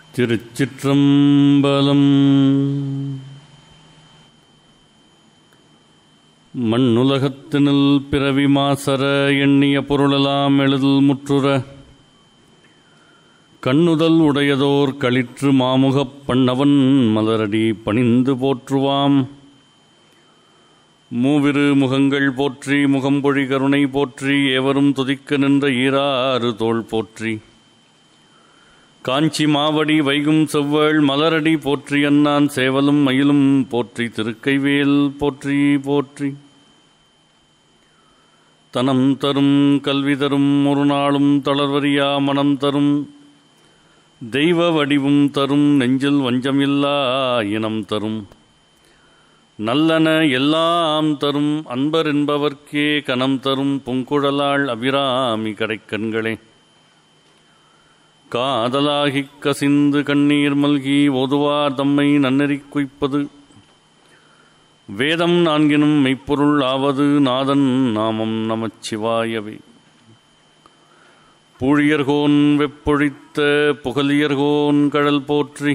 திருச்சிற்றம்பலம் மண்ணுலகத்தினில் பிறவி மாசர எண்ணிய பொருளெல்லாம் எழுதல் முற்றுற கண்ணுதல் உடையதோர் களிற்று மாமுகப் பண்ணவன் மலரடி பணிந்து போற்றுவாம் மூவிரு முகங்கள் போற்றி முகம்பொழி கருணை போற்றி ஏவரும் துதிக்க நின்ற ஈராறு தோள் போற்றி காஞ்சி மாவடி வைகும் செவ்வள் மலரடி போற்றி அன்னான் சேவலும் மயிலும் போற்றி திருக்கைவேல் போற்றி போற்றி தனம் தரும் கல்வி தரும் ஒரு நாளும் தளர்வரியா மனம் தரும் தெய்வ வடிவும் தரும் நெஞ்சில் வஞ்சமில்லா இனம் தரும் நல்லன எல்லாம் தரும் அன்பர் என்பவர்க்கே கனம் தரும் பொங்குழலாள் அபிராமி கடைக்கண்களே காதலாகிக் கசிந்து கண்ணீர் மல்கி ஓதுவார் தம்மை நன்னெறிக் குய்ப்பது வேதம் நான்கினும் மெய்ப்பொருள் ஆவது நாதன் நாமம் நமச்சிவாயவே பூழியர்கோன் வெப்பொழித்த புகலியர்கோன் கடல் போற்றி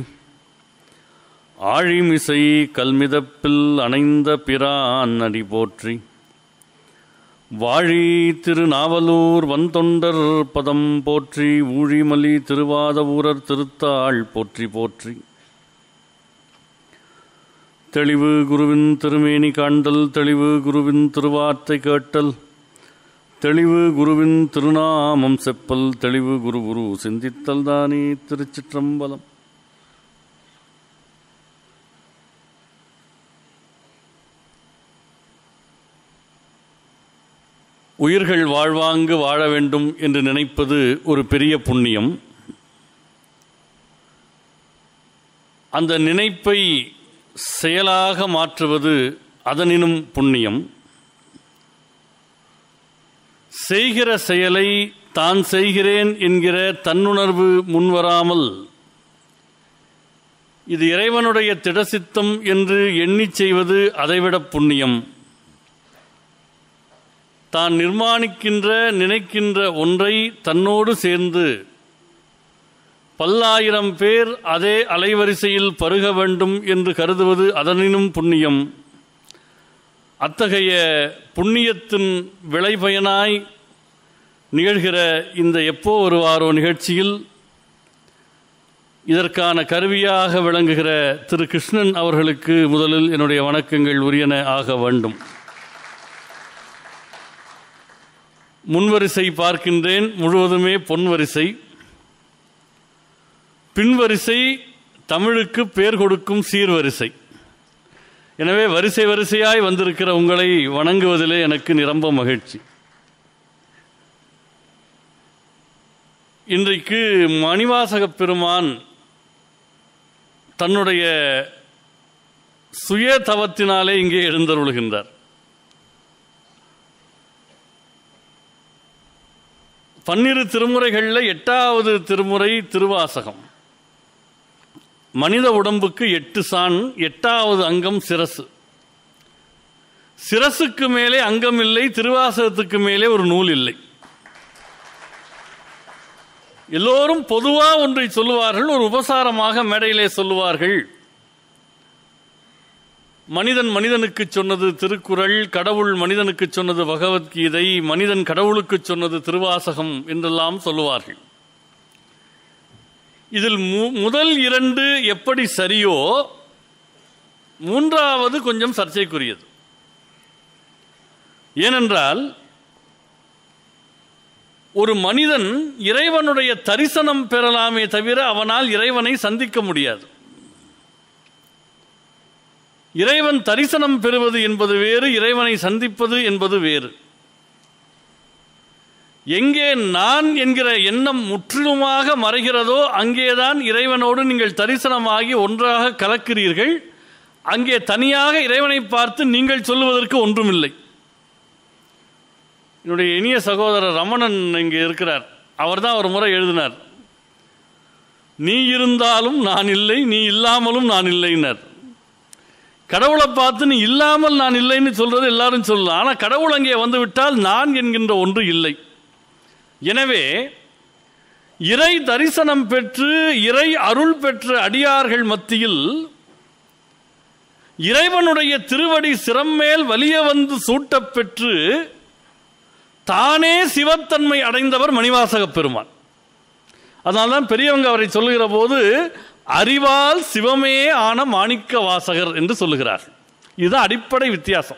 ஆழிமிசை கல்மிதப்பில் அணைந்த பிரான் அடி போற்றி வாழி திருநாவலூர் வந்தொண்டர் பதம் போற்றி ஊழிமலி திருவாத ஊரர் திருத்தாள் போற்றி போற்றி தெளிவு குருவின் திருமேனி காண்டல் தெளிவு குருவின் திருவார்த்தை கேட்டல் தெளிவு குருவின் திருநாமம் செப்பல் தெளிவு குரு குரு சிந்தித்தல் தானே திருச்சிற்றம்பலம் உயிர்கள் வாழ்வாங்கு வாழ வேண்டும் என்று நினைப்பது ஒரு பெரிய புண்ணியம் அந்த நினைப்பை செயலாக மாற்றுவது அதனினும் புண்ணியம் செய்கிற செயலை தான் செய்கிறேன் என்கிற தன்னுணர்வு முன்வராமல் இது இறைவனுடைய திடசித்தம் என்று எண்ணிச் செய்வது அதைவிட புண்ணியம் தான் நிர்மாணிக்கின்ற நினைக்கின்ற ஒன்றை தன்னோடு சேர்ந்து பல்லாயிரம் பேர் அதே அலைவரிசையில் பருக வேண்டும் என்று கருதுவது அதனினும் புண்ணியம் அத்தகைய புண்ணியத்தின் விளைபயனாய் நிகழ்கிற இந்த எப்போ வருவாரோ நிகழ்ச்சியில் இதற்கான கருவியாக விளங்குகிற திரு கிருஷ்ணன் அவர்களுக்கு முதலில் என்னுடைய வணக்கங்கள் உரியன ஆக வேண்டும் முன்வரிசை பார்க்கின்றேன் முழுவதுமே பொன்வரிசை பின்வரிசை தமிழுக்கு பேர் கொடுக்கும் சீர்வரிசை எனவே வரிசை வரிசையாய் வந்திருக்கிற உங்களை வணங்குவதிலே எனக்கு நிரம்ப மகிழ்ச்சி இன்றைக்கு மணிவாசக பெருமான் தன்னுடைய சுய தவத்தினாலே இங்கே எழுந்தருளுகின்றார் பன்னிரு திருமுறைகளில் எட்டாவது திருமுறை திருவாசகம் மனித உடம்புக்கு எட்டு சான் எட்டாவது அங்கம் சிரசு சிரசுக்கு மேலே அங்கம் இல்லை திருவாசகத்துக்கு மேலே ஒரு நூல் இல்லை எல்லோரும் பொதுவா ஒன்றை சொல்லுவார்கள் ஒரு உபசாரமாக மேடையிலே சொல்லுவார்கள் மனிதன் மனிதனுக்கு சொன்னது திருக்குறள் கடவுள் மனிதனுக்கு சொன்னது பகவத்கீதை மனிதன் கடவுளுக்கு சொன்னது திருவாசகம் என்றெல்லாம் சொல்லுவார்கள் இதில் முதல் இரண்டு எப்படி சரியோ மூன்றாவது கொஞ்சம் சர்ச்சைக்குரியது ஏனென்றால் ஒரு மனிதன் இறைவனுடைய தரிசனம் பெறலாமே தவிர அவனால் இறைவனை சந்திக்க முடியாது இறைவன் தரிசனம் பெறுவது என்பது வேறு இறைவனை சந்திப்பது என்பது வேறு எங்கே நான் என்கிற எண்ணம் முற்றிலுமாக மறைகிறதோ அங்கேதான் இறைவனோடு நீங்கள் தரிசனமாகி ஒன்றாக கலக்கிறீர்கள் அங்கே தனியாக இறைவனை பார்த்து நீங்கள் சொல்லுவதற்கு ஒன்றுமில்லை என்னுடைய இனிய சகோதரர் ரமணன் இங்கே இருக்கிறார் அவர் தான் ஒரு முறை எழுதினார் நீ இருந்தாலும் நான் இல்லை நீ இல்லாமலும் நான் இல்லைனர் கடவுளை பார்த்து நீ இல்லாமல் நான் இல்லைன்னு சொல்றது எல்லாரும் சொல்லலாம் ஆனால் கடவுள் அங்கே வந்து விட்டால் நான் என்கின்ற ஒன்று இல்லை எனவே இறை தரிசனம் பெற்று இறை அருள் பெற்ற அடியார்கள் மத்தியில் இறைவனுடைய திருவடி சிரம்மேல் வலிய வந்து சூட்டப் பெற்று தானே சிவத்தன்மை அடைந்தவர் மணிவாசகப் பெருமான் அதனால்தான் பெரியவங்க அவரை சொல்லுகிற போது அறிவால் சிவமே ஆன மாணிக்க வாசகர் என்று சொல்லுகிறார் இதுதான் அடிப்படை வித்தியாசம்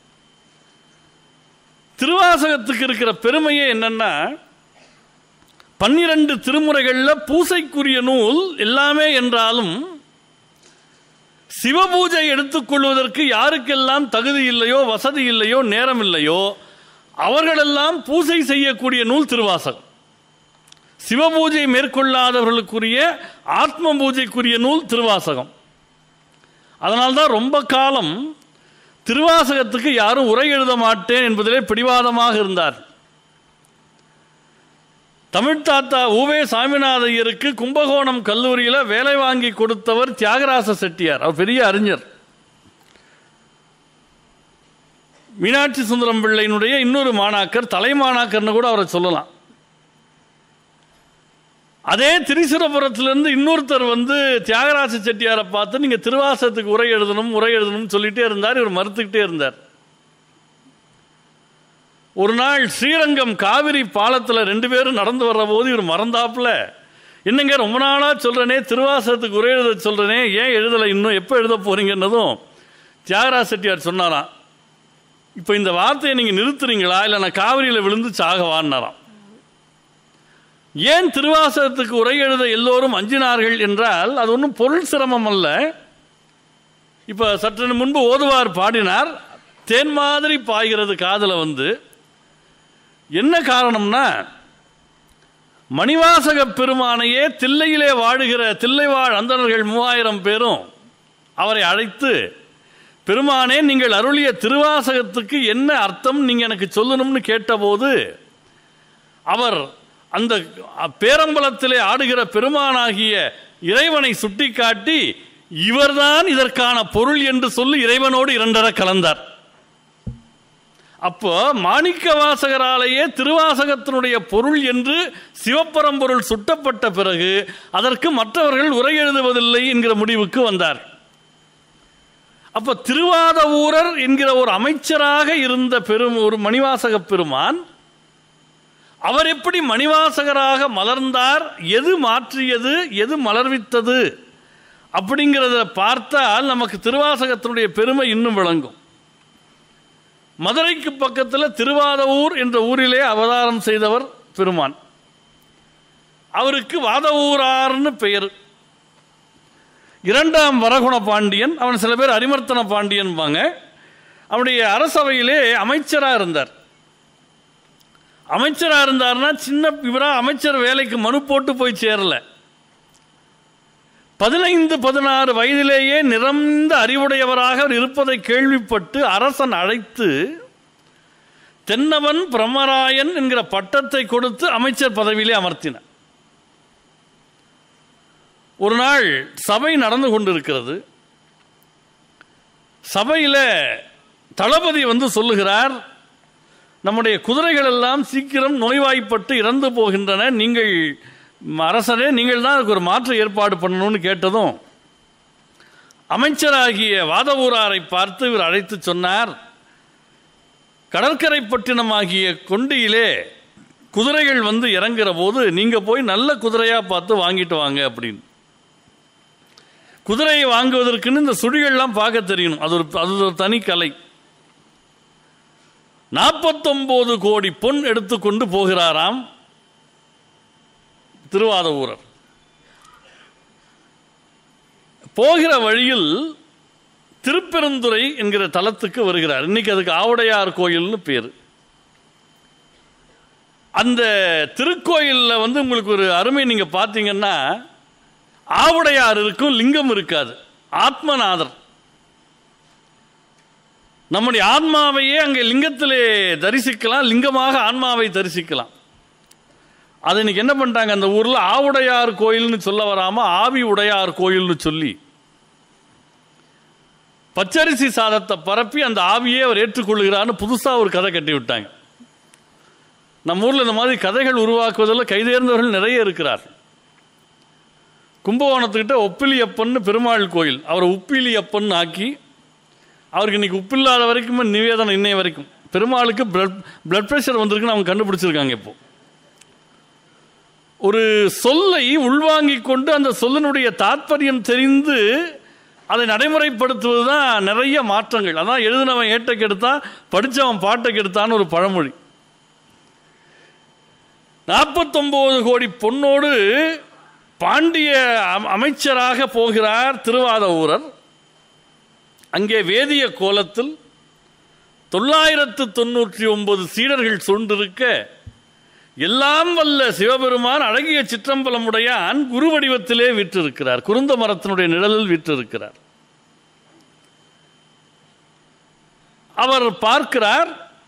திருவாசகத்துக்கு இருக்கிற பெருமையே என்னன்னா பன்னிரண்டு திருமுறைகளில் பூசைக்குரிய நூல் எல்லாமே என்றாலும் சிவபூஜை எடுத்துக்கொள்வதற்கு யாருக்கெல்லாம் தகுதி இல்லையோ வசதி இல்லையோ நேரம் இல்லையோ அவர்களெல்லாம் பூசை செய்யக்கூடிய நூல் திருவாசகம் சிவபூஜை மேற்கொள்ளாதவர்களுக்குரிய ஆத்ம பூஜைக்குரிய நூல் திருவாசகம் அதனால்தான் ரொம்ப காலம் திருவாசகத்துக்கு யாரும் உரை எழுத மாட்டேன் என்பதிலே பிடிவாதமாக இருந்தார் தமிழ் தாத்தா ஊவே சாமிநாத ஐயருக்கு கும்பகோணம் கல்லூரியில் வேலை வாங்கி கொடுத்தவர் தியாகராச செட்டியார் அவர் பெரிய அறிஞர் மீனாட்சி சுந்தரம் பிள்ளையினுடைய இன்னொரு மாணாக்கர் தலைமாணாக்கர்னு கூட அவரை சொல்லலாம் அதே திரிசுரபுரத்திலிருந்து இன்னொருத்தர் வந்து தியாகராஜ செட்டியாரை பார்த்து நீங்கள் திருவாசகத்துக்கு உரை எழுதணும் உரை எழுதணும்னு சொல்லிட்டே இருந்தார் இவர் மறுத்துக்கிட்டே இருந்தார் ஒரு நாள் ஸ்ரீரங்கம் காவிரி பாலத்தில் ரெண்டு பேரும் நடந்து வர்ற போது இவர் மறந்தாப்புல என்னங்க ரொம்ப நாளாக சொல்கிறனே திருவாசகத்துக்கு உரை எழுத சொல்கிறனே ஏன் எழுதலை இன்னும் எப்போ எழுத போறீங்கன்னதும் தியாகராஜ செட்டியார் சொன்னாராம் இப்போ இந்த வார்த்தையை நீங்கள் நிறுத்துறீங்களா இல்லை நான் காவிரியில் விழுந்து சாகவான்னாராம் ஏன் திருவாசகத்துக்கு உரை எழுத எல்லோரும் அஞ்சினார்கள் என்றால் அது ஒன்றும் பொருள் சிரமம் அல்ல இப்போ சற்று முன்பு ஓதுவார் பாடினார் தேன் மாதிரி பாய்கிறது காதில் வந்து என்ன காரணம்னா மணிவாசக பெருமானையே தில்லையிலே வாழுகிற தில்லை வாழ் அந்தணர்கள் மூவாயிரம் பேரும் அவரை அழைத்து பெருமானே நீங்கள் அருளிய திருவாசகத்துக்கு என்ன அர்த்தம் நீங்கள் எனக்கு சொல்லணும்னு கேட்டபோது அவர் அந்த பேரம்பலத்திலே ஆடுகிற பெருமானாகிய இறைவனை சுட்டிக்காட்டி இவர்தான் இதற்கான பொருள் என்று சொல்லி இறைவனோடு இரண்டர கலந்தார் அப்போ மாணிக்க வாசகராலேயே திருவாசகத்தினுடைய பொருள் என்று சிவப்பரம்பொருள் சுட்டப்பட்ட பிறகு அதற்கு மற்றவர்கள் உரை எழுதுவதில்லை என்கிற முடிவுக்கு வந்தார் அப்ப திருவாத ஊரர் என்கிற ஒரு அமைச்சராக இருந்த பெரும் ஒரு மணிவாசக பெருமான் அவர் எப்படி மணிவாசகராக மலர்ந்தார் எது மாற்றியது எது மலர்வித்தது அப்படிங்கிறத பார்த்தால் நமக்கு திருவாசகத்தினுடைய பெருமை இன்னும் விளங்கும் மதுரைக்கு பக்கத்தில் திருவாதவூர் என்ற ஊரிலே அவதாரம் செய்தவர் பெருமான் அவருக்கு வாதவூரார்னு பெயர் இரண்டாம் வரகுண பாண்டியன் அவன் சில பேர் அரிமர்த்தன பாண்டியன்பாங்க அவனுடைய அரசவையிலே அமைச்சராக இருந்தார் அமைச்சராக இருந்தார்னா சின்ன இவராக அமைச்சர் வேலைக்கு மனு போட்டு போய் சேரல பதினைந்து பதினாறு வயதிலேயே நிறந்த அறிவுடையவராக அவர் இருப்பதை கேள்விப்பட்டு அரசன் அழைத்து தென்னவன் பிரம்மராயன் என்கிற பட்டத்தை கொடுத்து அமைச்சர் பதவியிலே அமர்த்தினார் ஒரு நாள் சபை நடந்து கொண்டிருக்கிறது சபையில் தளபதி வந்து சொல்லுகிறார் நம்முடைய குதிரைகள் எல்லாம் சீக்கிரம் நோய்வாய்ப்பட்டு இறந்து போகின்றன நீங்கள் அரசரே நீங்கள் தான் அதுக்கு ஒரு மாற்று ஏற்பாடு பண்ணணும்னு கேட்டதும் அமைச்சராகிய வாதவூராரை பார்த்து இவர் அழைத்து சொன்னார் கடற்கரை பட்டினமாகிய கொண்டியிலே குதிரைகள் வந்து இறங்குற போது நீங்கள் போய் நல்ல குதிரையாக பார்த்து வாங்கிட்டு வாங்க அப்படின்னு குதிரையை வாங்குவதற்குன்னு இந்த சுழிகள்லாம் பார்க்க தெரியணும் அது ஒரு அது ஒரு தனி கலை நாற்பத்தொம்போது கோடி பொன் எடுத்துக்கொண்டு போகிறாராம் திருவாதவூரர் போகிற வழியில் திருப்பெருந்துறை என்கிற தலத்துக்கு வருகிறார் இன்னைக்கு அதுக்கு ஆவுடையார் கோயில்னு பேர் அந்த திருக்கோயிலில் வந்து உங்களுக்கு ஒரு அருமை நீங்கள் பார்த்தீங்கன்னா ஆவுடையார் இருக்கும் லிங்கம் இருக்காது ஆத்மநாதர் நம்முடைய ஆன்மாவையே அங்கே லிங்கத்திலே தரிசிக்கலாம் லிங்கமாக ஆன்மாவை தரிசிக்கலாம் அது இன்னைக்கு என்ன பண்ணிட்டாங்க அந்த ஊரில் ஆவுடையார் கோயில்னு சொல்ல வராமல் ஆவி உடையார் கோயில்னு சொல்லி பச்சரிசி சாதத்தை பரப்பி அந்த ஆவியே அவர் ஏற்றுக்கொள்கிறான்னு புதுசாக ஒரு கதை கட்டி விட்டாங்க நம்ம ஊரில் இந்த மாதிரி கதைகள் உருவாக்குவதில் கைதேர்ந்தவர்கள் நிறைய இருக்கிறார் கும்பகோணத்துக்கிட்ட ஒப்பிலியப்பன்னு பெருமாள் கோயில் அவரை உப்பிலியப்பன் ஆக்கி அவருக்கு இன்னைக்கு உப்பில்லாத வரைக்கும் நிவேதனம் இன்னைய வரைக்கும் பெருமாளுக்கு பிளட் பிளட் ப்ரெஷர் வந்திருக்குன்னு அவங்க கண்டுபிடிச்சிருக்காங்க இப்போ ஒரு சொல்லை உள்வாங்கிக் கொண்டு அந்த சொல்லினுடைய தாத்பரியம் தெரிந்து அதை நடைமுறைப்படுத்துவது தான் நிறைய மாற்றங்கள் அதான் எழுதினவன் ஏட்டை கெடுத்தான் படித்தவன் பாட்டை கெடுத்தான்னு ஒரு பழமொழி நாற்பத்தொம்போது கோடி பொன்னோடு பாண்டிய அம்- அமைச்சராக போகிறார் திருவாதவூரர் அங்கே வேதிய கோலத்தில் தொள்ளாயிரத்து தொண்ணூற்றி ஒன்பது சீடர்கள் சூழ்ந்திருக்க எல்லாம் வல்ல சிவபெருமான் அழகிய சிற்றம்பலமுடையான் குரு வடிவத்திலே விற்றிருக்கிறார் குருந்த மரத்தினுடைய நிழலில் விற்றிருக்கிறார் அவர் பார்க்கிறார்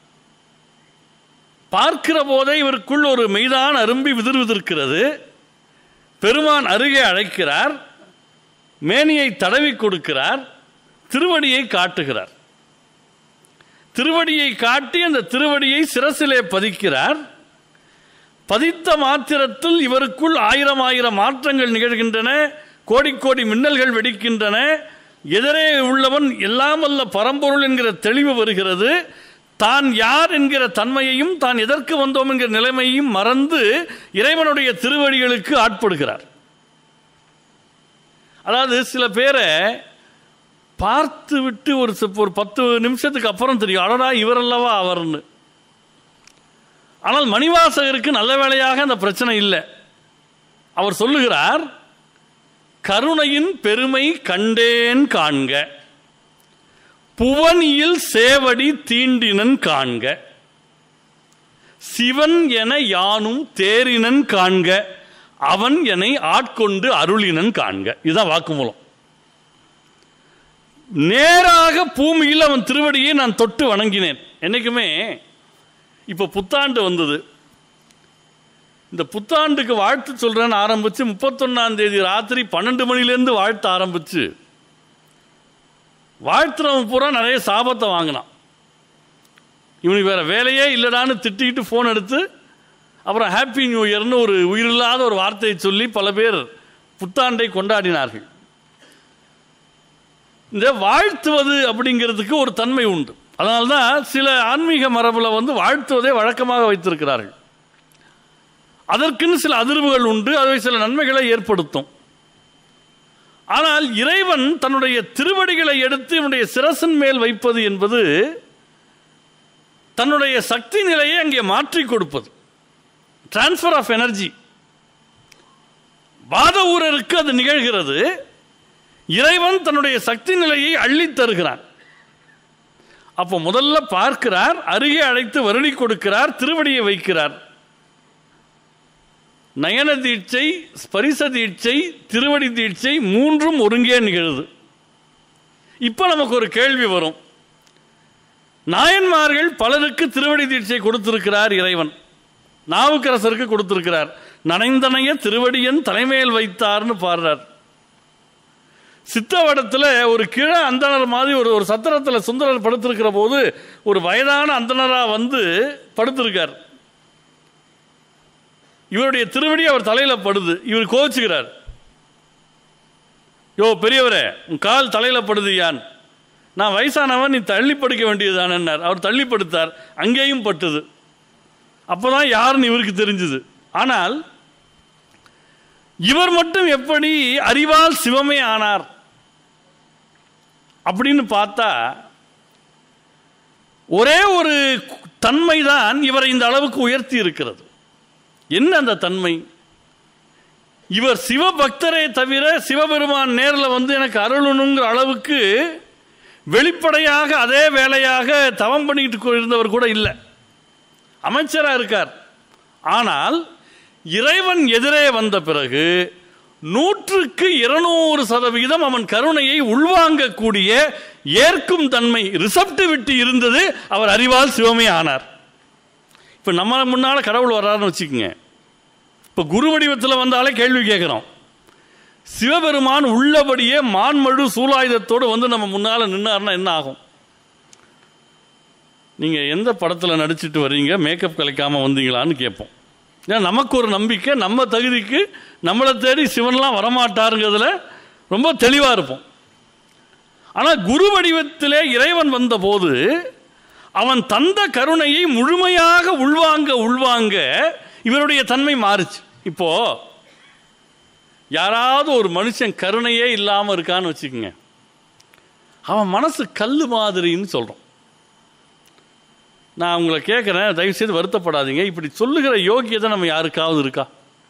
பார்க்கிற போதே இவருக்குள் ஒரு மெய்தான் அரும்பி விதிர் விதிர்க்கிறது பெருமான் அருகே அழைக்கிறார் மேனியை தடவி கொடுக்கிறார் திருவடியை காட்டுகிறார் திருவடியை காட்டி அந்த திருவடியை சிரசிலே பதிக்கிறார் பதித்த மாத்திரத்தில் இவருக்குள் ஆயிரம் ஆயிரம் மாற்றங்கள் நிகழ்கின்றன கோடி கோடி மின்னல்கள் வெடிக்கின்றன எதிரே உள்ளவன் எல்லாம் வல்ல பரம்பொருள் என்கிற தெளிவு வருகிறது தான் யார் என்கிற தன்மையையும் தான் எதற்கு வந்தோம் என்கிற நிலைமையையும் மறந்து இறைவனுடைய திருவடிகளுக்கு ஆட்படுகிறார் அதாவது சில பேரை பார்த்து விட்டு ஒரு சிப்- ஒரு பத்து நிமிஷத்துக்கு அப்புறம் தெரியும் அடடா இவரல்லவா அவர்னு ஆனால் மணிவாசகருக்கு நல்ல வேளையாக அந்த பிரச்சனை இல்லை அவர் சொல்லுகிறார் கருணையின் பெருமை கண்டேன் காண்க புவனியில் சேவடி தீண்டினன் காண்க சிவன் என யானும் தேரினன் காண்க அவன் என்னை ஆட்கொண்டு அருளினன் காண்க இதுதான் வாக்குமூலம் நேராக பூமியில் அவன் திருவடியை நான் தொட்டு வணங்கினேன் என்னைக்குமே இப்போ புத்தாண்டு வந்தது இந்த புத்தாண்டுக்கு வாழ்த்து சொல்றேன்னு ஆரம்பிச்சு முப்பத்தொன்னாம் தேதி ராத்திரி பன்னெண்டு மணிலேருந்து வாழ்த்து ஆரம்பிச்சு வாழ்த்துறவன் பூரா நிறைய சாபத்தை வாங்கினான் இவனுக்கு வேற வேலையே இல்லடான்னு திட்டிக்கிட்டு ஃபோன் எடுத்து அப்புறம் ஹாப்பி நியூ இயர்னு ஒரு உயிரில்லாத ஒரு வார்த்தையை சொல்லி பல பேர் புத்தாண்டை கொண்டாடினார்கள் இந்த வாழ்த்துவது அப்படிங்கிறதுக்கு ஒரு தன்மை உண்டு அதனால்தான் சில ஆன்மீக மரபில் வந்து வாழ்த்துவதை வழக்கமாக வைத்திருக்கிறார்கள் அதற்குன்னு சில அதிர்வுகள் உண்டு அவை சில நன்மைகளை ஏற்படுத்தும் ஆனால் இறைவன் தன்னுடைய திருவடிகளை எடுத்து இவனுடைய சிரசின் மேல் வைப்பது என்பது தன்னுடைய சக்தி நிலையை அங்கே மாற்றிக் கொடுப்பது டிரான்ஸ்ஃபர் ஆஃப் எனர்ஜி வாத ஊரருக்கு அது நிகழ்கிறது இறைவன் தன்னுடைய சக்தி நிலையை அள்ளித் தருகிறான் அப்போ முதல்ல பார்க்கிறார் அருகே அழைத்து வருடி கொடுக்கிறார் திருவடியை வைக்கிறார் நயன தீட்சை ஸ்பரிச தீட்சை திருவடி தீட்சை மூன்றும் ஒருங்கே நிகழுது இப்போ நமக்கு ஒரு கேள்வி வரும் நாயன்மார்கள் பலருக்கு திருவடி தீட்சை கொடுத்திருக்கிறார் இறைவன் நாவுக்கரசருக்கு கொடுத்திருக்கிறார் நனைந்தனைய திருவடியன் தலைமையில் வைத்தார்னு பாடுறார் சித்தவடத்தில் ஒரு கிழ அந்தணர் மாதிரி ஒரு ஒரு சத்திரத்தில் சுந்தரர் படுத்திருக்கிற போது ஒரு வயதான அந்தணராக வந்து படுத்திருக்கார் இவருடைய திருவடி அவர் தலையில படுது இவர் கோச்சுக்கிறார் யோ பெரியவரே உன் கால் தலையில படுது யான் நான் வயசானவன் நீ தள்ளி படுக்க வேண்டியதுதானன்னார் அவர் தள்ளி படுத்தார் அங்கேயும் பட்டுது அப்பதான் யாருன்னு இவருக்கு தெரிஞ்சுது ஆனால் இவர் மட்டும் எப்படி அறிவால் சிவமே ஆனார் அப்படின்னு பார்த்தா ஒரே ஒரு தன்மை தான் இவரை இந்த அளவுக்கு உயர்த்தி இருக்கிறது என்ன அந்த தன்மை இவர் சிவபக்தரே தவிர சிவபெருமான் நேரில் வந்து எனக்கு அருளணுங்கிற அளவுக்கு வெளிப்படையாக அதே வேலையாக தவம் பண்ணிக்கிட்டு இருந்தவர் கூட இல்லை அமைச்சராக இருக்கார் ஆனால் இறைவன் எதிரே வந்த பிறகு நூற்றுக்கு இருநூறு சதவிகிதம் அவன் கருணையை உள்வாங்கக்கூடிய ஏற்கும் தன்மை ரிசப்டிவிட்டி இருந்தது அவர் அறிவால் சிவமே ஆனார் இப்போ நம்ம முன்னால் கடவுள் வர்றாருன்னு வச்சுக்கோங்க இப்போ குரு வடிவத்தில் வந்தாலே கேள்வி கேட்குறோம் சிவபெருமான் உள்ளபடியே மான்மழு சூலாயுதத்தோடு வந்து நம்ம முன்னால் நின்னார்னா என்ன ஆகும் நீங்கள் எந்த படத்தில் நடிச்சிட்டு வர்றீங்க மேக்கப் கலைக்காமல் வந்தீங்களான்னு கேட்போம் ஏன்னா நமக்கு ஒரு நம்பிக்கை நம்ம தகுதிக்கு நம்மளை தேடி சிவன்லாம் வரமாட்டாருங்கிறதுல ரொம்ப தெளிவாக இருப்போம் ஆனால் குரு வடிவத்திலே இறைவன் வந்தபோது அவன் தந்த கருணையை முழுமையாக உள்வாங்க உள்வாங்க இவருடைய தன்மை மாறுச்சு இப்போ யாராவது ஒரு மனுஷன் கருணையே இல்லாமல் இருக்கான்னு வச்சுக்கோங்க அவன் மனசு கல் மாதிரின்னு சொல்கிறோம் நான் உங்களை கேட்குறேன் தயவுசெய்து வருத்தப்படாதீங்க இப்படி சொல்லுகிற யோகியதை நம்ம யாருக்காவது இருக்கா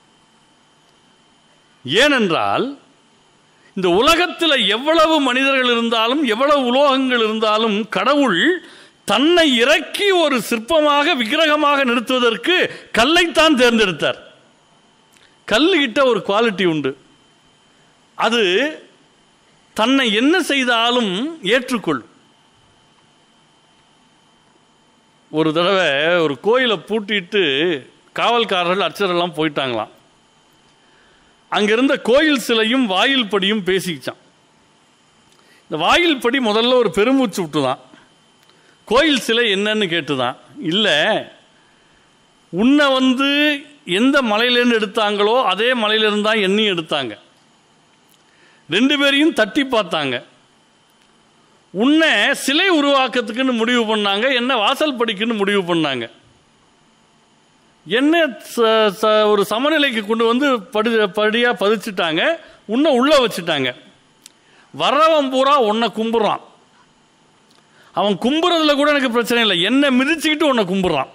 ஏனென்றால் இந்த உலகத்தில் எவ்வளவு மனிதர்கள் இருந்தாலும் எவ்வளவு உலோகங்கள் இருந்தாலும் கடவுள் தன்னை இறக்கி ஒரு சிற்பமாக விக்கிரகமாக நிறுத்துவதற்கு கல்லைத்தான் தேர்ந்தெடுத்தார் கல்லுகிட்ட ஒரு குவாலிட்டி உண்டு அது தன்னை என்ன செய்தாலும் ஏற்றுக்கொள் ஒரு தடவை ஒரு கோயிலை பூட்டிட்டு காவல்காரர்கள் அர்ச்சரெல்லாம் போயிட்டாங்களாம் அங்கிருந்த கோயில் சிலையும் வாயில் படியும் பேசிக்கிச்சான் இந்த வாயில் படி முதல்ல ஒரு பெருமூச்சு விட்டுதான் கோயில் சிலை என்னன்னு கேட்டுதான் இல்லை உன்னை வந்து எந்த மலையிலேருந்து எடுத்தாங்களோ அதே மலையிலேருந்து தான் எண்ணியும் எடுத்தாங்க ரெண்டு பேரையும் தட்டி பார்த்தாங்க உன்னை சிலை உருவாக்கத்துக்குன்னு முடிவு பண்ணாங்க என்ன வாசல் படிக்குன்னு முடிவு பண்ணாங்க என்ன ச- ச- ஒரு சமநிலைக்கு கொண்டு வந்து படி படியாக பதிச்சுட்டாங்க உன்னை உள்ளே வச்சுட்டாங்க வர்றவன் பூரா உன்னை கும்பிட்றான் அவன் கும்புறதுல கூட எனக்கு பிரச்சனை இல்லை என்னை மிதிச்சுக்கிட்டு உன்னை கும்பிட்றான்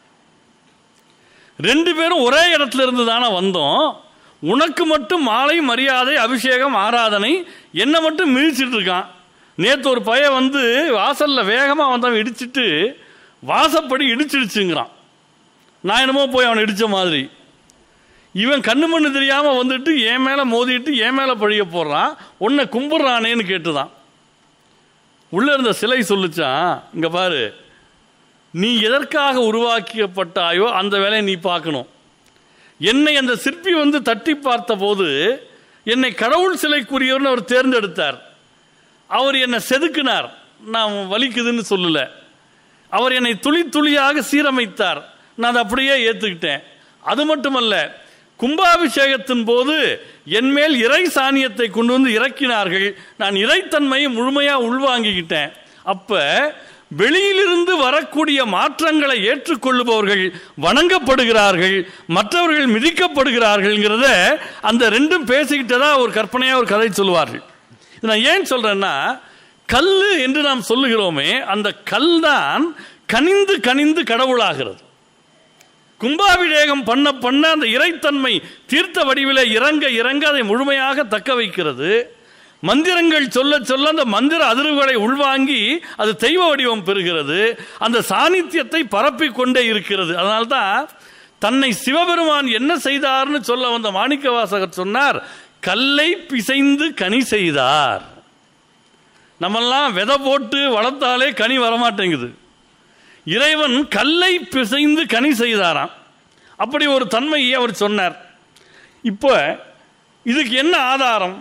ரெண்டு பேரும் ஒரே இடத்துல இருந்து தானே வந்தோம் உனக்கு மட்டும் மாலை மரியாதை அபிஷேகம் ஆராதனை என்னை மட்டும் மிதிச்சிட்டு இருக்கான் நேற்று ஒரு பையன் வந்து வாசலில் வேகமாக வந்தவன் இடிச்சிட்டு வாசப்படி இடிச்சிடுச்சுங்கிறான் நான் என்னமோ போய் அவனை இடித்த மாதிரி இவன் கண்ணு மண்ணு தெரியாமல் வந்துட்டு என் மேலே மோதிட்டு என் மேலே பழிய போடுறான் உன்னை கும்பிட்றானேன்னு கேட்டுதான் உள்ளே இருந்த சிலை சொல்லுச்சான் இங்கே பாரு நீ எதற்காக உருவாக்கப்பட்டாயோ அந்த வேலையை நீ பார்க்கணும் என்னை அந்த சிற்பி வந்து தட்டி பார்த்தபோது என்னை கடவுள் சிலைக்குரியவர்னு அவர் தேர்ந்தெடுத்தார் அவர் என்னை செதுக்கினார் நான் வலிக்குதுன்னு சொல்லல அவர் என்னை துளி துளியாக சீரமைத்தார் நான் அதை அப்படியே ஏற்றுக்கிட்டேன் அது மட்டுமல்ல கும்பாபிஷேகத்தின் போது என் மேல் இறை சாணியத்தை கொண்டு வந்து இறக்கினார்கள் நான் இறைத்தன்மையை முழுமையாக உள்வாங்கிக்கிட்டேன் அப்போ வெளியிலிருந்து வரக்கூடிய மாற்றங்களை ஏற்றுக்கொள்ளுபவர்கள் வணங்கப்படுகிறார்கள் மற்றவர்கள் மிதிக்கப்படுகிறார்கள்ங்கிறத அந்த ரெண்டும் பேசிக்கிட்டதா ஒரு கற்பனையாக ஒரு கதை சொல்லுவார்கள் இது நான் ஏன் சொல்றேன்னா கல் என்று நாம் சொல்லுகிறோமே அந்த கல் தான் கனிந்து கனிந்து கடவுளாகிறது கும்பாபிஷேகம் பண்ண பண்ண அந்த இறைத்தன்மை தீர்த்த வடிவிலே இறங்க இறங்க அதை முழுமையாக தக்க வைக்கிறது மந்திரங்கள் சொல்ல சொல்ல அந்த மந்திர அதிர்வுகளை உள்வாங்கி அது தெய்வ வடிவம் பெறுகிறது அந்த சாநித்தியத்தை பரப்பிக் கொண்டே இருக்கிறது அதனால்தான் தன்னை சிவபெருமான் என்ன செய்தார்னு சொல்ல வந்த மாணிக்க வாசகர் சொன்னார் கல்லை பிசைந்து கனி செய்தார் நம்மெல்லாம் விதை போட்டு வளர்த்தாலே கனி வரமாட்டேங்குது இறைவன் கல்லை பிசைந்து கனி செய்தாராம் அப்படி ஒரு தன்மையை அவர் சொன்னார் இப்போ இதுக்கு என்ன ஆதாரம்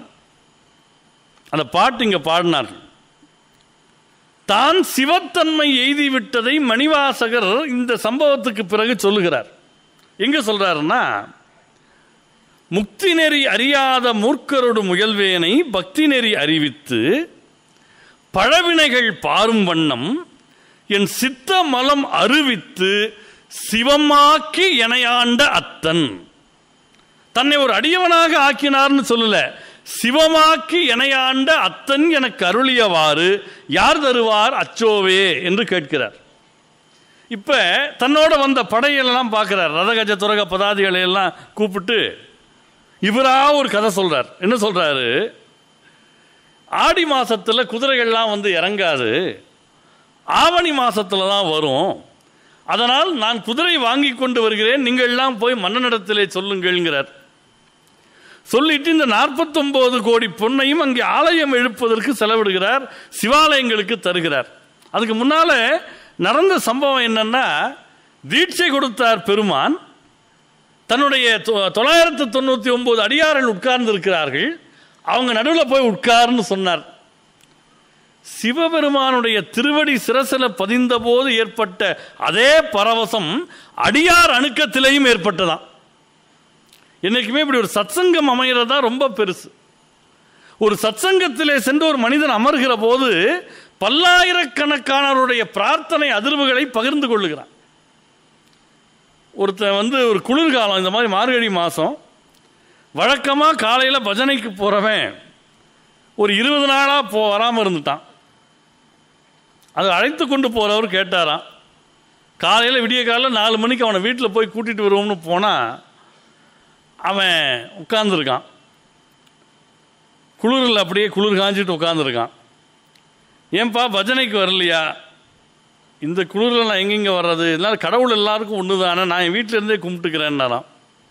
அந்த பாட்டு இங்க பாடினார்கள் தான் சிவத்தன்மை எய்தி விட்டதை மணிவாசகர் இந்த சம்பவத்துக்கு பிறகு சொல்லுகிறார் எங்க சொல்றாருன்னா முக்தி நெறி அறியாத மூர்க்கரோடு முயல்வேனை பக்தி நெறி அறிவித்து பழவினைகள் பாரும் வண்ணம் என் சித்த மலம் அருவித்து சிவமாக்கி எனையாண்ட அத்தன் தன்னை ஒரு அடியவனாக ஆக்கினார்னு சொல்லல சிவமாக்கி எனையாண்ட அத்தன் எனக்கு அருளியவாறு யார் தருவார் அச்சோவே என்று கேட்கிறார் இப்ப தன்னோட வந்த படையெல்லாம் பார்க்கிறார் ரதகஜ துரக பதாதிகளை எல்லாம் கூப்பிட்டு இவரா ஒரு கதை சொல்றார் என்ன சொல்றாரு ஆடி மாசத்துல குதிரைகள்லாம் வந்து இறங்காது ஆவணி மாசத்துல தான் வரும் அதனால் நான் குதிரை வாங்கி கொண்டு வருகிறேன் நீங்கள் எல்லாம் போய் மன்னனிடத்திலே சொல்லுங்கள்ங்கிறார் சொல்லிட்டு இந்த நாற்பத்தொன்பது கோடி பொன்னையும் அங்கே ஆலயம் எழுப்பதற்கு செலவிடுகிறார் சிவாலயங்களுக்கு தருகிறார் அதுக்கு முன்னால நடந்த சம்பவம் என்னன்னா தீட்சை கொடுத்தார் பெருமான் தன்னுடைய தொ- தொள்ளாயிரத்து தொண்ணூற்றி ஒன்பது அடியார்கள் உட்கார்ந்து இருக்கிறார்கள் அவங்க நடுவில் போய் உட்கார்ந்து சொன்னார் சிவபெருமானுடைய திருவடி சிரசில பதிந்த போது ஏற்பட்ட அதே பரவசம் அடியார் அணுக்கத்திலேயும் ஏற்பட்டதாம் என்னைக்குமே இப்படி ஒரு சத்சங்கம் அமைகிறதா ரொம்ப பெருசு ஒரு சத்சங்கத்திலே சென்று ஒரு மனிதன் அமர்கிற போது பல்லாயிரக்கணக்கானவருடைய பிரார்த்தனை அதிர்வுகளை பகிர்ந்து கொள்ளுகிறான் ஒருத்தன் வந்து ஒரு குளிர்காலம் இந்த மாதிரி மார்கழி மாதம் வழக்கமாக காலையில் பஜனைக்கு போகிறவன் ஒரு இருபது நாளாக போ வராமல் இருந்துட்டான் அது அழைத்து கொண்டு போகிறவர் கேட்டாராம் காலையில் விடிய காலையில் நாலு மணிக்கு அவனை வீட்டில் போய் கூட்டிகிட்டு வருவோம்னு போனால் அவன் உட்கார்ந்துருக்கான் குளிரில் அப்படியே குளிர் காஞ்சிட்டு உட்காந்துருக்கான் ஏன்பா பஜனைக்கு வரலையா இந்த குளிரில் நான் எங்கெங்கே வர்றது இதனால் கடவுள் எல்லாருக்கும் ஒன்று தானே நான் என் வீட்டில் இருந்தே கும்பிட்டுக்கிறேன்னாராம்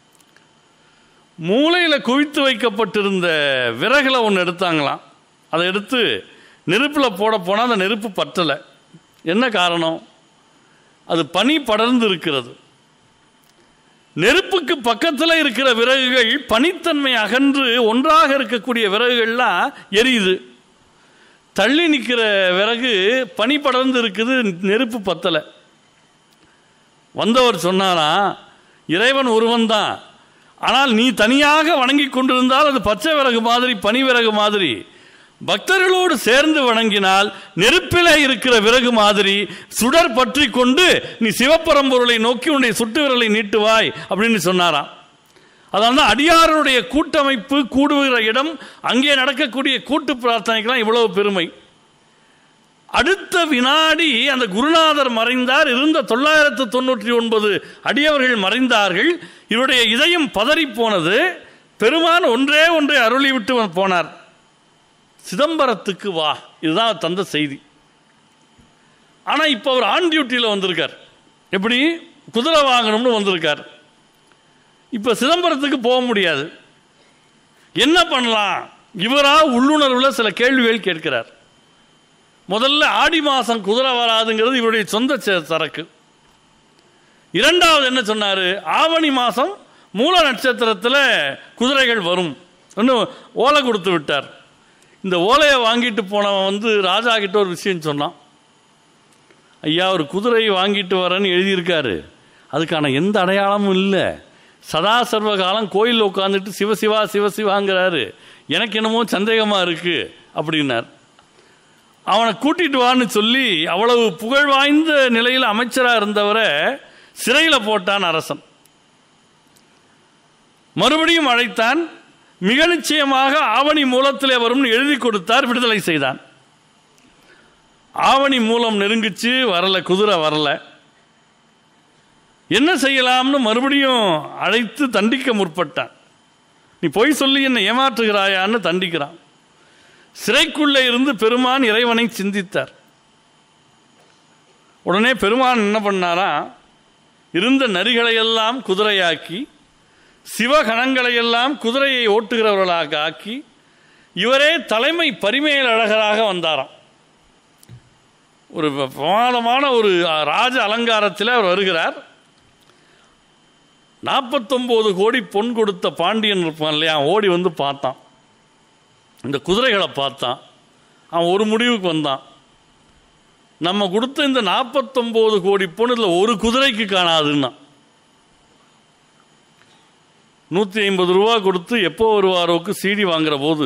மூளையில் குவித்து வைக்கப்பட்டிருந்த விறகுல ஒன்று எடுத்தாங்களாம் அதை எடுத்து நெருப்பில் போட போனால் அந்த நெருப்பு பற்றலை என்ன காரணம் அது பனி படர்ந்து இருக்கிறது நெருப்புக்கு பக்கத்தில் இருக்கிற விறகுகள் பனித்தன்மை அகன்று ஒன்றாக இருக்கக்கூடிய விறகுகள்லாம் எரியுது தள்ளி நிற்கிற விறகு பனி படர்ந்து இருக்குது நெருப்பு பத்தலை வந்தவர் சொன்னாரா இறைவன் ஒருவன் தான் ஆனால் நீ தனியாக வணங்கி கொண்டிருந்தால் அது பச்சை விறகு மாதிரி பனி விறகு மாதிரி பக்தர்களோடு சேர்ந்து வணங்கினால் நெருப்பிலே இருக்கிற விறகு மாதிரி சுடர் பற்றி கொண்டு நீ சிவப்பரம்பொருளை நோக்கி உன்னுடைய சுட்டு விரலை நீட்டுவாய் அப்படின்னு சொன்னாராம் அதனால தான் அடியாருடைய கூட்டமைப்பு கூடுகிற இடம் அங்கே நடக்கக்கூடிய கூட்டு பிரார்த்தனைக்கெல்லாம் இவ்வளவு பெருமை அடுத்த வினாடி அந்த குருநாதர் மறைந்தார் இருந்த தொள்ளாயிரத்து தொண்ணூற்றி ஒன்பது அடியவர்கள் மறைந்தார்கள் இவருடைய இதயம் பதறி போனது பெருமான் ஒன்றே ஒன்றை அருளி விட்டு போனார் சிதம்பரத்துக்கு வா இதுதான் அவர் தந்த செய்தி ஆனால் இப்போ அவர் ஆன் டியூட்டியில் வந்திருக்கார் எப்படி குதிரை வாங்கணும்னு வந்திருக்கார் இப்போ சிதம்பரத்துக்கு போக முடியாது என்ன பண்ணலாம் இவரா உள்ளுணர்வில் சில கேள்விகள் கேட்கிறார் முதல்ல ஆடி மாதம் குதிரை வராதுங்கிறது இவருடைய சொந்த ச- சரக்கு இரண்டாவது என்ன சொன்னார் ஆவணி மாதம் மூல நட்சத்திரத்தில் குதிரைகள் வரும் இன்னும் ஓலை கொடுத்து விட்டார் இந்த ஓலையை வாங்கிட்டு போனவன் வந்து ராஜா கிட்ட ஒரு விஷயம் சொன்னான் ஐயா ஒரு குதிரை வாங்கிட்டு வரேன்னு எழுதியிருக்காரு அதுக்கான எந்த அடையாளமும் இல்லை சதா சர்வ காலம் கோயிலில் உட்காந்துட்டு சிவசிவா சிவசிவாங்கிறாரு எனக்கு என்னமோ சந்தேகமாக இருக்கு அப்படின்னார் அவனை கூட்டிட்டு வான்னு சொல்லி அவ்வளவு புகழ் வாய்ந்த நிலையில் அமைச்சராக இருந்தவரை சிறையில் போட்டான் அரசன் மறுபடியும் அழைத்தான் மிக நிச்சயமாக ஆவணி மூலத்திலே வரும்னு எழுதி கொடுத்தார் விடுதலை செய்தான் ஆவணி மூலம் நெருங்கிச்சு வரல குதிரை வரல என்ன செய்யலாம்னு மறுபடியும் அழைத்து தண்டிக்க முற்பட்டான் நீ பொய் சொல்லி என்னை ஏமாற்றுகிறாயான்னு தண்டிக்கிறான் சிறைக்குள்ளே இருந்து பெருமான் இறைவனை சிந்தித்தார் உடனே பெருமான் என்ன பண்ணாரா இருந்த நரிகளையெல்லாம் குதிரையாக்கி சிவகணங்களையெல்லாம் குதிரையை ஓட்டுகிறவர்களாக ஆக்கி இவரே தலைமை பரிமேல் அழகராக வந்தாராம் ஒரு பிரமாதமான ஒரு ராஜ அலங்காரத்தில் அவர் வருகிறார் நாற்பத்தொம்போது கோடி பொன் கொடுத்த பாண்டியன் இருப்பான் இல்லையா அவன் ஓடி வந்து பார்த்தான் இந்த குதிரைகளை பார்த்தான் அவன் ஒரு முடிவுக்கு வந்தான் நம்ம கொடுத்த இந்த நாற்பத்தொம்போது கோடி பொன் இதில் ஒரு குதிரைக்கு காணாதுன்னா நூற்றி ஐம்பது ரூபா கொடுத்து எப்போ வருவாரோக்கு சீடி வாங்குற போது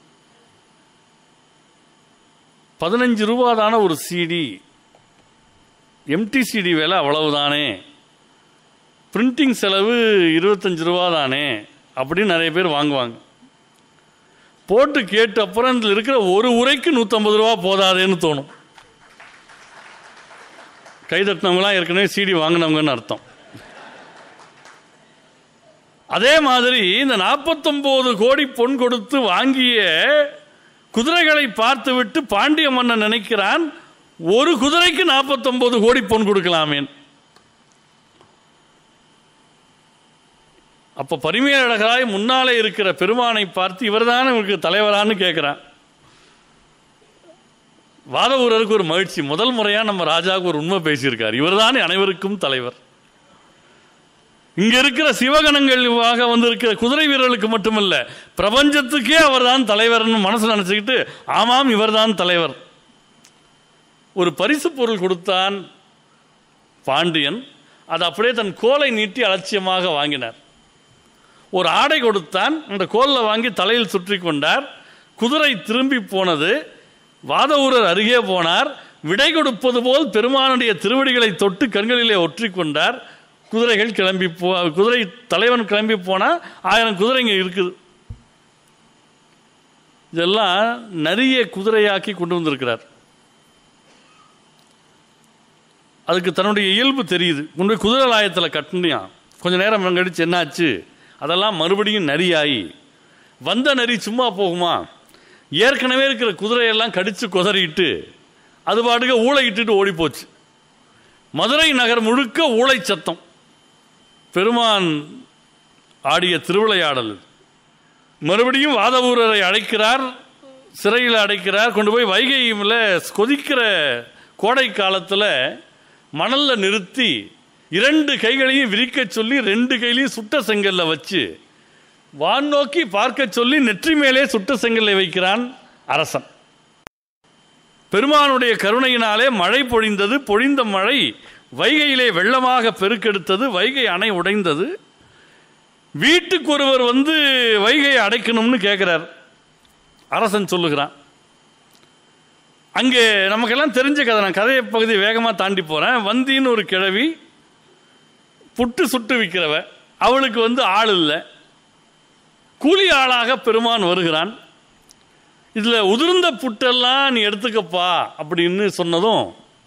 பதினஞ்சு ரூபா தானே ஒரு சிடி எம்டி சிடி விலை அவ்வளவுதானே பிரிண்டிங் செலவு இருபத்தஞ்சு ரூபா தானே அப்படின்னு நிறைய பேர் வாங்குவாங்க போட்டு கேட்டு அப்புறம் இதில் இருக்கிற ஒரு உரைக்கு நூற்றம்பது ரூபா போதாதேன்னு தோணும் கைதட்டினவங்களாம் ஏற்கனவே சிடி வாங்கினவங்கன்னு அர்த்தம் அதே மாதிரி இந்த நாற்பத்தொம்போது கோடி பொன் கொடுத்து வாங்கிய குதிரைகளை பார்த்துவிட்டு பாண்டிய மன்னன் நினைக்கிறான் ஒரு குதிரைக்கு நாற்பத்தொன்பது கோடி பொன் கொடுக்கலாமேன் அப்ப பரிமையழகராய் முன்னாலே இருக்கிற பெருமானை பார்த்து இவர்தான் இவருக்கு தலைவரான்னு கேட்கிறான் வாதவூரருக்கு ஒரு மகிழ்ச்சி முதல் முறையா நம்ம ராஜாவுக்கு ஒரு உண்மை பேசியிருக்கார் இவர்தானே அனைவருக்கும் தலைவர் இங்க இருக்கிற சிவகணங்களாக வந்திருக்கிற குதிரை வீரர்களுக்கு மட்டுமல்ல பிரபஞ்சத்துக்கே அவர்தான் தலைவர்னு மனசுல நினைச்சுக்கிட்டு ஆமாம் இவர்தான் தலைவர் ஒரு பரிசு பொருள் கொடுத்தான் பாண்டியன் அதை அப்படியே தன் கோலை நீட்டி அலட்சியமாக வாங்கினார் ஒரு ஆடை கொடுத்தான் அந்த கோலில் வாங்கி தலையில் சுற்றி கொண்டார் குதிரை திரும்பி போனது வாதவூரர் அருகே போனார் விடை கொடுப்பது போல் பெருமானுடைய திருவடிகளை தொட்டு கண்களிலே ஒற்றிக் கொண்டார் குதிரைகள் கிளம்பி போ குதிரை தலைவன் கிளம்பி போனால் ஆயிரம் குதிரைங்க இருக்குது இதெல்லாம் நிறைய குதிரையாக்கி கொண்டு வந்திருக்கிறார் அதுக்கு தன்னுடைய இயல்பு தெரியுது கொண்டு போய் குதிரை லாயத்தில் கட்டினியான் கொஞ்ச நேரம் கழிச்சு என்னாச்சு அதெல்லாம் மறுபடியும் நரியாயி வந்த நரி சும்மா போகுமா ஏற்கனவே இருக்கிற குதிரையெல்லாம் கடித்து குதறிட்டு அது பாட்டுக்கு ஊளை இட்டுட்டு ஓடி போச்சு மதுரை நகர் முழுக்க ஊளை சத்தம் பெருமான் ஆடிய திருவிளையாடல் இது. மறுபடியும் வாதவூரரை அழைக்கிறார் சிறையில் அடைக்கிறார் கொண்டு போய் வைகையில் கொதிக்கிற கோடை காலத்தில் மணலில் நிறுத்தி இரண்டு கைகளையும் விரிக்கச் சொல்லி ரெண்டு கையிலையும் சுட்ட செங்கல்ல வச்சு வான் நோக்கி பார்க்க சொல்லி நெற்றி மேலே சுட்ட செங்கல்லை வைக்கிறான் அரசன் பெருமானுடைய கருணையினாலே மழை பொழிந்தது பொழிந்த மழை வைகையிலே வெள்ளமாக பெருக்கெடுத்தது வைகை அணை உடைந்தது வீட்டுக்கு ஒருவர் வந்து வைகையை அடைக்கணும்னு கேட்குறார் அரசன் சொல்லுகிறான் அங்கே நமக்கெல்லாம் தெரிஞ்ச கதை நான் கதையை பகுதி வேகமாக தாண்டி போகிறேன் வந்தின்னு ஒரு கிழவி புட்டு சுட்டு விற்கிறவ அவளுக்கு வந்து ஆள் இல்லை கூலி ஆளாக பெருமான் வருகிறான் இதில் உதிர்ந்த புட்டெல்லாம் நீ எடுத்துக்கப்பா அப்படின்னு சொன்னதும்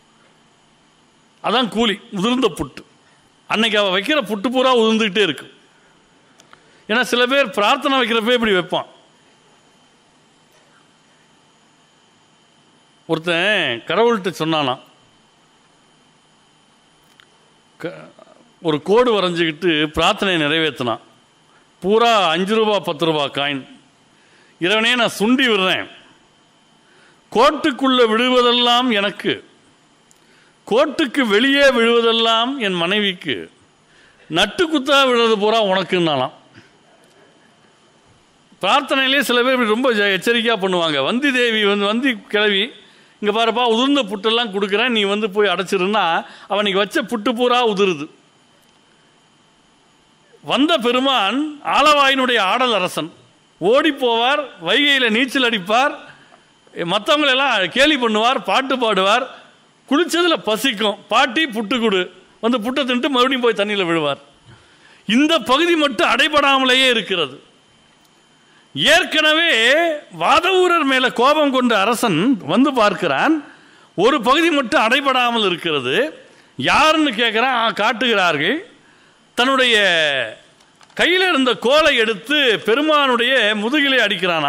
அதான் கூலி உதிர்ந்த புட்டு அன்னைக்கு அவள் வைக்கிற புட்டு பூரா உதிர்ந்துக்கிட்டே இருக்கு ஏன்னா சில பேர் பிரார்த்தனை வைக்கிறப்ப இப்படி வைப்பான் ஒருத்தன் கடவுள்கிட்ட சொன்னானாம் க- ஒரு கோடு வரைஞ்சிக்கிட்டு பிரார்த்தனையை நிறைவேற்றினான் பூரா அஞ்சு ரூபா பத்து ரூபா காயின் இறைவனே நான் சுண்டி விடுறேன் கோட்டுக்குள்ள விழுவதெல்லாம் எனக்கு கோட்டுக்கு வெளியே விழுவதெல்லாம் என் மனைவிக்கு நட்டு குத்தா விழுறது பூரா உனக்குன்னாலாம் பிரார்த்தனையிலே சில பேர் இப்படி ரொம்ப ஜ- எச்சரிக்கையா பண்ணுவாங்க வந்தி தேவி வந்து வந்தி கிழவி இங்கே பாருப்பா உதிர்ந்த புட்டெல்லாம் கொடுக்குறேன் நீ வந்து போய் அடைச்சிருன்னா அவனுக்கு வச்ச புட்டு பூரா உதிருது வந்த பெருமான் ஆலவாயினுடைய ஆடல் அரசன் ஓடி போவார் வைகையில் நீச்சல் அடிப்பார் மற்றவங்களெல்லாம் கேலி பண்ணுவார் பாட்டு பாடுவார் குளிச்சதில் பசிக்கும் பாட்டி புட்டு கொடு வந்து புட்டை தின்ட்டு மறுபடியும் போய் தண்ணியில் விழுவார் இந்த பகுதி மட்டும் அடைபடாமலேயே இருக்கிறது ஏற்கனவே வாதவூரர் மேல கோபம் கொண்ட அரசன் வந்து பார்க்கிறான் ஒரு பகுதி மட்டும் அடைபடாமல் இருக்கிறது யாருன்னு கேட்கிறான் ஆ, காட்டுகிறார்கள் தன்னுடைய கையில் இருந்த கோலை எடுத்து பெருமானுடைய முதுகிலே அடிக்கிறானா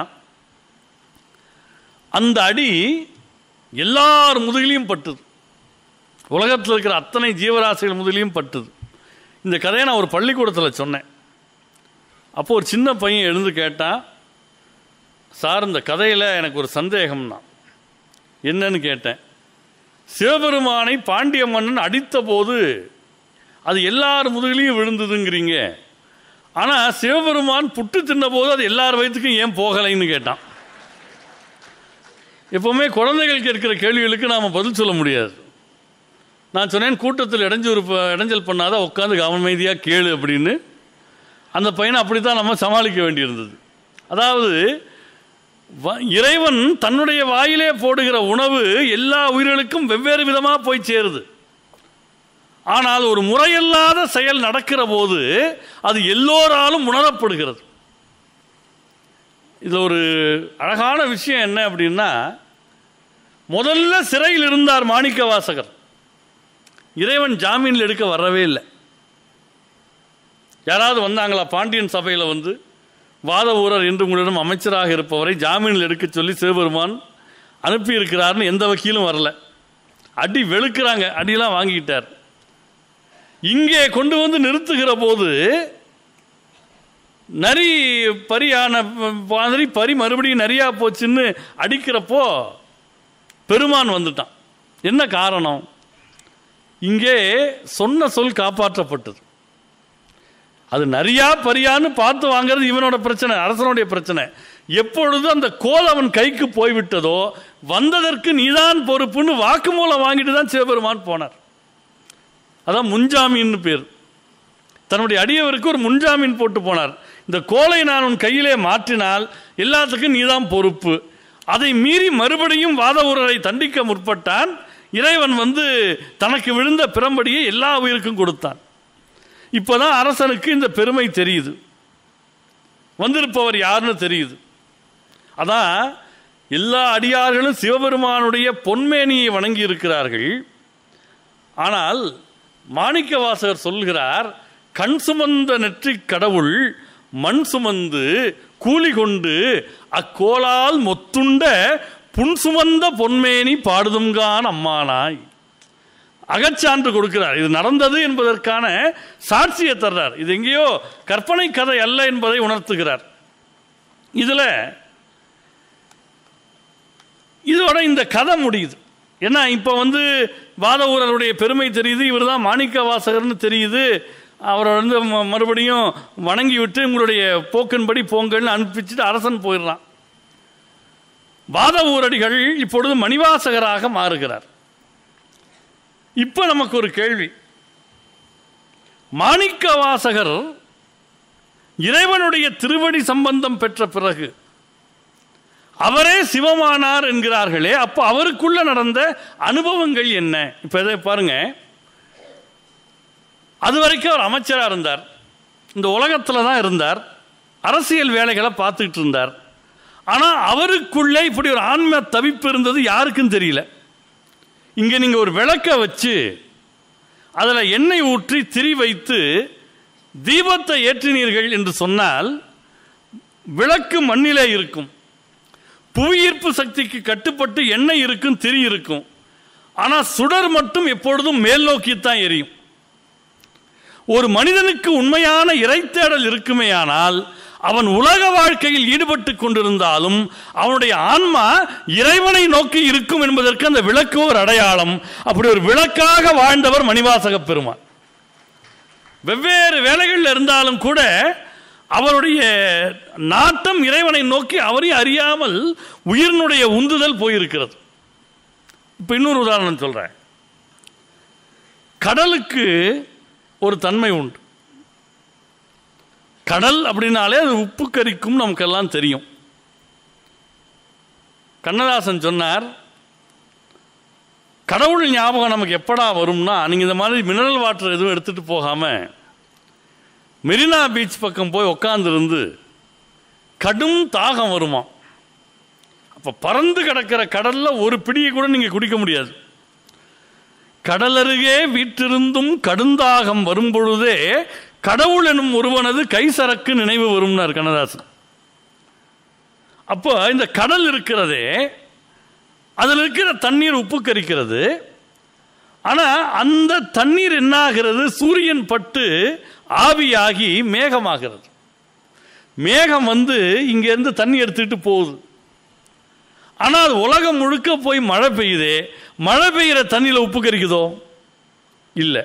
அந்த அடி எல்லார் முதுகிலையும் பட்டுது உலகத்தில் இருக்கிற அத்தனை ஜீவராசிகள் முதுகிலையும் பட்டுது இந்த கதையை நான் ஒரு பள்ளிக்கூடத்தில் சொன்னேன் அப்போ ஒரு சின்ன பையன் எழுந்து கேட்டான் சார் இந்த கதையில் எனக்கு ஒரு சந்தேகம்னா என்னன்னு கேட்டேன் சிவபெருமானை பாண்டிய மன்னன் அடித்த போது அது எல்லார் முதுகிலையும் விழுந்ததுங்கிறீங்க ஆனால் சிவபெருமான் புட்டு தின்ன போது அது எல்லார் வயிற்றுக்கும் ஏன் போகலைன்னு கேட்டான் எப்பவுமே குழந்தைகள் கேட்கிற கேள்விகளுக்கு நாம் பதில் சொல்ல முடியாது நான் சொன்னேன் கூட்டத்தில் இடைஞ்சூர் ப- இடைஞ்சல் பண்ணாத உட்காந்து அமைதியாக கேளு அப்படின்னு அந்த பையனை அப்படித்தான் நம்ம சமாளிக்க வேண்டியிருந்தது அதாவது வ- இறைவன் தன்னுடைய வாயிலே போடுகிற உணவு எல்லா உயிர்களுக்கும் வெவ்வேறு விதமாக போய் சேருது ஆனால் ஒரு முறையில்லாத செயல் நடக்கிற போது அது எல்லோராலும் உணரப்படுகிறது இது ஒரு அழகான விஷயம் என்ன அப்படின்னா முதல்ல சிறையில் இருந்தார் மாணிக்க வாசகர் இறைவன் ஜாமீனில் எடுக்க வரவே இல்லை யாராவது வந்தாங்களா பாண்டியன் சபையில் வந்து வாத ஊரர் என்று உங்களிடம் அமைச்சராக இருப்பவரை ஜாமீனில் எடுக்க சொல்லி சிவபெருமான் அனுப்பியிருக்கிறார்னு எந்த வக்கீலும் வரல அடி வெளுக்கிறாங்க அடியெல்லாம் வாங்கிக்கிட்டார் இங்கே கொண்டு வந்து நிறுத்துகிற போது நரி பரியான மாதிரி பரி மறுபடியும் நரியா போச்சுன்னு அடிக்கிறப்போ பெருமான் வந்துட்டான் என்ன காரணம் இங்கே சொன்ன சொல் காப்பாற்றப்பட்டது அது நரியா பரியான்னு பார்த்து வாங்குறது இவனோட பிரச்சனை அரசனுடைய பிரச்சனை எப்பொழுது அந்த கோல் அவன் கைக்கு போய்விட்டதோ வந்ததற்கு நீதான் பொறுப்புன்னு வாக்குமூலம் வாங்கிட்டு தான் சிவபெருமான் போனார் அதான் முன்ஜாமீன் பேர் தன்னுடைய அடியவருக்கு ஒரு முன்ஜாமீன் போட்டு போனார் இந்த கோலை நான் உன் கையிலே மாற்றினால் எல்லாத்துக்கும் நீதான் பொறுப்பு அதை மீறி மறுபடியும் வாத ஊரரை தண்டிக்க முற்பட்டான் இறைவன் வந்து தனக்கு விழுந்த பிறம்படியை எல்லா உயிருக்கும் கொடுத்தான் இப்போதான் அரசனுக்கு இந்த பெருமை தெரியுது வந்திருப்பவர் யாருன்னு தெரியுது அதான் எல்லா அடியார்களும் சிவபெருமானுடைய பொன்மேனியை வணங்கி இருக்கிறார்கள் ஆனால் மாணிக்க வாசகர் சொல்கிறார் கண் சுமந்த நெற்றிக் கடவுள் மண் சுமந்து கூலி கொண்டு அக்கோலால் மொத்துண்ட புன் சுமந்த பொன்மேனி பாடுதுங்கான் அம்மானாய் அகச்சான்று கொடுக்கிறார் இது நடந்தது என்பதற்கான சாட்சியை தர்றார் இது எங்கேயோ கற்பனை கதை அல்ல என்பதை உணர்த்துகிறார் இதுல இதோட இந்த கதை முடியுது ஏன்னா இப்போ வந்து வாத ஊரருடைய பெருமை தெரியுது இவர் தான் மாணிக்க வாசகர்னு தெரியுது அவரை வந்து ம- மறுபடியும் வணங்கி விட்டு உங்களுடைய போக்கின்படி போங்கள்னு அனுப்பிச்சுட்டு அரசன் போயிடுறான் வாத ஊரடிகள் இப்பொழுது மணிவாசகராக மாறுகிறார் இப்போ நமக்கு ஒரு கேள்வி மாணிக்க வாசகர் இறைவனுடைய திருவடி சம்பந்தம் பெற்ற பிறகு அவரே சிவமானார் என்கிறார்களே அப்போ அவருக்குள்ள நடந்த அனுபவங்கள் என்ன இப்போ இதை பாருங்க அது வரைக்கும் அவர் அமைச்சராக இருந்தார் இந்த உலகத்தில் தான் இருந்தார் அரசியல் வேலைகளை பார்த்துக்கிட்டு இருந்தார் ஆனால் அவருக்குள்ளே இப்படி ஒரு ஆன்ம தவிப்பு இருந்தது யாருக்கும் தெரியல இங்கே நீங்கள் ஒரு விளக்கை வச்சு அதில் எண்ணெய் ஊற்றி திரி வைத்து தீபத்தை ஏற்றினீர்கள் என்று சொன்னால் விளக்கு மண்ணிலே இருக்கும் புவியீர்ப்பு சக்திக்கு கட்டுப்பட்டு எண்ணெய் இருக்கும் திரி இருக்கும் ஆனால் சுடர் மட்டும் எப்பொழுதும் மேல் நோக்கித்தான் எரியும் ஒரு மனிதனுக்கு உண்மையான இறைத்தேடல் இருக்குமேயானால் அவன் உலக வாழ்க்கையில் ஈடுபட்டு கொண்டிருந்தாலும் அவனுடைய ஆன்மா இறைவனை நோக்கி இருக்கும் என்பதற்கு அந்த விளக்கு ஒரு அடையாளம் அப்படி ஒரு விளக்காக வாழ்ந்தவர் மணிவாசக பெருமான் வெவ்வேறு வேலைகளில் இருந்தாலும் கூட அவருடைய நாட்டம் இறைவனை நோக்கி அவரையும் அறியாமல் உயிரினுடைய உந்துதல் போயிருக்கிறது இப்போ இன்னொரு உதாரணம் சொல்றேன் கடலுக்கு ஒரு தன்மை உண்டு கடல் அப்படின்னாலே அது உப்பு கரிக்கும் நமக்கெல்லாம் தெரியும் கண்ணதாசன் சொன்னார் கடவுள் ஞாபகம் நமக்கு எப்படா வரும்னா நீங்கள் இந்த மாதிரி மினரல் வாட்டர் எதுவும் எடுத்துட்டு போகாம மெரினா பீச் பக்கம் போய் உட்காந்துருந்து கடும் தாகம் வருமா அப்போ பறந்து கிடக்கிற கடல்ல ஒரு பிடியை கூட நீங்கள் குடிக்க முடியாது கடலருகே வீற்றிருந்தும் கடுந்தாகம் வரும் பொழுதே கடவுள் எனும் ஒருவனது கைசரக்கு நினைவு வரும்னார் கண்ணதாசன் அப்போ இந்த கடல் இருக்கிறதே அதில் இருக்கிற தண்ணீர் உப்பு கரிக்கிறது ஆனால் அந்த தண்ணீர் என்னாகிறது சூரியன் பட்டு ஆவியாகி மேகமாகிறது மேகம் வந்து இங்கேருந்து தண்ணி எடுத்துக்கிட்டு போகுது ஆனால் உலகம் முழுக்க போய் மழை பெய்யுதே மழை பெய்கிற தண்ணியில் உப்பு கரிக்குதோ இல்லை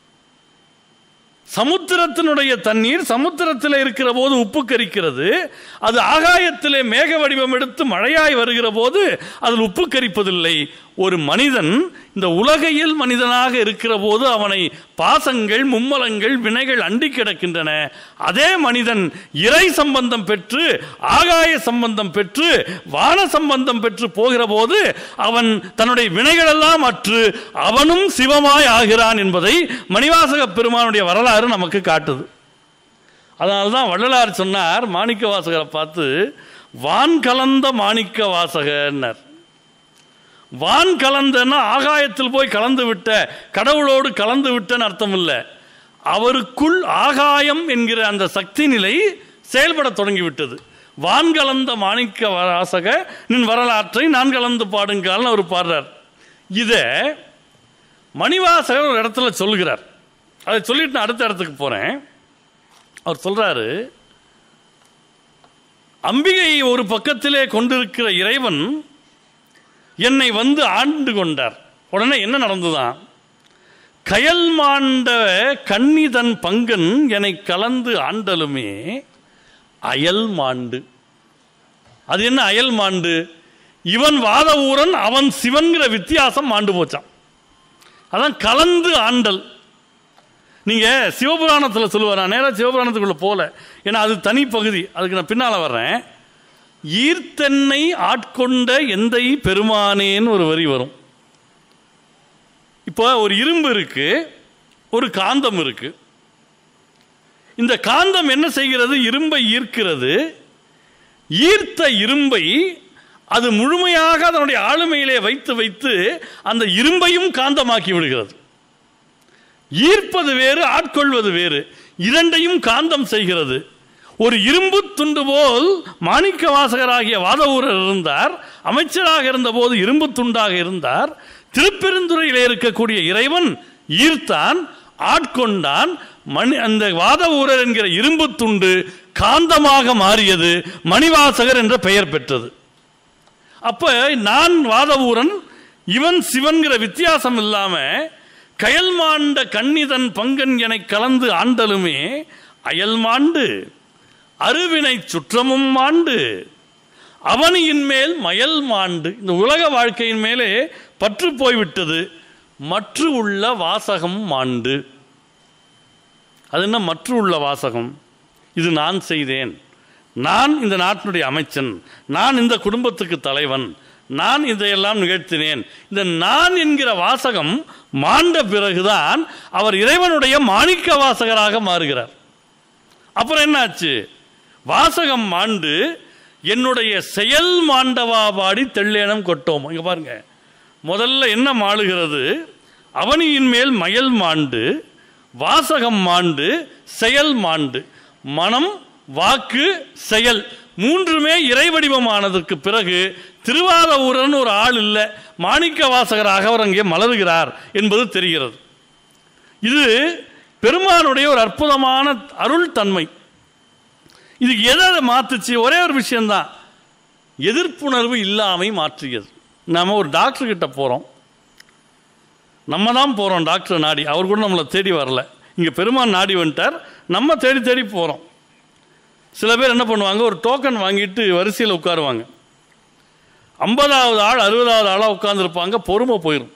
சமுத்திரத்தினுடைய தண்ணீர் சமுத்திரத்தில் இருக்கிற போது உப்பு கரிக்கிறது அது ஆகாயத்திலே மேக வடிவம் எடுத்து மழையாய் வருகிற போது அதில் உப்பு கரிப்பதில்லை ஒரு மனிதன் இந்த உலகையில் மனிதனாக இருக்கிற போது அவனை பாசங்கள் மும்மலங்கள் வினைகள் அண்டி கிடக்கின்றன அதே மனிதன் இறை சம்பந்தம் பெற்று ஆகாய சம்பந்தம் பெற்று வான சம்பந்தம் பெற்று போகிற போது அவன் தன்னுடைய வினைகளெல்லாம் அற்று அவனும் சிவமாய் ஆகிறான் என்பதை மணிவாசக பெருமானுடைய வரலாறு நமக்கு காட்டுது அதனால தான் வள்ளலார் சொன்னார் மாணிக்க வாசகரை பார்த்து வான் கலந்த மாணிக்க வாசகன்னார் வான் கலந்தன்னா ஆகாயத்தில் போய் கலந்து விட்ட கடவுளோடு கலந்து விட்டன்னு அர்த்தம் இல்லை அவருக்குள் ஆகாயம் என்கிற அந்த சக்தி நிலை செயல்பட தொடங்கிவிட்டது வான் கலந்த மாணிக்க வாசக நின் வரலாற்றை நான் கலந்து பாடுங்கால்னு அவர் பாடுறார் இதை மணிவாசகர் ஒரு இடத்துல சொல்லுகிறார் அதை சொல்லிட்டு நான் அடுத்த இடத்துக்கு போறேன் அவர் சொல்றாரு அம்பிகையை ஒரு பக்கத்திலே கொண்டிருக்கிற இறைவன் என்னை வந்து ஆண்டு கொண்டார் உடனே என்ன நடந்துதான் கயல் மாண்ட கன்னிதன் பங்கன் என்னை கலந்து ஆண்டலுமே அயல் மாண்டு அது என்ன அயல் மாண்டு இவன் வாத ஊரன் அவன் சிவன்கிற வித்தியாசம் மாண்டு போச்சான் அதான் கலந்து ஆண்டல் நீங்க சிவபுராணத்தில் சொல்லுவார் நான் நேராக சிவபுராணத்துக்குள்ள போல ஏன்னா அது தனி பகுதி அதுக்கு நான் பின்னால வர்றேன் ஈர்த்தென்னை ஆட்கொண்ட எந்தை பெருமானேன்னு ஒரு வரி வரும் இப்போ ஒரு இரும்பு இருக்கு ஒரு காந்தம் இருக்கு இந்த காந்தம் என்ன செய்கிறது இரும்பை ஈர்க்கிறது ஈர்த்த இரும்பை அது முழுமையாக அதனுடைய ஆளுமையிலே வைத்து வைத்து அந்த இரும்பையும் காந்தமாக்கி விடுகிறது ஈர்ப்பது வேறு ஆட்கொள்வது வேறு இரண்டையும் காந்தம் செய்கிறது ஒரு இரும்பு துண்டு போல் மாணிக்க வாசகராகிய வாதவூரர் இருந்தார் அமைச்சராக இருந்தபோது இரும்பு துண்டாக இருந்தார் திருப்பெருந்துறையிலே இருக்கக்கூடிய இறைவன் ஈர்த்தான் ஆட்கொண்டான் மணி அந்த வாதவூரர் என்கிற இரும்பு துண்டு காந்தமாக மாறியது மணிவாசகர் என்ற பெயர் பெற்றது அப்ப நான் வாதவூரன் இவன் சிவன்கிற வித்தியாசம் இல்லாம கயல் மாண்ட கண்ணிதன் பங்கன் என கலந்து ஆண்டலுமே அயல் மாண்டு அருவினை சுற்றமும் மாண்டு அவனியின் மேல் மயல் மாண்டு இந்த உலக வாழ்க்கையின் மேலே பற்று போய்விட்டது மற்ற உள்ள வாசகம் மாண்டு அது என்ன மற்ற உள்ள வாசகம் இது நான் செய்தேன் நான் இந்த நாட்டினுடைய அமைச்சன் நான் இந்த குடும்பத்துக்கு தலைவன் நான் இதையெல்லாம் நிகழ்த்தினேன் இந்த நான் என்கிற வாசகம் மாண்ட பிறகுதான் அவர் இறைவனுடைய மாணிக்க வாசகராக மாறுகிறார் அப்புறம் என்னாச்சு வாசகம் மாண்டு என்னுடைய செயல் மாண்டவா பாடி தெள்ளேனம் கொட்டோம் இங்க பாருங்க முதல்ல என்ன மாளுகிறது அவனியின் மேல் மயல் மாண்டு வாசகம் மாண்டு செயல் மாண்டு மனம் வாக்கு செயல் மூன்றுமே இறைவடிவமானதற்கு பிறகு திருவாரூரன் ஒரு ஆள் இல்லை மாணிக்க வாசகராக அவர் அங்கே மலருகிறார் என்பது தெரிகிறது இது பெருமானுடைய ஒரு அற்புதமான அருள் தன்மை இது எதை மாத்துச்சு ஒரே ஒரு விஷயம்தான் எதிர்ப்புணர்வு இல்லாமை மாற்றியது நாம ஒரு டாக்டர் கிட்ட போறோம் நம்ம தான் போறோம் டாக்டர் நாடி அவர் கூட நம்மளை தேடி வரல இங்க பெருமான் நாடி வந்துட்டார் நம்ம தேடி தேடி போறோம் சில பேர் என்ன பண்ணுவாங்க ஒரு டோக்கன் வாங்கிட்டு வரிசையில் உட்காருவாங்க ஐம்பதாவது ஆள் அறுபதாவது ஆளாக உட்காந்துருப்பாங்க பொறுமை போயிடும்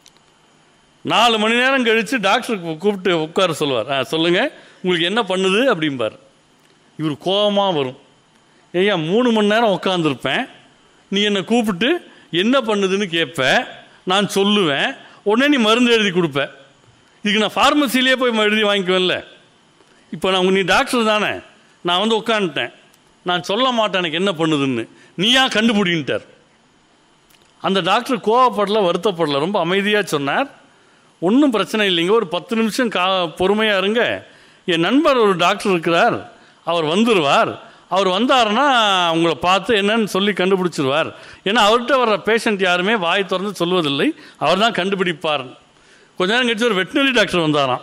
நாலு மணி நேரம் கழித்து டாக்டருக்கு கூப்பிட்டு உட்கார சொல்லுவார் ஆ சொல்லுங்கள் உங்களுக்கு என்ன பண்ணுது அப்படிம்பார் இவர் கோபமாக வரும் ஐயா மூணு மணி நேரம் உட்காந்துருப்பேன் நீ என்னை கூப்பிட்டு என்ன பண்ணுதுன்னு கேட்ப நான் சொல்லுவேன் உடனே நீ மருந்து எழுதி கொடுப்ப இதுக்கு நான் ஃபார்மசிலேயே போய் எழுதி வாங்கிக்குவேன்ல இப்போ நான் உங்க- நீ டாக்டர் தானே நான் வந்து உட்காந்துட்டேன் நான் சொல்ல மாட்டேன் எனக்கு என்ன பண்ணுதுன்னு நீயா கண்டுபிடின்ட்டார் அந்த டாக்டர் கோவப்படல வருத்தப்படல ரொம்ப அமைதியாக சொன்னார் ஒன்றும் பிரச்சனை இல்லைங்க ஒரு பத்து நிமிஷம் கா பொறுமையாக இருங்க என் நண்பர் ஒரு டாக்டர் இருக்கிறார் அவர் வந்துடுவார் அவர் வந்தாருன்னா உங்களை பார்த்து என்னன்னு சொல்லி கண்டுபிடிச்சிருவார் ஏன்னா அவர்கிட்ட வர்ற பேஷண்ட் யாருமே வாய் திறந்து சொல்வதில்லை அவர் தான் கண்டுபிடிப்பார் கொஞ்ச நேரம் கழிச்சு ஒரு வெட்டினரி டாக்டர் வந்தாராம்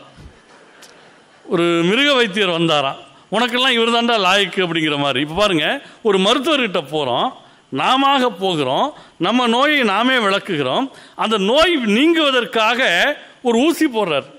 ஒரு மிருக வைத்தியர் வந்தாராம் உனக்கெல்லாம் இவர் தாண்டா லாய்க்கு அப்படிங்கிற மாதிரி இப்போ பாருங்க ஒரு மருத்துவர்கிட்ட போகிறோம் நாம போகிறோம் நம்ம நோயை நாமே விளக்குகிறோம் அந்த நோய் நீங்குவதற்காக ஒரு ஊசி போடுறார்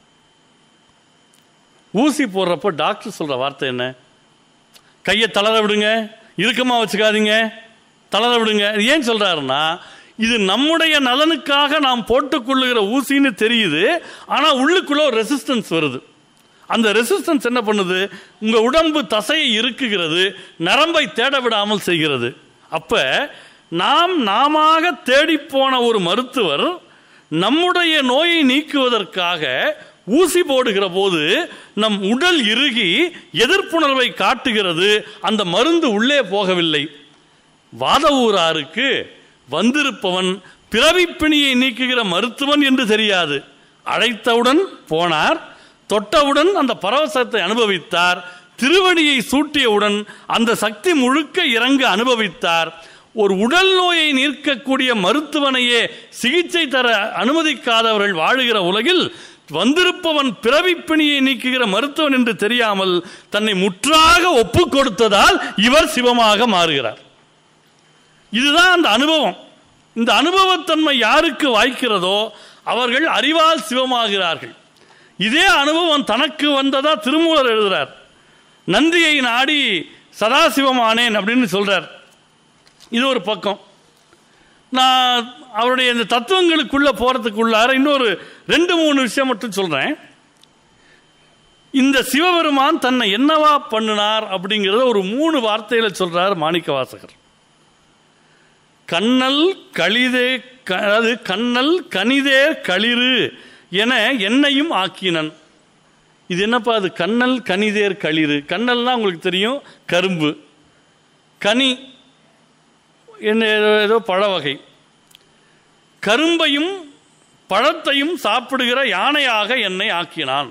ஊசி போடுறப்போ டாக்டர் சொல்ற வார்த்தை என்ன கையை தளர விடுங்க இறுக்கமாக வச்சுக்காதீங்க தளர விடுங்க இது ஏன் சொல்றாருன்னா இது நம்முடைய நலனுக்காக நாம் போட்டுக்கொள்ளுகிற ஊசின்னு தெரியுது ஆனால் உள்ளுக்குள்ள ஒரு ரெசிஸ்டன்ஸ் வருது அந்த ரெசிஸ்டன்ஸ் என்ன பண்ணுது உங்க உடம்பு தசையை இறுக்குகிறது நரம்பை தேட விடாமல் செய்கிறது அப்ப நாம் நாமாக தேடிப்போன ஒரு மருத்துவர் நம்முடைய நோயை நீக்குவதற்காக ஊசி போடுகிற போது நம் உடல் இறுகி எதிர்ப்புணர்வை காட்டுகிறது அந்த மருந்து உள்ளே போகவில்லை வாதவூராருக்கு வந்திருப்பவன் பிறவிப்பிணியை நீக்குகிற மருத்துவன் என்று தெரியாது அழைத்தவுடன் போனார் தொட்டவுடன் அந்த பரவசத்தை அனுபவித்தார் திருவடியை சூட்டியவுடன் அந்த சக்தி முழுக்க இறங்க அனுபவித்தார் ஒரு உடல் நோயை நீர்க்கக்கூடிய மருத்துவனையே சிகிச்சை தர அனுமதிக்காதவர்கள் வாழுகிற உலகில் வந்திருப்பவன் பிறவிப்பிணியை நீக்குகிற மருத்துவன் என்று தெரியாமல் தன்னை முற்றாக ஒப்புக் கொடுத்ததால் இவர் சிவமாக மாறுகிறார் இதுதான் அந்த அனுபவம் இந்த அனுபவத்தன்மை யாருக்கு வாய்க்கிறதோ அவர்கள் அறிவால் சிவமாகிறார்கள் இதே அனுபவம் தனக்கு வந்ததா திருமூலர் எழுதுறார் நந்தியை நாடி சதாசிவமானேன் அப்படின்னு சொல்றார் இது ஒரு பக்கம் நான் அவருடைய இந்த தத்துவங்களுக்குள்ளே போகிறதுக்குள்ளார இன்னொரு ரெண்டு மூணு விஷயம் மட்டும் சொல்கிறேன் இந்த சிவபெருமான் தன்னை என்னவா பண்ணினார் அப்படிங்கிறத ஒரு மூணு வார்த்தையில சொல்றார் மாணிக்க வாசகர் கண்ணல் களிதே க- அதாவது கண்ணல் கனிதே களிறு என என்னையும் ஆக்கினன் இது என்னப்பா அது கண்ணல் கனிதேர் களிறு கண்ணல்னா உங்களுக்கு தெரியும் கரும்பு கனி என்ன ஏதோ- ஏதோ பழ வகை கரும்பையும் பழத்தையும் சாப்பிடுகிற யானையாக என்னை ஆக்கினான்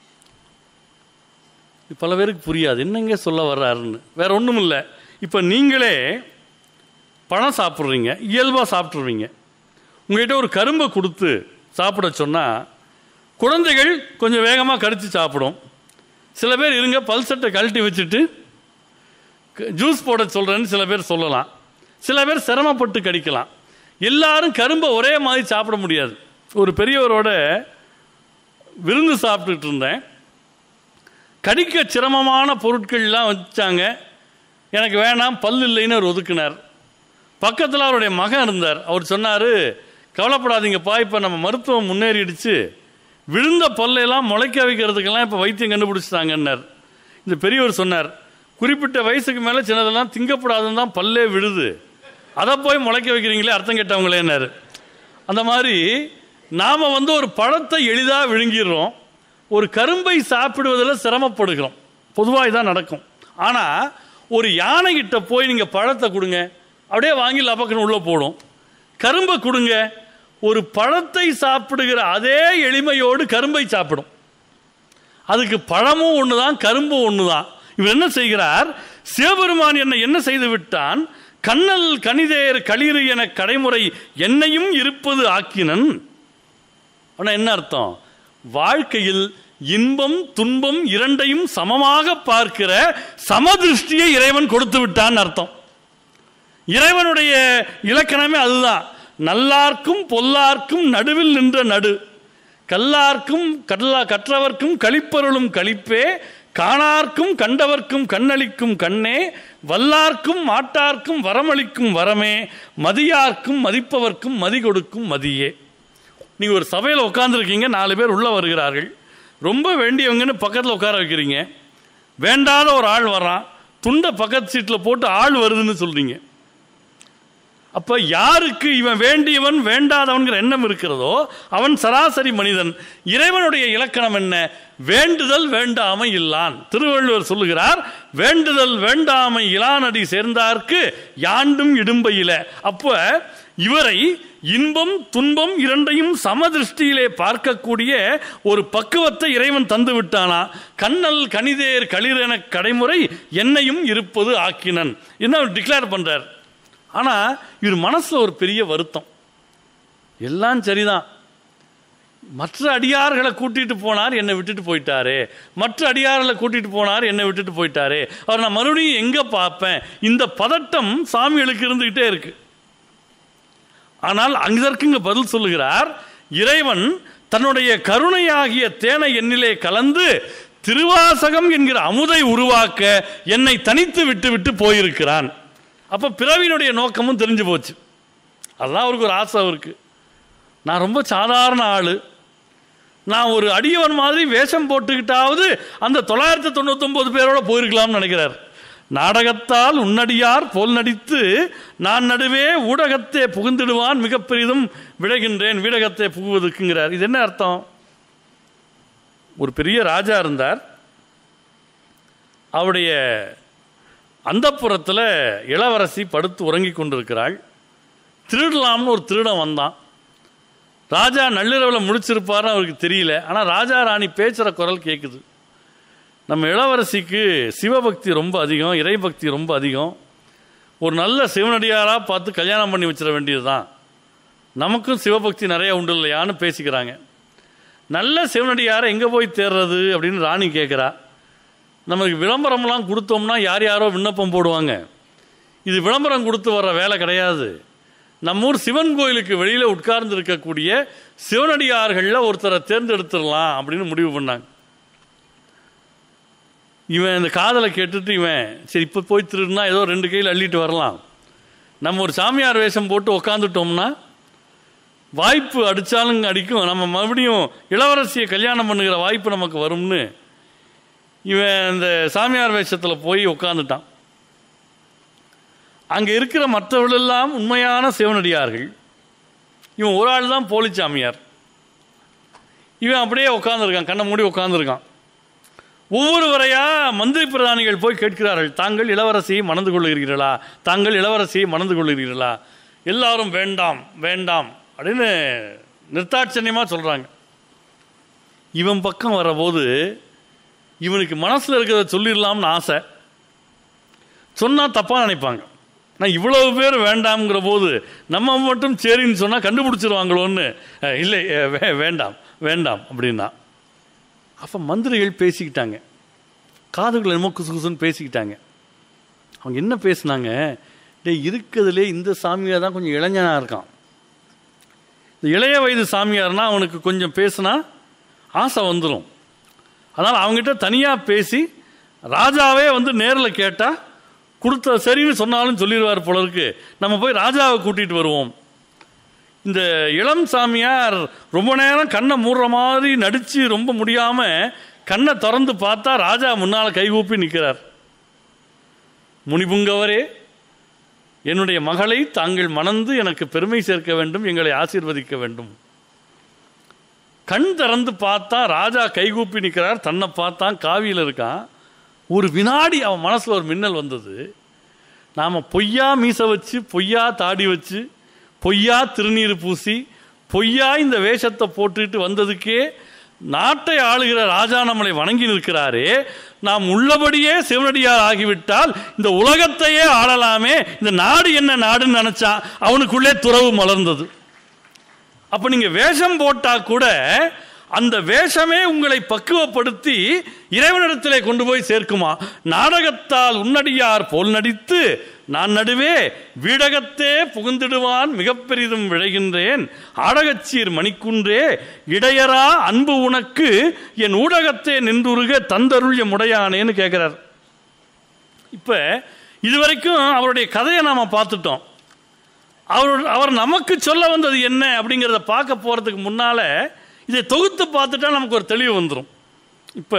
இது பல பேருக்கு புரியாது என்னங்க சொல்ல வர்றாருன்னு வேற ஒன்றும் இல்லை இப்போ நீங்களே பழம் சாப்பிட்றீங்க இயல்பாக சாப்பிட்ருவீங்க உங்ககிட்ட ஒரு கரும்பை கொடுத்து சாப்பிட சொன்னால் குழந்தைகள் கொஞ்சம் வேகமாக கடித்து சாப்பிடும் சில பேர் இருங்க பல்சட்டை கழட்டி வச்சுட்டு க- ஜூஸ் போட சொல்கிறேன்னு சில பேர் சொல்லலாம் சில பேர் சிரமப்பட்டு கடிக்கலாம் எல்லாரும் கரும்பை ஒரே மாதிரி சாப்பிட முடியாது ஒரு பெரியவரோட விருந்து சாப்பிட்டுட்டு இருந்தேன் கடிக்க சிரமமான பொருட்கள்லாம் வச்சாங்க எனக்கு வேணாம் பல் இல்லைன்னு அவர் ஒதுக்குனார் பக்கத்தில் அவருடைய மகன் இருந்தார் அவர் சொன்னார் கவலைப்படாதீங்கப்பா இப்போ நம்ம மருத்துவம் முன்னேறிடுச்சு விழுந்த பல்லையெல்லாம் முளைக்க வைக்கிறதுக்கெல்லாம் இப்போ வைத்தியம் கண்டுபிடிச்சிட்டாங்கன்னார் இந்த பெரியவர் சொன்னார் குறிப்பிட்ட வயசுக்கு மேலே சின்னதெல்லாம் திங்கப்படாதுன்னு தான் பல்லே விழுது அதை போய் முளைக்க வைக்கிறீங்களே அர்த்தம் கெட்டவங்களேன்னாரு அந்த மாதிரி நாம் வந்து ஒரு பழத்தை எளிதாக விழுங்கிடுறோம் ஒரு கரும்பை சாப்பிடுவதில் சிரமப்படுகிறோம் பொதுவாக இதான் நடக்கும் ஆனால் ஒரு யானைகிட்ட போய் நீங்கள் பழத்தை கொடுங்க அப்படியே வாங்கி லபக்குன்னு உள்ளே போடும் கரும்பை கொடுங்க ஒரு பழத்தை சாப்பிடுகிற அதே எளிமையோடு கரும்பை சாப்பிடும் அதுக்கு பழமும் ஒன்று தான் கரும்பும் ஒன்று தான் இவர் என்ன செய்கிறார் சிவபெருமான் என்னை என்ன செய்து விட்டான் கண்ணல் கனிதேர் களிறு என கடைமுறை என்னையும் இருப்பது ஆக்கினன் ஆனால் என்ன அர்த்தம் வாழ்க்கையில் இன்பம் துன்பம் இரண்டையும் சமமாக பார்க்கிற சமதிருஷ்டியை இறைவன் கொடுத்து விட்டான் அர்த்தம் இறைவனுடைய இலக்கணமே அதுதான் நல்லார்க்கும் பொல்லார்க்கும் நடுவில் நின்ற நடு கல்லார்க்கும் கல்லா கற்றவர்க்கும் களிப்பருளும் களிப்பே காணார்க்கும் கண்டவர்க்கும் கண்ணளிக்கும் கண்ணே வல்லார்க்கும் மாட்டார்க்கும் வரமளிக்கும் வரமே மதியார்க்கும் மதிப்பவர்க்கும் மதி கொடுக்கும் மதியே நீங்கள் ஒரு சபையில் உட்காந்துருக்கீங்க நாலு பேர் உள்ளே வருகிறார்கள் ரொம்ப வேண்டியவங்கன்னு பக்கத்தில் உட்கார வைக்கிறீங்க வேண்டாத ஒரு ஆள் வர்றான் துண்டை பக்கத்து சீட்டில் போட்டு ஆள் வருதுன்னு சொல்கிறீங்க அப்போ யாருக்கு இவன் வேண்டியவன் வேண்டாதவன்கிற எண்ணம் இருக்கிறதோ அவன் சராசரி மனிதன் இறைவனுடைய இலக்கணம் என்ன வேண்டுதல் வேண்டாமை இல்லான் திருவள்ளுவர் சொல்லுகிறார் வேண்டுதல் வேண்டாமை இலானடி சேர்ந்தார்க்கு யாண்டும் இடும்பையில அப்போ இவரை இன்பம் துன்பம் இரண்டையும் சமதிருஷ்டியிலே பார்க்கக்கூடிய ஒரு பக்குவத்தை இறைவன் தந்து விட்டானா கண்ணல் கனிதேர் களிரென கடைமுறை என்னையும் இருப்பது ஆக்கினன் என்ன டிக்ளேர் பண்றார் ஆனால் இவர் மனசில் ஒரு பெரிய வருத்தம் எல்லாம் சரிதான் மற்ற அடியார்களை கூட்டிட்டு போனார் என்னை விட்டுட்டு போயிட்டாரே மற்ற அடியார்களை கூட்டிட்டு போனார் என்னை விட்டுட்டு போயிட்டாரே அவர் நான் மறுபடியும் எங்க பார்ப்பேன் இந்த பதட்டம் சாமிகளுக்கு இருந்துகிட்டே இருக்கு ஆனால் அங்கதற்கு இங்க பதில் சொல்லுகிறார் இறைவன் தன்னுடைய கருணையாகிய தேனை என்னிலே கலந்து திருவாசகம் என்கிற அமுதை உருவாக்க என்னை தனித்து விட்டு விட்டு போயிருக்கிறான் அப்ப பிறவியினுடைய நோக்கமும் தெரிஞ்சு போச்சு அதான் அவருக்கு ஒரு ஆசை அவருக்கு நான் ரொம்ப சாதாரண ஆளு நான் ஒரு அடியவன் மாதிரி வேஷம் போட்டுக்கிட்டாவது அந்த தொள்ளாயிரத்தி தொண்ணூத்தொன்பது பேரோட போயிருக்கலாம்னு நினைக்கிறார் நாடகத்தால் உன்னடியார் போல் நடித்து நான் நடுவே ஊடகத்தை புகுந்திடுவான் மிக பெரிதும் விடைகின்றேன் வீடகத்தை புகுவதற்குங்கிறார் இது என்ன அர்த்தம் ஒரு பெரிய ராஜா இருந்தார் அவருடைய அந்தப்புறத்தில் இளவரசி படுத்து உறங்கி கொண்டிருக்கிறாள் திருடலாம்னு ஒரு திருடன் வந்தான் ராஜா நள்ளிரவில் முடிச்சிருப்பாருன்னு அவருக்கு தெரியல ஆனால் ராஜா ராணி பேசுகிற குரல் கேட்குது நம்ம இளவரசிக்கு சிவபக்தி ரொம்ப அதிகம் இறைபக்தி ரொம்ப அதிகம் ஒரு நல்ல சிவனடியாராக பார்த்து கல்யாணம் பண்ணி வச்சிட வேண்டியது தான் நமக்கும் சிவபக்தி நிறைய உண்டு இல்லையான்னு பேசிக்கிறாங்க நல்ல சிவனடியாரை எங்கே போய் தேடுறது அப்படின்னு ராணி கேட்குறா நமக்கு விளம்பரம்லாம் கொடுத்தோம்னா யார் யாரோ விண்ணப்பம் போடுவாங்க இது விளம்பரம் கொடுத்து வர்ற வேலை கிடையாது நம்ம ஊர் சிவன் கோயிலுக்கு வெளியில் உட்கார்ந்து இருக்கக்கூடிய சிவனடியார்களில் ஒருத்தரை தேர்ந்தெடுத்துடலாம் அப்படின்னு முடிவு பண்ணாங்க இவன் இந்த காதலை கேட்டுட்டு இவன் சரி இப்போ போய் திருடுனா ஏதோ ரெண்டு கையில் அள்ளிட்டு வரலாம் நம்ம ஒரு சாமியார் வேஷம் போட்டு உக்காந்துட்டோம்னா வாய்ப்பு அடித்தாலும் அடிக்கும் நம்ம மறுபடியும் இளவரசியை கல்யாணம் பண்ணுகிற வாய்ப்பு நமக்கு வரும்னு இவன் இந்த சாமியார் வேஷத்தில் போய் உட்காந்துட்டான் அங்கே இருக்கிற மற்றவர்களெல்லாம் உண்மையான சிவனடியார்கள் இவன் ஒரு ஆள் தான் போலி சாமியார் இவன் அப்படியே உட்காந்துருக்கான் கண்ணை மூடி உட்காந்துருக்கான் ஒவ்வொருவரையா மந்திரி பிரதானிகள் போய் கேட்கிறார்கள் தாங்கள் இளவரசியை மணந்து கொள்ளுகிறீர்களா தாங்கள் இளவரசியை மணந்து கொள்ளுகிறீர்களா எல்லாரும் வேண்டாம் வேண்டாம் அப்படின்னு நிர்த்தாட்சணியமாக சொல்கிறாங்க இவன் பக்கம் வரபோது இவனுக்கு மனசில் இருக்கிறத சொல்லிடலாம்னு ஆசை சொன்னால் தப்பாக நினைப்பாங்க நான் இவ்வளவு பேர் வேண்டாம்ங்கிற போது நம்ம மட்டும் சரின்னு சொன்னால் கண்டுபிடிச்சிருவாங்களோன்னு அஹ், இல்லை அஹ், வே- வேண்டாம் வேண்டாம் அப்படின்னா அப்போ மந்திரிகள் பேசிக்கிட்டாங்க காதுகள் என்னமோ குசு குசுன்னு பேசிக்கிட்டாங்க அவங்க என்ன பேசுனாங்க டேய் இருக்கிறதுலே இந்த சாமியார் தான் கொஞ்சம் இளைஞனாக இருக்கான் இந்த இளைய வயது சாமியார்னா அவனுக்கு கொஞ்சம் பேசுனா ஆசை வந்துடும் அதனால் அவங்ககிட்ட தனியாக பேசி ராஜாவே வந்து நேரில் கேட்டால் கொடுத்த சரின்னு சொன்னாலும் சொல்லிடுவார் போல இருக்கு நம்ம போய் ராஜாவை கூட்டிகிட்டு வருவோம் இந்த இளம் சாமியார் ரொம்ப நேரம் கண்ணை மூடுற மாதிரி நடித்து ரொம்ப முடியாமல் கண்ணை திறந்து பார்த்தா ராஜா முன்னால் கைகூப்பி நிற்கிறார் முனிபுங்கவரே என்னுடைய மகளை தாங்கள் மணந்து எனக்கு பெருமை சேர்க்க வேண்டும் எங்களை ஆசீர்வதிக்க வேண்டும் கண் திறந்து பார்த்தா ராஜா கைகூப்பி நிற்கிறார் தன்னை பார்த்தான் காவியில் இருக்கான் ஒரு வினாடி அவன் மனசில் ஒரு மின்னல் வந்தது நாம் பொய்யா மீசை வச்சு பொய்யா தாடி வச்சு பொய்யா திருநீர் பூசி பொய்யா இந்த வேஷத்தை போட்டுட்டு வந்ததுக்கே நாட்டை ஆளுகிற ராஜா நம்மளை வணங்கி நிற்கிறாரே நாம் உள்ளபடியே சிவனடியார் ஆகிவிட்டால் இந்த உலகத்தையே ஆளலாமே இந்த நாடு என்ன நாடுன்னு நினைச்சான் அவனுக்குள்ளே துறவு மலர்ந்தது அப்ப நீங்க வேஷம் போட்டா கூட அந்த வேஷமே உங்களை பக்குவப்படுத்தி இறைவனிடத்திலே கொண்டு போய் சேர்க்குமா நாடகத்தால் உன்னடியார் போல் நடித்து நான் நடுவே வீடகத்தே புகுந்திடுவான் மிகப் பெரிதும் விழைகின்றேன் ஆடகச்சீர் மணிக்குன்றே இடையரா அன்பு உனக்கு என் ஊடகத்தே நின்றுருக தந்தருள்ய முடையானேன்னு கேட்கிறார் இப்ப இதுவரைக்கும் அவருடைய கதையை நாம பார்த்துட்டோம் அவர் அவர் நமக்கு சொல்ல வந்தது என்ன அப்படிங்கிறத பார்க்க போகிறதுக்கு முன்னால் இதை தொகுத்து பார்த்துட்டா நமக்கு ஒரு தெளிவு வந்துடும் இப்போ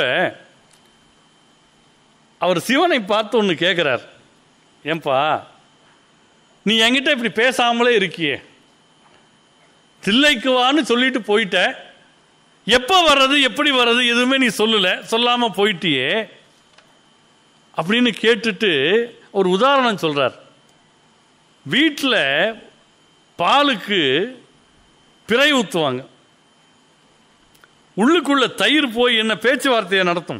அவர் சிவனை பார்த்து ஒன்று கேட்குறார் ஏன்பா நீ என்கிட்ட இப்படி பேசாமலே இருக்கியே தில்லைக்கு வான்னு சொல்லிட்டு போயிட்ட எப்போ வர்றது எப்படி வர்றது எதுவுமே நீ சொல்லலை சொல்லாமல் போயிட்டியே அப்படின்னு கேட்டுட்டு ஒரு உதாரணம் சொல்கிறார் வீட்டில் பாலுக்கு பிறை ஊற்றுவாங்க உள்ளுக்குள்ள தயிர் போய் என்ன பேச்சுவார்த்தையை நடத்தும்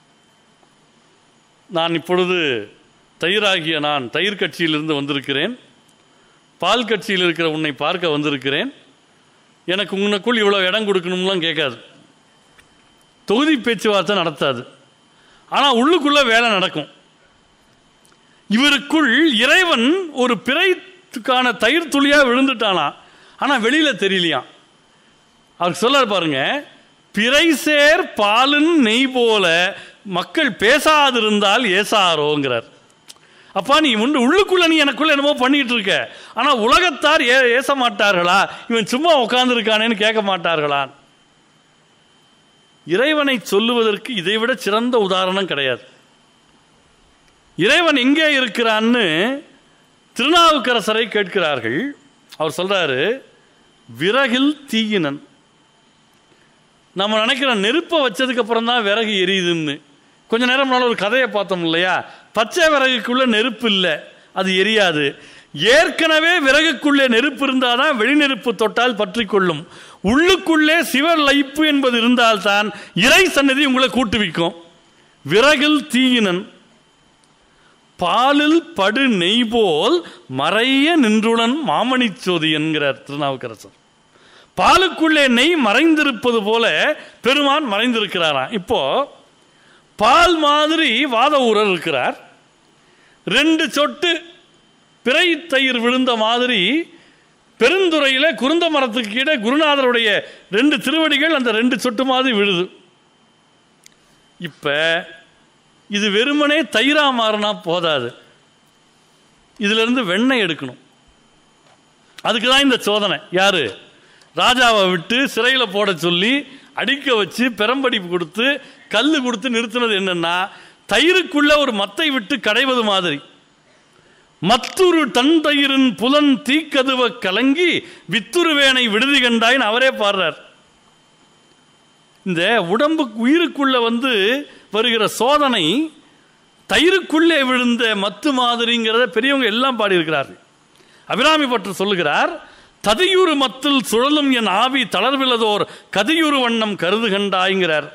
நான் இப்பொழுது தயிராகிய நான் தயிர் கட்சியிலிருந்து வந்திருக்கிறேன் பால் கட்சியில் இருக்கிற உன்னை பார்க்க வந்திருக்கிறேன் எனக்கு உனக்குள் இவ்வளோ இடம் கொடுக்கணும்லாம் கேட்காது தொகுதி பேச்சுவார்த்தை நடத்தாது ஆனால் உள்ளுக்குள்ள வேலை நடக்கும் இவருக்குள் இறைவன் ஒரு பிறைக்கான தயிர் துளியா விழுந்துட்டானா ஆனா வெளியில தெரியலையாம் அவர் சொல்றார் பாருங்க பிறைசேர் பாலின் நெய் போல மக்கள் பேசாதிருந்தால் ஏசாரோங்கிறார் அப்பா நீ முன்னு உள்ளுக்குள்ள நீ எனக்குள்ள என்னமோ பண்ணிட்டு இருக்க ஆனா உலகத்தார் ஏ ஏச மாட்டார்களா இவன் சும்மா உட்கார்ந்துருக்கானேன்னு கேட்க மாட்டார்களா இறைவனை சொல்லுவதற்கு இதைவிட சிறந்த உதாரணம் கிடையாது இறைவன் எங்கே இருக்கிறான்னு திருநாவுக்கரசரை கேட்கிறார்கள் அவர் சொல்றாரு விறகில் தீயினன் நம்ம நினைக்கிறோம் நெருப்பை வச்சதுக்கு அப்புறம் தான் விறகு எரியுதுன்னு கொஞ்ச நேரம் முன்னால் ஒரு கதையை பார்த்தோம் இல்லையா பச்சை விறகுக்குள்ள நெருப்பு இல்லை அது எரியாது ஏற்கனவே விறகுக்குள்ளே நெருப்பு இருந்தால் தான் வெளிநெருப்பு தொட்டால் பற்றி கொள்ளும் உள்ளுக்குள்ளே சிவர் லைப்பு என்பது இருந்தால்தான் இறை சன்னதி உங்களை கூட்டுவிக்கும் விறகில் தீயினன் பாலில் படு நெய் போல் மறைய நின்றுடன் மாமணிச் சோதி என்கிறார் திருநாவுக்கரசர் பாலுக்குள்ளே நெய் மறைந்திருப்பது போல பெருமான் மறைந்திருக்கிறாராம் இப்போ பால் மாதிரி வாத ஊரர் இருக்கிறார் ரெண்டு சொட்டு பிறை தயிர் விழுந்த மாதிரி பெருந்துறையில குருந்த மரத்துக்கு கீழே குருநாதருடைய ரெண்டு திருவடிகள் அந்த ரெண்டு சொட்டு மாதிரி விழுது இப்ப இது வெறுமனே தயிரா மாறினா போதாது இதுல இருந்து வெண்ணெய் எடுக்கணும் அதுக்கு தான் இந்த சோதனை யாரு ராஜாவை விட்டு சிறையில் போட சொல்லி அடிக்க வச்சு பெரம்படிப்பு கொடுத்து கல் கொடுத்து நிறுத்தினது என்னன்னா தயிருக்குள்ள ஒரு மத்தை விட்டு கடைவது மாதிரி மத்துரு தன் தயிரின் புலன் தீக்கதுவ கலங்கி வித்துருவேனை விடுதி கண்டாயின்னு அவரே பாடுறார் இந்த உடம்பு உயிருக்குள்ள வந்து வருகிற சோதனை தயிருக்குள்ளே விழுந்த மத்து மாதிரிங்கிறத பெரியவங்க எல்லாம் பாடியிருக்கிறார்கள் அபிராமி பற்று சொல்லுகிறார் ததியுறு மத்தில் சுழலும் என் ஆவி தளர்விலதோர் கதியுறு வண்ணம் கருது கண்டாய்ங்கிறார்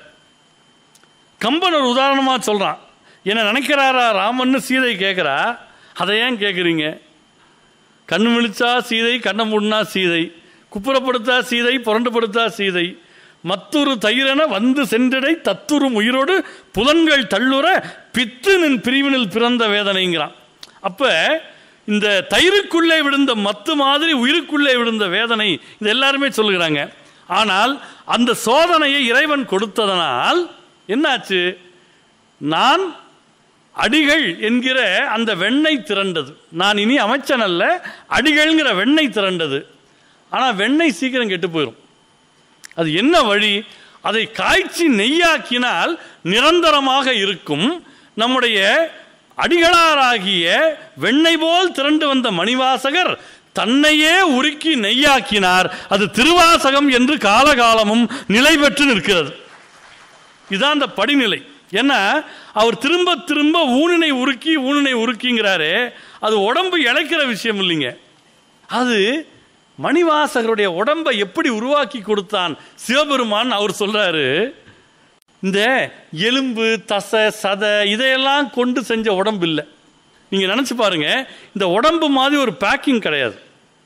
கம்பன் ஒரு உதாரணமாக சொல்கிறான் என்ன நினைக்கிறாரா ராமன்னு சீதை கேட்குறா அதை ஏன் கேட்குறீங்க கண்ணு விழிச்சா சீதை கண்ணை மூடினா சீதை குப்புறப்படுத்தா சீதை புரண்டுபடுத்தா சீதை மத்துரு தயிரென வந்து சென்றடை தத்துரும் உயிரோடு புலன்கள் தள்ளுற பித்து நின் பிரிவினில் பிறந்த வேதனைங்கிறான் அப்ப இந்த தயிருக்குள்ளே விழுந்த மத்து மாதிரி உயிருக்குள்ளே விழுந்த வேதனை இது எல்லாருமே சொல்லுகிறாங்க ஆனால் அந்த சோதனையை இறைவன் கொடுத்ததனால் என்னாச்சு நான் அடிகள் என்கிற அந்த வெண்ணெய் திரண்டது நான் இனி அமைச்சன் அல்ல அடிகள்ங்கிற வெண்ணெய் திரண்டது ஆனால் வெண்ணெய் சீக்கிரம் கெட்டு போயிடும் அது என்ன வழி அதை காய்ச்சி நெய்யாக்கினால் நிரந்தரமாக இருக்கும் நம்முடைய அடிகளாராகிய வெண்ணெய் போல் திரண்டு வந்த மணிவாசகர் தன்னையே உருக்கி நெய்யாக்கினார் அது திருவாசகம் என்று காலகாலமும் நிலை பெற்று நிற்கிறது இதான் அந்த படிநிலை ஏன்னா அவர் திரும்ப திரும்ப ஊனினை உருக்கி ஊனினை உருக்கிங்கிறாரு அது உடம்பு இழைக்கிற விஷயம் இல்லைங்க அது மணிவாசகருடைய உடம்பை எப்படி உருவாக்கி கொடுத்தான் சிவபெருமான் அவர் சொல்றாரு இந்த எலும்பு தசை சதை இதையெல்லாம் கொண்டு செஞ்ச உடம்பு இல்லை நீங்கள் நினச்சி பாருங்க இந்த உடம்பு மாதிரி ஒரு பேக்கிங் கிடையாது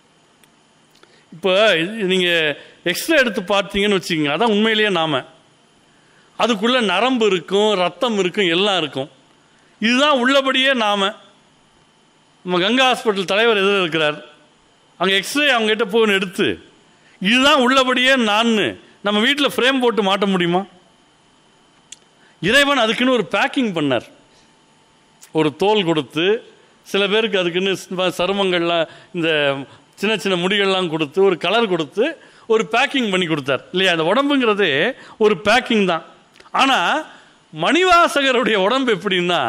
இப்போ நீங்கள் எக்ஸ்ரே எடுத்து பார்த்தீங்கன்னு வச்சுக்கோங்க அதான் உண்மையிலேயே நாம அதுக்குள்ள நரம்பு இருக்கும் ரத்தம் இருக்கும் எல்லாம் இருக்கும் இதுதான் உள்ளபடியே நாம நம்ம கங்கா ஹாஸ்பிட்டல் தலைவர் எதிர இருக்கிறார் அங்கே எக்ஸ்ரே அவங்ககிட்ட போய் எடுத்து இதுதான் உள்ளபடியே நான் நம்ம வீட்டில் ஃப்ரேம் போட்டு மாட்ட முடியுமா இறைவன் அதுக்குன்னு ஒரு பேக்கிங் பண்ணார் ஒரு தோல் கொடுத்து சில பேருக்கு அதுக்குன்னு ச- சருமங்கள்லாம் இந்த சின்ன சின்ன முடிகள்லாம் கொடுத்து ஒரு கலர் கொடுத்து ஒரு பேக்கிங் பண்ணி கொடுத்தார் இல்லையா அந்த உடம்புங்கிறது ஒரு பேக்கிங் தான் ஆனால் மணிவாசகருடைய உடம்பு எப்படின்னா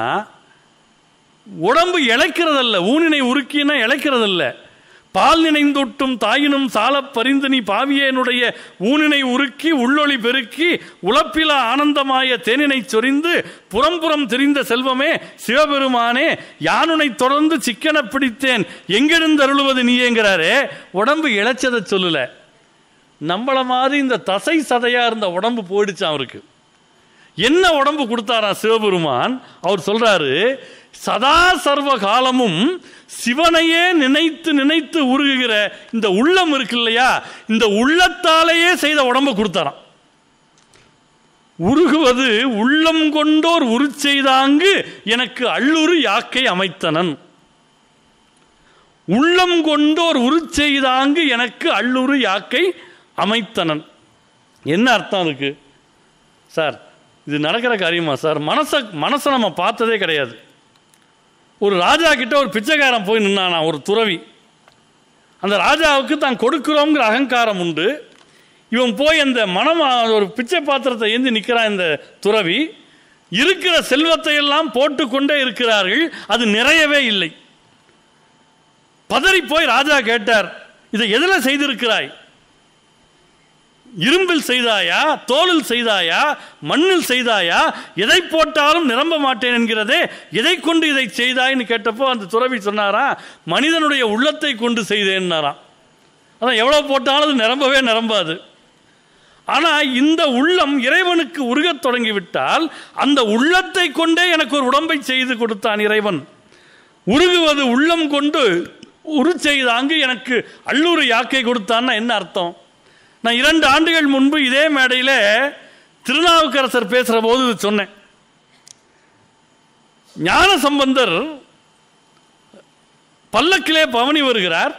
உடம்பு இழைக்கிறதல்ல ஊனினை உருக்கினா இழைக்கிறதல்ல பால் நினைந்தொட்டும் தாயினும் சாலப் பரிந்து நீ பாவியனுடைய ஊனினை உருக்கி உள்ளொளி பெருக்கி உழப்பில ஆனந்தமாய தேனினை சொரிந்து புறம்புறம் தெரிந்த செல்வமே சிவபெருமானே யானுனை தொடர்ந்து சிக்கன பிடித்தேன் எங்கிருந்து அருளுவது நீங்கிறாரே உடம்பு இழைச்சதை சொல்லல நம்மள மாதிரி இந்த தசை சதையா இருந்த உடம்பு போயிடுச்சு அவருக்கு என்ன உடம்பு கொடுத்தாரா சிவபெருமான் அவர் சொல்றாரு சதா சர்வ காலமும் சிவனையே நினைத்து நினைத்து உருகுகிற இந்த உள்ளம் இருக்கு இல்லையா இந்த உள்ளத்தாலேயே செய்த உடம்பை கொடுத்தாராம் உருகுவது உள்ளம் கொண்டோர் உருச்செய்தாங்கு எனக்கு அள்ளுரு யாக்கை அமைத்தனன் உள்ளம் கொண்டோர் உருச்செய்தாங்கு எனக்கு அள்ளுரு யாக்கை அமைத்தனன் என்ன அர்த்தம் இருக்கு சார் இது நடக்கிற காரியமா சார் மனசை மனசை நம்ம பார்த்ததே கிடையாது ஒரு ராஜா கிட்ட ஒரு பிச்சைக்காரன் போய் நின்னானா ஒரு துறவி அந்த ராஜாவுக்கு தான் கொடுக்கிறோங்கிற அகங்காரம் உண்டு இவன் போய் அந்த மனம் ஒரு பிச்சை பாத்திரத்தை ஏந்தி நிற்கிறான் இந்த துறவி இருக்கிற செல்வத்தை எல்லாம் போட்டுக்கொண்டே இருக்கிறார்கள் அது நிறையவே இல்லை பதறி போய் ராஜா கேட்டார் இதை எதில் செய்திருக்கிறாய் இரும்பில் செய்தாயா தோலில் செய்தாயா மண்ணில் செய்தாயா எதை போட்டாலும் நிரம்ப மாட்டேன் என்கிறதே எதை கொண்டு இதை செய்தாய்ன்னு கேட்டப்போ அந்த துறவி சொன்னாரா மனிதனுடைய உள்ளத்தை கொண்டு செய்தேன்னாராம் அதான் எவ்வளோ போட்டாலும் அது நிரம்பவே நிரம்பாது ஆனால் இந்த உள்ளம் இறைவனுக்கு உருகத் தொடங்கிவிட்டால் அந்த உள்ளத்தை கொண்டே எனக்கு ஒரு உடம்பை செய்து கொடுத்தான் இறைவன் உருகுவது உள்ளம் கொண்டு உரு செய்தாங்கு எனக்கு அள்ளூர் யாக்கை கொடுத்தான்னா என்ன அர்த்தம் நான் இரண்டு ஆண்டுகள் முன்பு இதே மேடையில் திருநாவுக்கரசர் பேசுகிற போது இது சொன்னேன் ஞான சம்பந்தர் பல்லக்கிலே பவனி வருகிறார்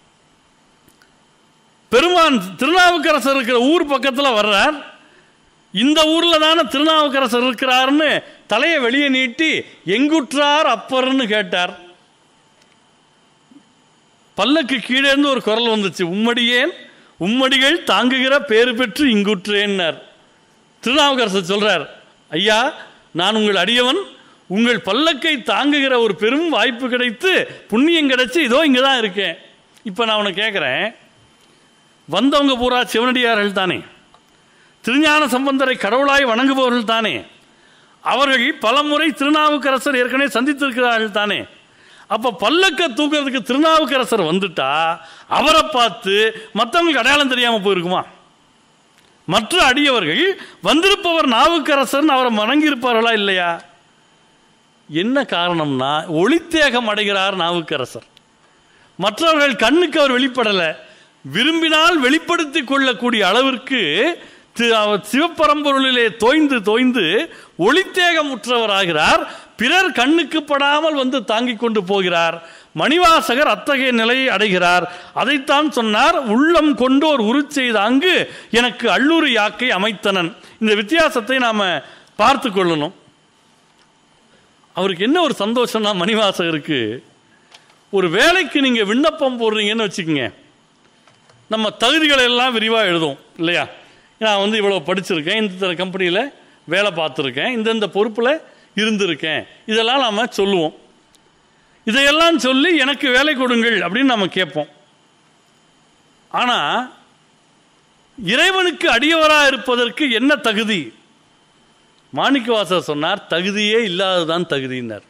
பெருமான் திருநாவுக்கரசர் இருக்கிற ஊர் பக்கத்தில் வர்றார் இந்த ஊரில் தானே திருநாவுக்கரசர் இருக்கிறாருன்னு தலையை வெளியே நீட்டி எங்குற்றார் அப்பர்னு கேட்டார் பல்லக்கு கீழே இருந்து ஒரு குரல் வந்துச்சு உம்மடியேன் உம்மடிகள் தாங்குகிற பேறு பெற்று இங்குற்றேன்னார் திருநாவுக்கரசர் சொல்றார் ஐயா நான் உங்கள் அடியவன் உங்கள் பல்லக்கை தாங்குகிற ஒரு பெரும் வாய்ப்பு கிடைத்து புண்ணியம் கிடைச்சு இதோ இங்கே தான் இருக்கேன் இப்போ நான் உனக்கு கேட்குறேன் வந்தவங்க பூரா சிவனடியார்கள் தானே திருஞான சம்பந்தரை கடவுளாய் வணங்குபவர்கள் தானே அவர்கள் பலமுறை திருநாவுக்கரசர் ஏற்கனவே சந்தித்திருக்கிறார்கள் தானே அப்போ பல்லக்க தூக்குறதுக்கு திருநாவுக்கரசர் வந்துட்டா அவரை பார்த்து மற்றவங்களுக்கு அடையாளம் தெரியாமல் போயிருக்குமா மற்ற அடியவர்கள் வந்திருப்பவர் நாவுக்கரசர்னு அவரை வணங்கியிருப்பார்களா இல்லையா என்ன காரணம்னா ஒளித்தேகம் அடைகிறார் நாவுக்கரசர் மற்றவர்கள் கண்ணுக்கு அவர் வெளிப்படலை விரும்பினால் வெளிப்படுத்தி கொள்ளக்கூடிய அளவிற்கு தி- அவர் சிவப்பரம்பொருளிலே தோய்ந்து தோய்ந்து ஒளித்தேகம் உற்றவராகிறார் பிறர் கண்ணுக்கு படாமல் வந்து தாங்கிக் கொண்டு போகிறார் மணிவாசகர் அத்தகைய நிலையை அடைகிறார் அதைத்தான் சொன்னார் உள்ளம் கொண்டு ஒரு உருச்செய்த அங்கு எனக்கு அள்ளூரி யாக்கை அமைத்தனன் இந்த வித்தியாசத்தை நாம பார்த்து கொள்ளணும் அவருக்கு என்ன ஒரு சந்தோஷம்னா மணிவாசகருக்கு ஒரு வேலைக்கு நீங்கள் விண்ணப்பம் போடுறீங்கன்னு வச்சுக்கோங்க நம்ம தகுதிகளை எல்லாம் விரிவாக எழுதுவோம் இல்லையா நான் வந்து இவ்வளோ படிச்சிருக்கேன் இந்த கம்பெனியில் வேலை பார்த்துருக்கேன் இந்தந்த பொறுப்பில் இருந்திருக்கேன் இதெல்லாம் நாம் சொல்லுவோம் இதையெல்லாம் சொல்லி எனக்கு வேலை கொடுங்கள் அப்படின்னு நம்ம கேட்போம் ஆனால் இறைவனுக்கு அடியவராக இருப்பதற்கு என்ன தகுதி மாணிக்கவாசர் சொன்னார் தகுதியே இல்லாததான் தகுதியினர்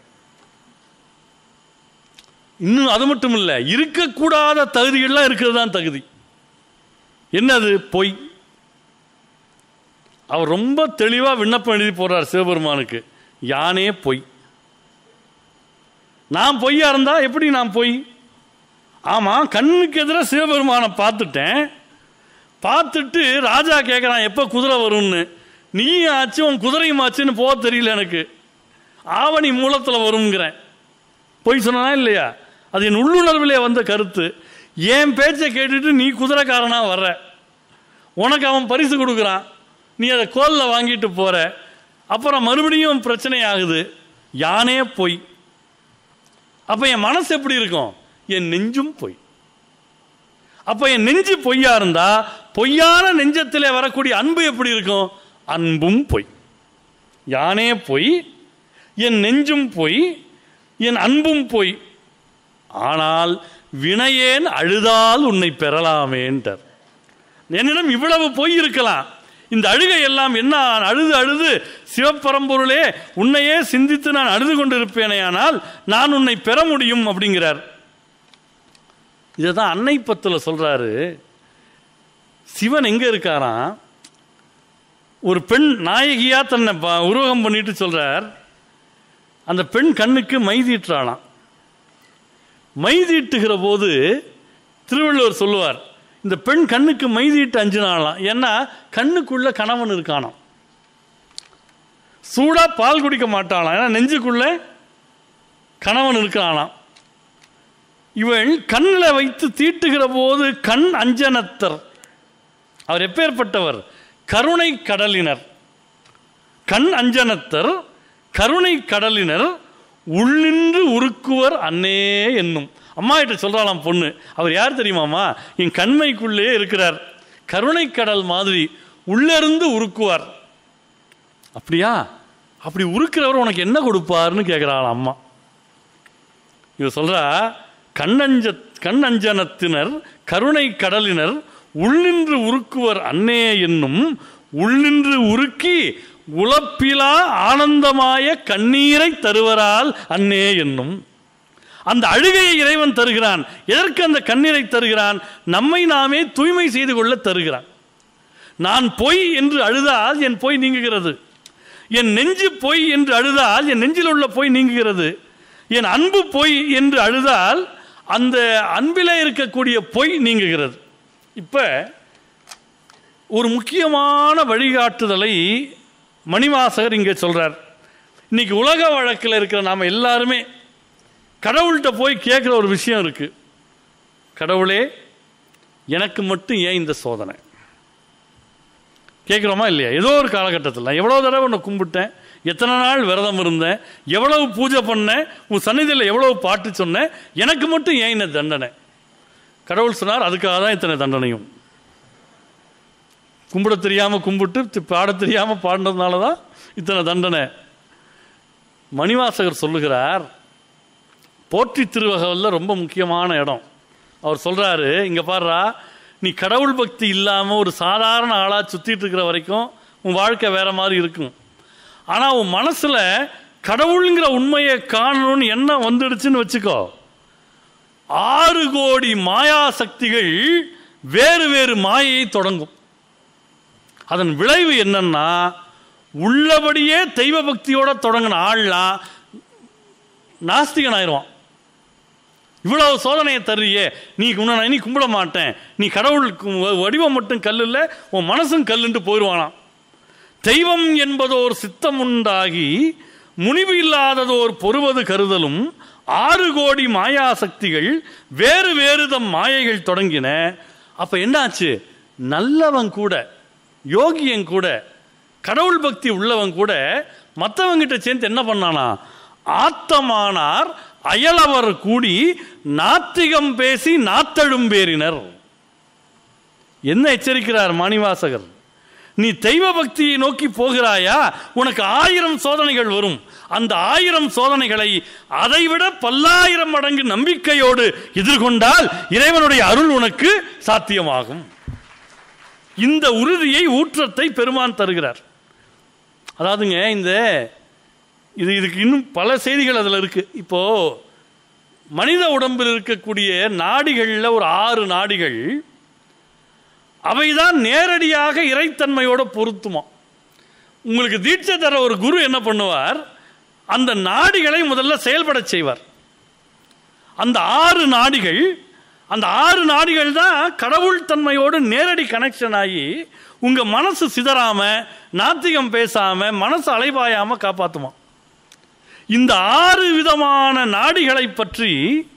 இன்னும் அது மட்டும் இல்லை இருக்கக்கூடாத தகுதிகள்லாம் இருக்கிறது தான் தகுதி என்னது பொய் அவர் ரொம்ப தெளிவாக விண்ணப்பம் எழுதி போடுறார் சிவபெருமானுக்கு யானே பொய் நான் பொய்யா இருந்தா எப்படி நான் பொய் ஆமாம் கண்ணுக்கு எதிராக சிவபெருமானை பார்த்துட்டேன் பார்த்துட்டு ராஜா கேட்குறான் எப்போ குதிரை வரும்னு நீ ஆச்சு உன் குதிரையும் ஆச்சுன்னு போக தெரியல எனக்கு ஆவணி மூலத்தில் வருங்கிறேன் பொய் சொன்னா இல்லையா அது என் உள்ளுணர்விலே வந்த கருத்து என் பேச்சை கேட்டுட்டு நீ குதிரைக்காரனா வர்ற உனக்கு அவன் பரிசு கொடுக்குறான் நீ அதை கோலில் வாங்கிட்டு போற அப்புறம் மறுபடியும் பிரச்சனை ஆகுது யானே பொய் அப்போ என் மனசு எப்படி இருக்கும் என் நெஞ்சும் பொய் அப்போ என் நெஞ்சு பொய்யா இருந்தா பொய்யான நெஞ்சத்திலே வரக்கூடிய அன்பு எப்படி இருக்கும் அன்பும் பொய் யானே பொய் என் நெஞ்சும் பொய் என் அன்பும் பொய் ஆனால் வினையேன் அழுதால் உன்னை பெறலாமேன்றார் என்னிடம் இவ்வளவு பொய் இருக்கலாம் இந்த அழுகை எல்லாம் என்ன நான் அழுது அழுது சிவப்பரம்பொருளே உன்னையே சிந்தித்து நான் அழுது கொண்டிருப்பேனே ஆனால் நான் உன்னை பெற முடியும் அப்படிங்கிறார் இதை தான் அன்னை பத்தில் சொல்றாரு சிவன் எங்க இருக்காராம் ஒரு பெண் நாயகியா தன்னை ப- உருவகம் பண்ணிட்டு சொல்றார் அந்த பெண் கண்ணுக்கு மை தீட்டுறாளாம் மை தீட்டுகிற போது திருவள்ளுவர் சொல்லுவார் இந்த பெண் கண்ணுக்கு மை தீட்டு அஞ்சினாலாம் ஏன்னா கண்ணுக்குள்ள கணவன் இருக்கானாம் சூடா பால் குடிக்க மாட்டாளாம் ஏன்னா நெஞ்சுக்குள்ள கணவன் இருக்கிறானாம் இவள் கண்ணில் வைத்து தீட்டுகிற போது கண் அஞ்சனத்தர் அவர் எப்பேற்பட்டவர் கருணை கடலினர் கண் அஞ்சனத்தர் கருணை கடலினர் உள்ளின்று உருக்குவர் அன்னே என்னும் அம்மா கிட்ட சொல்றாளாம் பொண்ணு அவர் யார் தெரியுமாம்மா என் கண்மைக்குள்ளே இருக்கிறார் கருணை கடல் மாதிரி உள்ளிருந்து உருக்குவார் அப்படியா அப்படி உருக்கிறவர் உனக்கு என்ன கொடுப்பார்னு கேட்குறாள் அம்மா இவ சொல்றா கண்ணஞ்ச கண்ணஞ்சனத்தினர் கருணை கடலினர் உள்ளின்று உருக்குவர் அன்னே என்னும் உள்ளின்று உருக்கி உழப்பிலா ஆனந்தமாய கண்ணீரை தருவரால் அன்னே என்னும் அந்த அழுகையை இறைவன் தருகிறான் எதற்கு அந்த கண்ணீரை தருகிறான் நம்மை நாமே தூய்மை செய்து கொள்ள தருகிறான் நான் பொய் என்று அழுதால் என் பொய் நீங்குகிறது என் நெஞ்சு பொய் என்று அழுதால் என் நெஞ்சில் உள்ள பொய் நீங்குகிறது என் அன்பு பொய் என்று அழுதால் அந்த அன்பிலே இருக்கக்கூடிய பொய் நீங்குகிறது இப்போ ஒரு முக்கியமான வழிகாட்டுதலை மணிவாசகர் இங்கே சொல்றார் இன்னைக்கு உலக வழக்கில் இருக்கிற நாம் எல்லாருமே கடவுள்கிட்ட போய் கேட்குற ஒரு விஷயம் இருக்கு கடவுளே எனக்கு மட்டும் ஏன் இந்த சோதனை கேட்குறோமா இல்லையா ஏதோ ஒரு காலகட்டத்தில் நான் எவ்வளோ தடவை உன்னை கும்பிட்டேன் எத்தனை நாள் விரதம் இருந்தேன் எவ்வளவு பூஜை பண்ணேன் உன் சந்நிதியில் எவ்வளவு பாட்டு சொன்னேன் எனக்கு மட்டும் ஏன் இந்த தண்டனை கடவுள் சொன்னார் அதுக்காக தான் இத்தனை தண்டனையும் கும்பிட தெரியாமல் கும்பிட்டு தி- பாட தெரியாமல் பாடினதுனால தான் இத்தனை தண்டனை மணிவாசகர் சொல்லுகிறார் போற்றி திருவகவலில் ரொம்ப முக்கியமான இடம் அவர் சொல்கிறாரு இங்கே பாருடா நீ கடவுள் பக்தி இல்லாமல் ஒரு சாதாரண ஆளாக சுற்றிட்டு இருக்கிற வரைக்கும் உன் வாழ்க்கை வேற மாதிரி இருக்கும் ஆனால் உன் மனசில் கடவுளுங்கிற உண்மையை காணணும்னு எண்ணம் வந்துடுச்சுன்னு வச்சுக்கோ ஆறு கோடி மாயா சக்திகள் வேறு வேறு மாயையை தொடங்கும் அதன் விளைவு என்னன்னா உள்ளபடியே தெய்வ பக்தியோட தொடங்கின ஆள்லாம் நாஸ்திகன் ஆயிடுவான் இவ்வளவு சோதனையை தர்றியே நீ உன்னை நான் இனி கும்பிட மாட்டேன் நீ கடவுளுக்கு வ- வடிவம் மட்டும் கல் இல்லை உன் மனசும் கல்லுன்ட்டு போயிடுவானாம் தெய்வம் என்பதோர் சித்தம் உண்டாகி முனிவு இல்லாததோர் பொறுவது கருதலும் ஆறு கோடி மாயா சக்திகள் வேறு வேறு தம் மாயைகள் தொடங்கின அப்ப என்னாச்சு நல்லவன் கூட யோகியன் கூட கடவுள் பக்தி உள்ளவன் கூட மற்றவங்கிட்ட சேர்ந்து என்ன பண்ணானா ஆத்தமானார் அயலவர் கூடி நாத்திகம் பேசி நாத்தழும் பேரினர் என்ன எச்சரிக்கிறார் மாணிவாசகர் நீ தெய்வ பக்தியை நோக்கி போகிறாயா உனக்கு ஆயிரம் சோதனைகள் வரும் அந்த ஆயிரம் சோதனைகளை அதைவிட பல்லாயிரம் மடங்கு நம்பிக்கையோடு எதிர்கொண்டால் இறைவனுடைய அருள் உனக்கு சாத்தியமாகும் இந்த உறுதியை ஊற்றத்தை பெருமான் தருகிறார் அதாவதுங்க இந்த இது இதுக்கு இன்னும் பல செய்திகள் அதில் இருக்கு இப்போ மனித உடம்பில் இருக்கக்கூடிய நாடிகளில் ஒரு ஆறு நாடிகள் அவைதான் நேரடியாக இறைத்தன்மையோட பொருத்துமா உங்களுக்கு தீட்சை தர ஒரு குரு என்ன பண்ணுவார் அந்த நாடிகளை முதல்ல செயல்பட செய்வார் அந்த ஆறு நாடிகள் அந்த ஆறு நாடிகள் தான் கடவுள் தன்மையோடு நேரடி கனெக்ஷன் ஆகி உங்க மனசு சிதறாம நாத்திகம் பேசாம மனசு அலைபாயாம காப்பாத்துமா இந்த ஆறு விதமான நாடிகளை பற்றி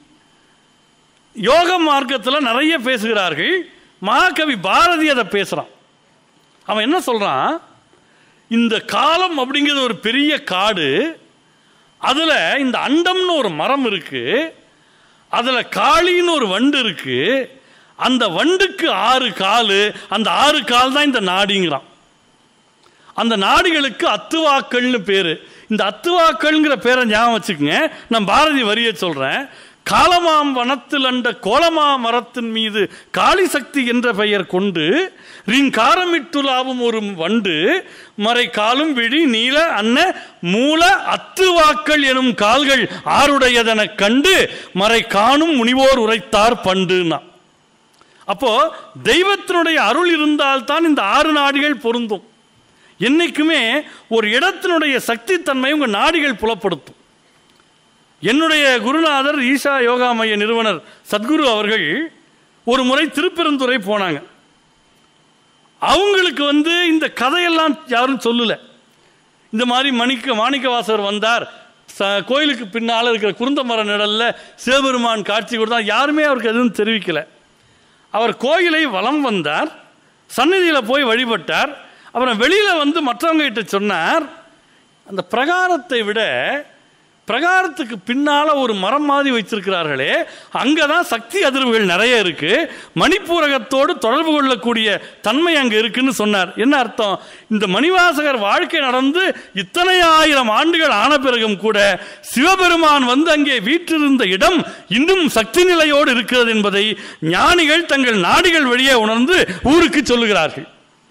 யோக மார்க்கத்தில் நிறைய பேசுகிறார்கள் மகாகவி பாரதி அதை பேசுறான் அவன் என்ன சொல்றான் இந்த காலம் அப்படிங்கிறது ஒரு பெரிய காடு அதுல இந்த அண்டம்னு ஒரு மரம் இருக்கு அதுல காளின்னு ஒரு வண்டு இருக்கு அந்த வண்டுக்கு ஆறு காலு அந்த ஆறு கால் தான் இந்த நாடிங்கிறான் அந்த நாடிகளுக்கு அத்துவாக்கள்னு பேரு இந்த அத்துவாக்கள்ங்கிற பேரை ஞாபகம் வச்சுக்கோங்க நான் பாரதி வரியை சொல்றேன் காலமாம் வனத்தில் அண்ட கோலமா மரத்தின் மீது காளி சக்தி என்ற பெயர் கொண்டு ரீங்காரமிட்டுலாவும் ஒரு வண்டு மறை காலும் விழி நீல அன்ன மூல அத்துவாக்கள் எனும் கால்கள் ஆருடையதெனக் கண்டு மறை காணும் முனிவோர் உரைத்தார் பண்டுனா அப்போ தெய்வத்தினுடைய அருள் இருந்தால்தான் இந்த ஆறு நாடிகள் பொருந்தும் என்னைக்குமே ஒரு இடத்தினுடைய சக்தி தன்மை உங்க நாடிகள் புலப்படுத்தும் என்னுடைய குருநாதர் ஈஷா யோகா மைய நிறுவனர் சத்குரு அவர்கள் ஒரு முறை திருப்பெருந்துறை போனாங்க அவங்களுக்கு வந்து இந்த கதையெல்லாம் யாரும் சொல்லல இந்த மாதிரி மணிக்க மாணிக்கவாசர் வந்தார் ச- கோயிலுக்கு பின்னால் இருக்கிற குருந்த மர நிழல்ல சிவபெருமான் காட்சி கொடுத்தார் யாருமே அவருக்கு எதுவும் தெரிவிக்கல அவர் கோயிலை வலம் வந்தார் சந்நிதியில் போய் வழிபட்டார் அப்புறம் வெளியில் வந்து மற்றவங்க கிட்ட சொன்னார் அந்த பிரகாரத்தை விட பிரகாரத்துக்கு பின்னால ஒரு மரம் மாதிரி வச்சிருக்கிறார்களே அங்கே தான் சக்தி அதிர்வுகள் நிறைய இருக்கு மணிப்பூரகத்தோடு தொடர்பு கொள்ளக்கூடிய தன்மை அங்கே இருக்குன்னு சொன்னார் என்ன அர்த்தம் இந்த மணிவாசகர் வாழ்க்கை நடந்து இத்தனை ஆயிரம் ஆண்டுகள் ஆன பிறகும் கூட சிவபெருமான் வந்து அங்கே வீற்றிருந்த இடம் இன்னும் சக்தி நிலையோடு இருக்கிறது என்பதை ஞானிகள் தங்கள் நாடிகள் வழியே உணர்ந்து ஊருக்கு சொல்லுகிறார்கள்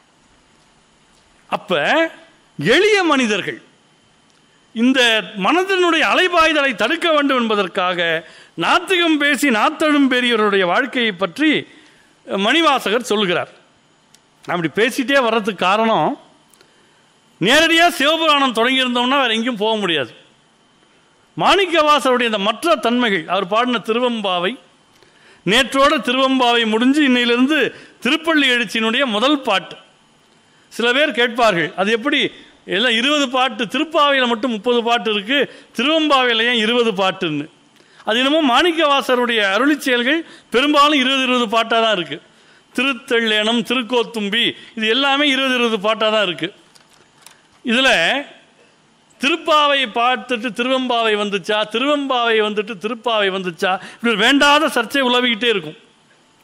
அப்ப எளிய மனிதர்கள் இந்த மனதினுடைய அலைபாய்தலை தடுக்க வேண்டும் என்பதற்காக நாத்திகம் பேசி நாத்தழும் பெரியவருடைய வாழ்க்கையை பற்றி மணிவாசகர் சொல்லுகிறார் அப்படி பேசிட்டே வர்றதுக்கு காரணம் நேரடியாக சிவபுராணம் தொடங்கியிருந்தோம்னா வேற எங்கேயும் போக முடியாது மாணிக்கவாசருடைய இந்த மற்ற தன்மைகள் அவர் பாடின திருவம்பாவை நேற்றோட திருவம்பாவை முடிஞ்சு இன்னையிலிருந்து திருப்பள்ளி எழுச்சியினுடைய முதல் பாட்டு சில பேர் கேட்பார்கள் அது எப்படி எல்லாம் இருபது பாட்டு திருப்பாவையில் மட்டும் முப்பது பாட்டு இருக்கு திருவம்பாவையில் ஏன் இருபது பாட்டுன்னு அது என்னமோ மாணிக்கவாசருடைய அருளிச் செயல்கள் பெரும்பாலும் இருபது இருபது பாட்டாக தான் இருக்கு திருத்தெள்ளேனம் திருக்கோத்தும்பி இது எல்லாமே இருபது இருபது பாட்டாக தான் இருக்கு இதில் திருப்பாவை பார்த்துட்டு திருவெம்பாவை வந்துச்சா திருவெம்பாவை வந்துட்டு திருப்பாவை வந்துச்சா இப்படி வேண்டாத சர்ச்சை உலவிக்கிட்டே இருக்கும்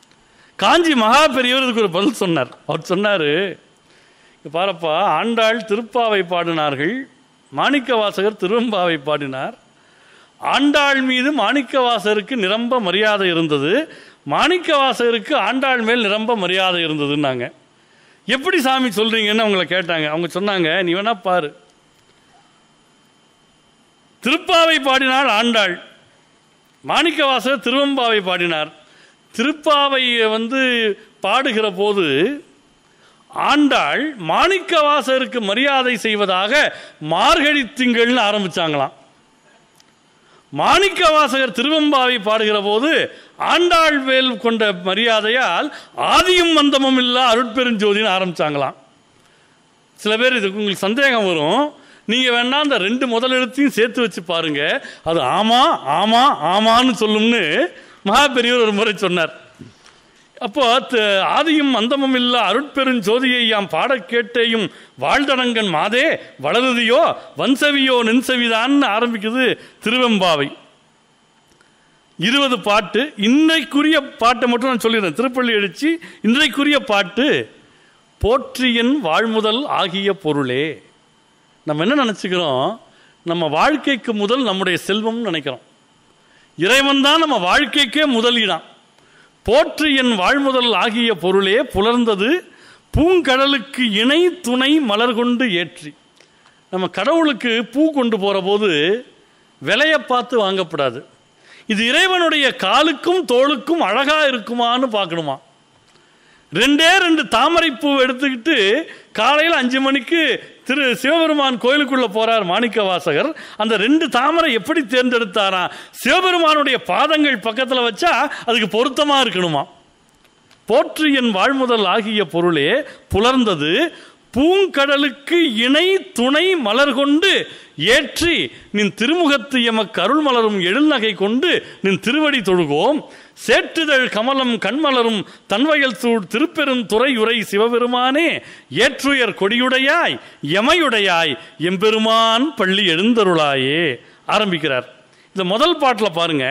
காஞ்சி மகா பெரியவர் இதுக்கு ஒரு பதில் சொன்னார் அவர் சொன்னார் பாரப்பா ஆண்டாள் திருப்பாவை பாடினார்கள் மாணிக்கவாசகர் திருவம்பாவை பாடினார் ஆண்டாள் மீது மாணிக்கவாசகருக்கு நிரம்ப மரியாதை இருந்தது மாணிக்கவாசகருக்கு ஆண்டாள் மேல் நிரம்ப மரியாதை இருந்ததுன்னாங்க எப்படி சாமி சொல்றீங்கன்னு அவங்கள கேட்டாங்க அவங்க சொன்னாங்க நீ வேணா பாரு திருப்பாவை பாடினாள் ஆண்டாள் மாணிக்கவாசகர் திருவம்பாவை பாடினார் திருப்பாவையை வந்து பாடுகிற போது ஆண்டாள் மாணிக்கவாசகருக்கு மரியாதை செய்வதாக மார்கழி திங்கள்னு ஆரம்பிச்சாங்களாம் மாணிக்கவாசகர் திருவம்பாவை பாடுகிற போது ஆண்டாள் வேல் கொண்ட மரியாதையால் ஆதியும் மந்தமும் இல்லா அருட்பெருஞ்சோதின்னு ஆரம்பிச்சாங்களாம் சில பேர் இதுக்கு உங்களுக்கு சந்தேகம் வரும் நீங்க வேணா அந்த ரெண்டு முதல் எழுத்தையும் சேர்த்து வச்சு பாருங்க அது ஆமா ஆமா ஆமான்னு சொல்லும்னு மகா பெரியவர் ஒரு முறை சொன்னார் அப்போ த- ஆதியும் அந்தமும் இல்ல அருட்பெருஞ்சோதியை யாம் பாடக் கேட்டேயும் வாழ்தடங்கன் மாதே வளருதியோ வன்சவியோ நின்சவிதான்னு ஆரம்பிக்குது திருவெம்பாவை இருபது பாட்டு இன்றைக்குரிய பாட்டை மட்டும் நான் சொல்லிடுறேன் திருப்பள்ளி எழுச்சி இன்றைக்குரிய பாட்டு போற்றியன் வாழ்முதல் ஆகிய பொருளே நம்ம என்ன நினச்சிக்கிறோம் நம்ம வாழ்க்கைக்கு முதல் நம்முடைய செல்வம்னு நினைக்கிறோம் இறைவன் தான் நம்ம வாழ்க்கைக்கே முதலீடான் போற்று என் வாழ்முதல் ஆகிய பொருளே புலர்ந்தது பூங்கடலுக்கு இணை துணை மலர் கொண்டு ஏற்றி நம்ம கடவுளுக்கு பூ கொண்டு போகிற போது விலையை பார்த்து வாங்கப்படாது இது இறைவனுடைய காலுக்கும் தோளுக்கும் அழகா இருக்குமான்னு பார்க்கணுமா ரெண்டே ரெண்டு தாமரைப்பூ எடுத்துக்கிட்டு காலையில் அஞ்சு மணிக்கு திரு சிவபெருமான் கோயிலுக்குள்ள போறார் மாணிக்க வாசகர் அந்த ரெண்டு தாமரை எப்படி தேர்ந்தெடுத்தாராம் சிவபெருமானுடைய பாதங்கள் பக்கத்தில் வச்சா அதுக்கு பொருத்தமா இருக்கணுமா போற்று என் வாழ்முதல் ஆகிய பொருளே புலர்ந்தது பூங்கடலுக்கு இணை துணை மலர் கொண்டு ஏற்றி நின் திருமுகத்து எமக்கு அருள் மலரும் எழில்நகை கொண்டு நின் திருவடி தொழுகோம் சேற்றுதழ் கமலம் கண்மலரும் தன்வயல் சூழ் திருப்பெரும் துறையுரை சிவபெருமானே ஏற்றுயர் கொடியுடையாய் எமையுடையாய் எம்பெருமான் பள்ளி எழுந்தருளாயே ஆரம்பிக்கிறார் இந்த முதல் பாட்டில் பாருங்க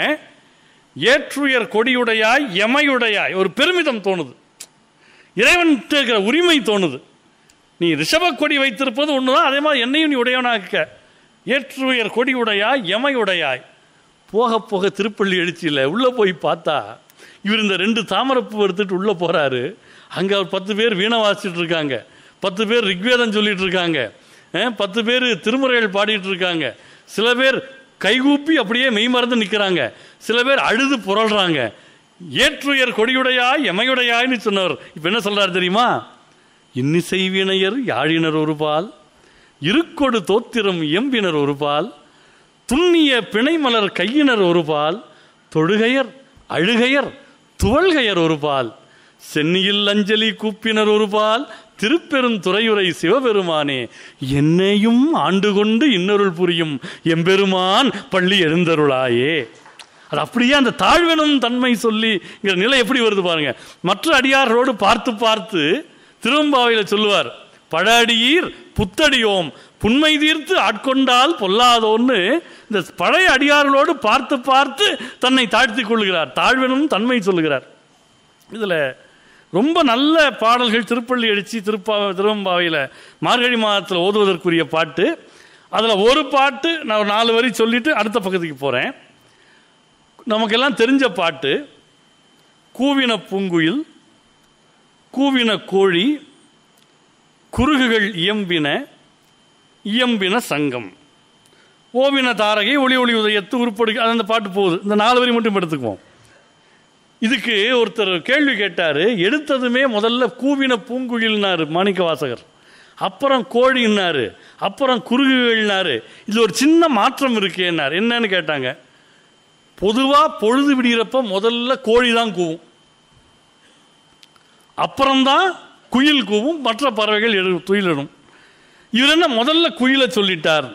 ஏற்றுயர் கொடியுடையாய் எமையுடையாய் ஒரு பெருமிதம் தோணுது இறைவன் இருக்கிற உரிமை தோணுது நீ ரிஷப கொடி வைத்திருப்பது ஒண்ணுதான் அதே மாதிரி என்னையும் நீ உடையவனாக்க ஏற்றுயர் கொடி உடையாய் எமை உடையாய் போக போக திருப்பள்ளி எழுச்சியில் உள்ளே போய் பார்த்தா இவர் இந்த ரெண்டு தாமரைப்பூ எடுத்துட்டு உள்ளே போகிறாரு அங்கே ஒரு பத்து பேர் வீணை வாசிச்சுட்டு இருக்காங்க பத்து பேர் ரிக்வேதம் சொல்லிட்டு இருக்காங்க அஹ், பத்து பேர் திருமுறைகள் பாடிட்டு இருக்காங்க சில பேர் கைகூப்பி அப்படியே மெய்மறந்து நிற்கிறாங்க சில பேர் அழுது புரள்றாங்க ஏற்றுயர் கொடியுடையாய் எமையுடையாய்னு சொன்னவர் இப்போ என்ன சொல்றாரு தெரியுமா இன்னிசை வினையர் யாழினர் ஒரு பால் இருக்கொடு தோத்திரம் இயம்பினர் ஒரு பால் துண்ணிய பிணைமலர் கையினர் ஒரு பால் தொழுகையர் அழுகையர் துவள்கையர் ஒரு பால் சென்னியில் அஞ்சலி கூப்பினர் ஒரு பால் திருப்பெருந்துறையுரை சிவபெருமானே என்னையும் ஆண்டு கொண்டு இன்னொருள் புரியும் எம்பெருமான் பள்ளி எழுந்தருளாயே அது அப்படியே அந்த தாழ்வெனும் தன்மை சொல்லிங்கிற நிலை எப்படி வருது பாருங்க மற்ற அடியார்களோடு பார்த்து பார்த்து திருவம்பாவையில் சொல்லுவார் பழடியீர் புத்தடியோம் புன்மை தீர்த்து ஆட்கொண்டால் பொல்லாதோன்னு இந்த பழைய அடியார்களோடு பார்த்து பார்த்து தன்னை தாழ்த்திக் கொள்ளுகிறார் தாழ்வெனும் தன்மை சொல்லுகிறார் இதில் ரொம்ப நல்ல பாடல்கள் திருப்பள்ளி எழுச்சி திருப்பா திருவம்பாவையில் மார்கழி மாதத்தில் ஓதுவதற்குரிய பாட்டு அதில் ஒரு பாட்டு நான் ஒரு நாலு வரி சொல்லிட்டு அடுத்த பக்கத்துக்கு போகிறேன் நமக்கெல்லாம் தெரிஞ்ச பாட்டு கூவின பூங்குயில் கூவின கோழி குருகுகள் இயம்பின இயம்பின சங்கம் ஓவின தாரகை ஒளி ஒளி உதயத்து உருப்படு அது அந்த பாட்டு போகுது இந்த நாலு வரி மட்டும் எடுத்துக்குவோம் இதுக்கு ஒருத்தர் கேள்வி கேட்டார் எடுத்ததுமே முதல்ல கூவின பூங்குயில்னாரு மாணிக்க வாசகர் அப்புறம் கோழின்னாரு அப்புறம் குருகுகள்னாரு இது ஒரு சின்ன மாற்றம் இருக்கேன்னார் என்னன்னு கேட்டாங்க பொதுவாக பொழுது விடிகிறப்ப முதல்ல கோழி தான் கூவும் அப்புறம்தான் குயில் கூவும் மற்ற பறவைகள் எழு துயிலிடும் இவர் என்ன முதல்ல குயிலை சொல்லிட்டார்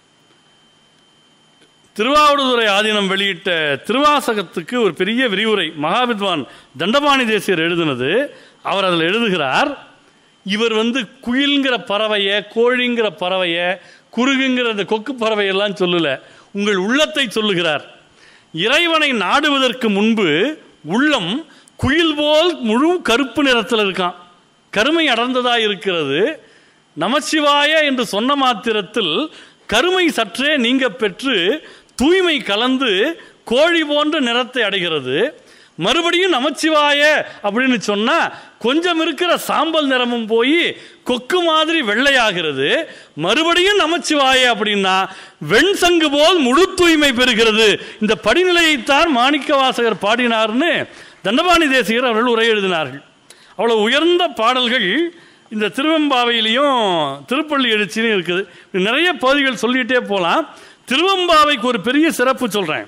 திருவாவடுதுறை ஆதீனம் வெளியிட்ட திருவாசகத்துக்கு ஒரு பெரிய விரிவுரை மகாவித்வான் தண்டபாணி தேசியர் எழுதினது அவர் அதில் எழுதுகிறார் இவர் வந்து குயில்ங்கிற பறவையை கோழிங்கிற பறவையை குருகுங்கிற அந்த கொக்கு பறவையெல்லாம் சொல்லல உங்கள் உள்ளத்தை சொல்லுகிறார் இறைவனை நாடுவதற்கு முன்பு உள்ளம் குயில் போல் முழு கருப்பு நிறத்தில் இருக்கான் கருமை அடர்ந்ததா இருக்கிறது நமசிவாய என்று சொன்ன மாத்திரத்தில் கருமை சற்றே நீங்க பெற்று தூய்மை கலந்து கோழி போன்ற நிறத்தை அடைகிறது மறுபடியும் நமச்சிவாய அப்படின்னு சொன்னா கொஞ்சம் இருக்கிற சாம்பல் நிறமும் போய் கொக்கு மாதிரி வெள்ளையாகிறது மறுபடியும் நமச்சிவாய அப்படின்னா வெண்சங்கு போல் முழு தூய்மை பெறுகிறது இந்த படிநிலையைத்தான் மாணிக்க வாசகர் பாடினார்னு தண்டபாணி தேசிகர் அவர்கள் உரை எழுதினார்கள் அவ்வளவு உயர்ந்த பாடல்கள் இந்த திருவெம்பாவையிலையும் திருப்பள்ளி எழுச்சிலையும் இருக்குது இப்படி நிறைய பகுதிகள் சொல்லிகிட்டே போகலாம் திருவெம்பாவைக்கு ஒரு பெரிய சிறப்பு சொல்கிறேன்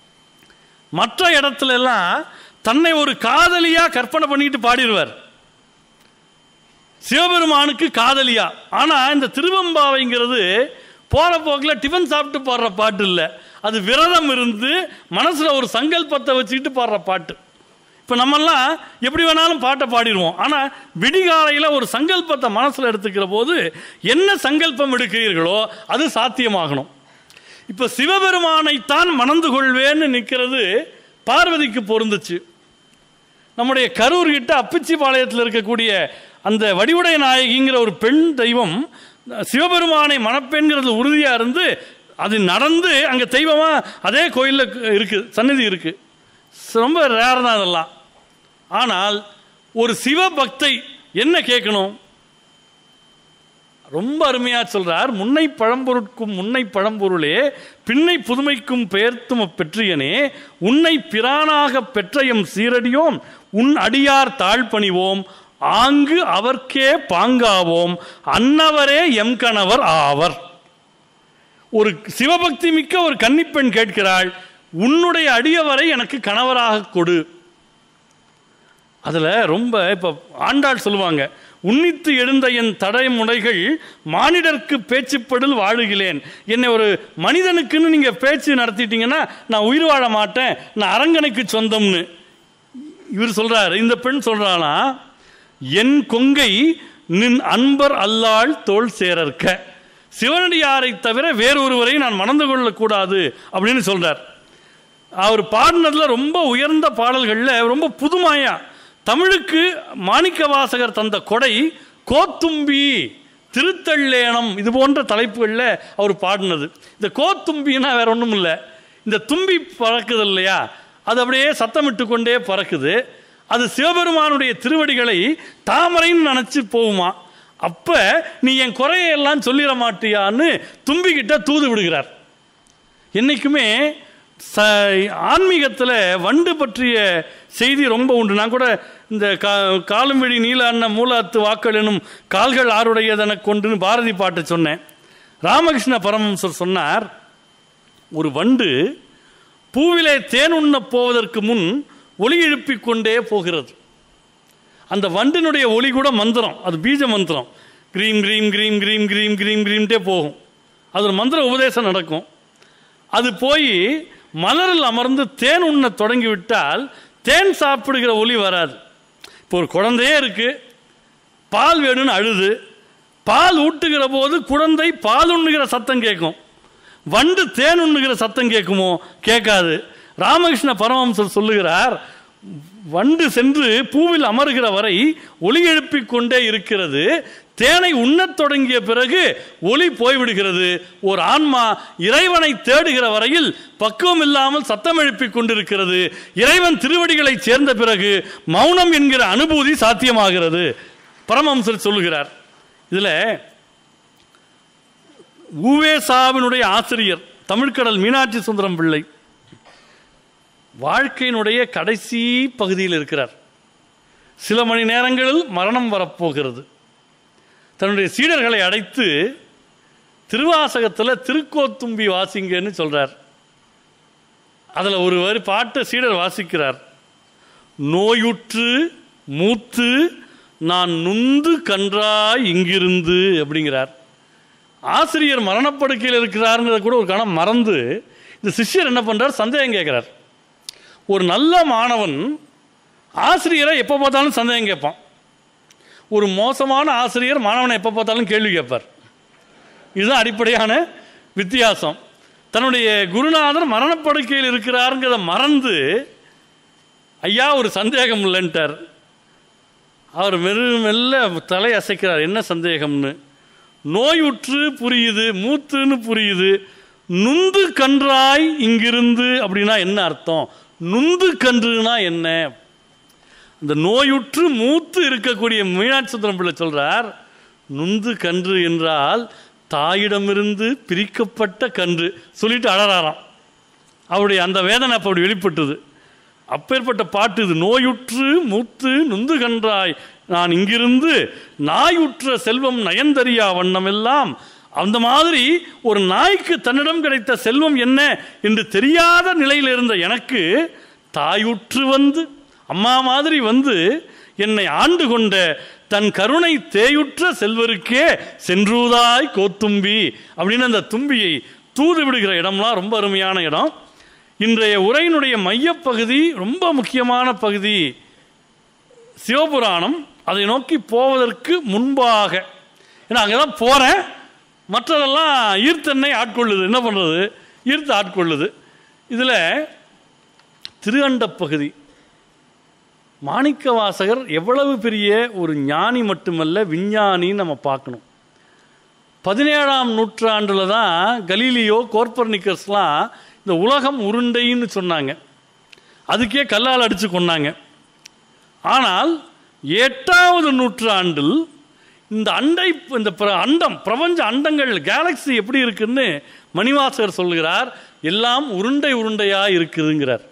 மற்ற இடத்துல எல்லாம் தன்னை ஒரு காதலியா கற்பனை பண்ணிட்டு பாடிடுவார் சிவபெருமானுக்கு காதலியா ஆனா இந்த திருவெம்பாவைங்கிறது போற போக்கில் டிஃபன் சாப்பிட்டு பாடுற பாட்டு இல்லை அது விரதம் இருந்து மனசுல ஒரு சங்கல்பத்தை வச்சுக்கிட்டு பாடுற பாட்டு இப்போ நம்மெல்லாம் எப்படி வேணாலும் பாட்டை பாடிடுவோம் ஆனால் விடிகாலையில் ஒரு சங்கல்பத்தை மனசில் எடுத்துக்கிற போது என்ன சங்கல்பம் எடுக்கிறீர்களோ அது சாத்தியமாகணும் இப்போ சிவபெருமானைத்தான் மணந்து கொள்வேன்னு நிற்கிறது பார்வதிக்கு பொருந்துச்சு நம்முடைய கரூர் கிட்ட அப்பிச்சிபாளையத்தில் இருக்கக்கூடிய அந்த வடிவுடை நாயகிங்கிற ஒரு பெண் தெய்வம் சிவபெருமானை மணப்பெண்கிறது உறுதியாக இருந்து அது நடந்து அங்கே தெய்வமாக அதே கோயிலில் இருக்குது சந்நிதி இருக்குது ரொம்ப ரேர் தான் அதெல்லாம் ஆனால் ஒரு சிவபக்தை என்ன கேட்கணும் ரொம்ப அருமையாக சொல்றார் முன்னை பழம்பொருட்கும் முன்னை பழம்பொருளே பின்னை புதுமைக்கும் பெயர்த்தும பெற்றியனே உன்னை பிரானாக பெற்றையம் சீரடியோம் உன் அடியார் தாழ்பணிவோம் ஆங்கு அவர்க்கே பாங்காவோம் அன்னவரே எம் கணவர் ஆவர் ஒரு சிவபக்தி மிக்க ஒரு கன்னிப்பெண் கேட்கிறாள் உன்னுடைய அடியவரை எனக்கு கணவராக கொடு அதில் ரொம்ப இப்போ ஆண்டாள் சொல்லுவாங்க உன்னித்து எழுந்த என் தடைமுறைகள் மானிடர்க்கு பேச்சுப்படில் வாழுகிறேன் என்னை ஒரு மனிதனுக்குன்னு நீங்கள் பேச்சு நடத்திட்டீங்கன்னா நான் உயிர் வாழ மாட்டேன் நான் அரங்கனைக்கு சொந்தம்னு இவர் சொல்றாரு இந்த பெண் சொல்றானா என் கொங்கை நின் அன்பர் அல்லாள் தோல் சேரற்க சிவனடியாரை தவிர வேறொருவரை நான் மணந்து கொள்ளக்கூடாது அப்படின்னு சொல்றார் அவர் பாடினதுல ரொம்ப உயர்ந்த பாடல்களில் ரொம்ப புதுமையா தமிழுக்கு மாணிக்க வாசகர் தந்த கொடை கோத்தும்பி திருத்தள்ளேனம் இது போன்ற தலைப்புகளில் அவர் பாடினது இந்த கோத்தும்பின்னா வேற ஒன்றும் இல்லை இந்த தும்பி பறக்குது இல்லையா அது அப்படியே சத்தமிட்டு கொண்டே பறக்குது அது சிவபெருமானுடைய திருவடிகளை தாமரைன்னு நினச்சி போகுமா அப்போ நீ என் குறையெல்லாம் சொல்லிட மாட்டியான்னு தும்பிக்கிட்ட தூது விடுகிறார் என்றைக்குமே ச ஆன்மீகத்தில் வண்டு பற்றிய செய்தி ரொம்ப உண்டு நான் கூட இந்த கா காலும்பிடி நீல அன்ன மூலாத்து வாக்கள் எனும் கால்கள் ஆருடையதென கொண்டுன்னு பாரதி பாட்டு சொன்னேன் ராமகிருஷ்ண பரமஹம்சர் சொன்னார் ஒரு வண்டு பூவிலே தேன் உண்ணப் போவதற்கு முன் ஒளி எழுப்பிக் கொண்டே போகிறது அந்த வண்டினுடைய ஒளி கூட மந்திரம் அது பீஜ மந்திரம் கிரீம் கிரீம் கிரீம் கிரீம் கிரீம் கிரீம் கிரீம்ட்டே போகும் அது ஒரு மந்திர உபதேசம் நடக்கும் அது போய் மலரில் அமர்ந்து தேன் உண்ண தொடங்கி விட்டால் தேன் சாப்பிடுகிற ஒளி வராது இப்போ ஒரு குழந்தையே இருக்கு பால் வேணும்னு அழுது பால் ஊட்டுகிற போது குழந்தை பால் உண்ணுகிற சத்தம் கேட்கும் வண்டு தேன் உண்ணுகிற சத்தம் கேட்குமோ கேட்காது ராமகிருஷ்ண பரமஹம்சர் சொல்லுகிறார் வண்டு சென்று பூவில் அமருகிற வரை ஒளி எழுப்பிக் கொண்டே இருக்கிறது தேனை உண்ணத் தொடங்கிய பிறகு ஒளி போய்விடுகிறது ஒரு ஆன்மா இறைவனை தேடுகிற வரையில் பக்குவம் இல்லாமல் சத்தம் எழுப்பிக் கொண்டிருக்கிறது இறைவன் திருவடிகளை சேர்ந்த பிறகு மௌனம் என்கிற அனுபூதி சாத்தியமாகிறது பரமஹம்சர் சொல்லுகிறார் இதில் ஊவேசாவினுடைய ஆசிரியர் தமிழ்கடல் மீனாட்சி சுந்தரம் பிள்ளை வாழ்க்கையினுடைய கடைசி பகுதியில் இருக்கிறார் சில மணி நேரங்களில் மரணம் வரப்போகிறது தன்னுடைய சீடர்களை அடைத்து திருவாசகத்தில் திருக்கோத்தும்பி வாசிங்கன்னு சொல்றார் அதில் ஒரு வரி பாட்டை சீடர் வாசிக்கிறார் நோயுற்று மூத்து நான் நுந்து கன்றாய் இங்கிருந்து அப்படிங்கிறார் ஆசிரியர் மரணப்படுக்கையில் இருக்கிறாருங்கிறத கூட ஒரு கணம் மறந்து இந்த சிஷ்யர் என்ன பண்றார் சந்தேகம் கேட்கிறார் ஒரு நல்ல மாணவன் ஆசிரியரை எப்போ பார்த்தாலும் சந்தேகம் கேட்பான் ஒரு மோசமான ஆசிரியர் மாணவனை எப்போ பார்த்தாலும் கேள்வி கேட்பார் இதுதான் அடிப்படையான வித்தியாசம் தன்னுடைய குருநாதர் மரணப்படுக்கையில் இருக்கிறாருங்கிறத மறந்து ஐயா ஒரு சந்தேகம் இல்லைன்ட்டார் அவர் மெரு மெல்ல தலை அசைக்கிறார் என்ன சந்தேகம்னு நோயுற்று புரியுது மூத்துன்னு புரியுது நுந்து கன்றாய் இங்கிருந்து அப்படின்னா என்ன அர்த்தம் நுந்து கன்றுனா என்ன அந்த நோயுற்று மூத்து இருக்கக்கூடிய மீனாட்சி சுந்தரம் பிள்ளை சொல்றார் நுந்து கன்று என்றால் தாயிடமிருந்து பிரிக்கப்பட்ட கன்று சொல்லிட்டு அழறாராம் அவருடைய அந்த வேதனை அப்போ அப்படி வெளிப்பட்டது அப்பேற்பட்ட பாட்டு இது நோயுற்று மூத்து நுந்து கன்றாய் நான் இங்கிருந்து நாயுற்ற செல்வம் நயந்தறியா வண்ணமெல்லாம் அந்த மாதிரி ஒரு நாய்க்கு தன்னிடம் கிடைத்த செல்வம் என்ன என்று தெரியாத நிலையில் இருந்த எனக்கு தாயுற்று வந்து அம்மா மாதிரி வந்து என்னை ஆண்டு கொண்ட தன் கருணை தேயுற்ற செல்வருக்கே சென்றூதாய் கோத்தும்பி அப்படின்னு அந்த தும்பியை தூது விடுகிற இடம்லாம் ரொம்ப அருமையான இடம் இன்றைய உரையினுடைய மையப்பகுதி ரொம்ப முக்கியமான பகுதி சிவபுராணம் அதை நோக்கி போவதற்கு முன்பாக ஏன்னா அங்கே தான் போகிறேன் மற்றதெல்லாம் ஈர்த்தென்னை ஆட்கொள்ளுது என்ன பண்ணுறது ஈர்த்து ஆட்கொள்ளுது இதில் திருஅண்ட பகுதி மாணிக்க வாசகர் எவ்வளவு பெரிய ஒரு ஞானி மட்டுமல்ல விஞ்ஞானின்னு நம்ம பார்க்கணும் பதினேழாம் நூற்றாண்டில் தான் கலீலியோ கோர்பர்னிக்கர்ஸ்லாம் இந்த உலகம் உருண்டைன்னு சொன்னாங்க அதுக்கே கல்லால் அடித்து கொண்டாங்க ஆனால் எட்டாவது நூற்றாண்டில் இந்த அண்டை இந்த பிர- அண்டம் பிரபஞ்ச அண்டங்கள் கேலக்ஸி எப்படி இருக்குன்னு மணிவாசகர் சொல்கிறார் எல்லாம் உருண்டை உருண்டையாக இருக்குதுங்கிறார்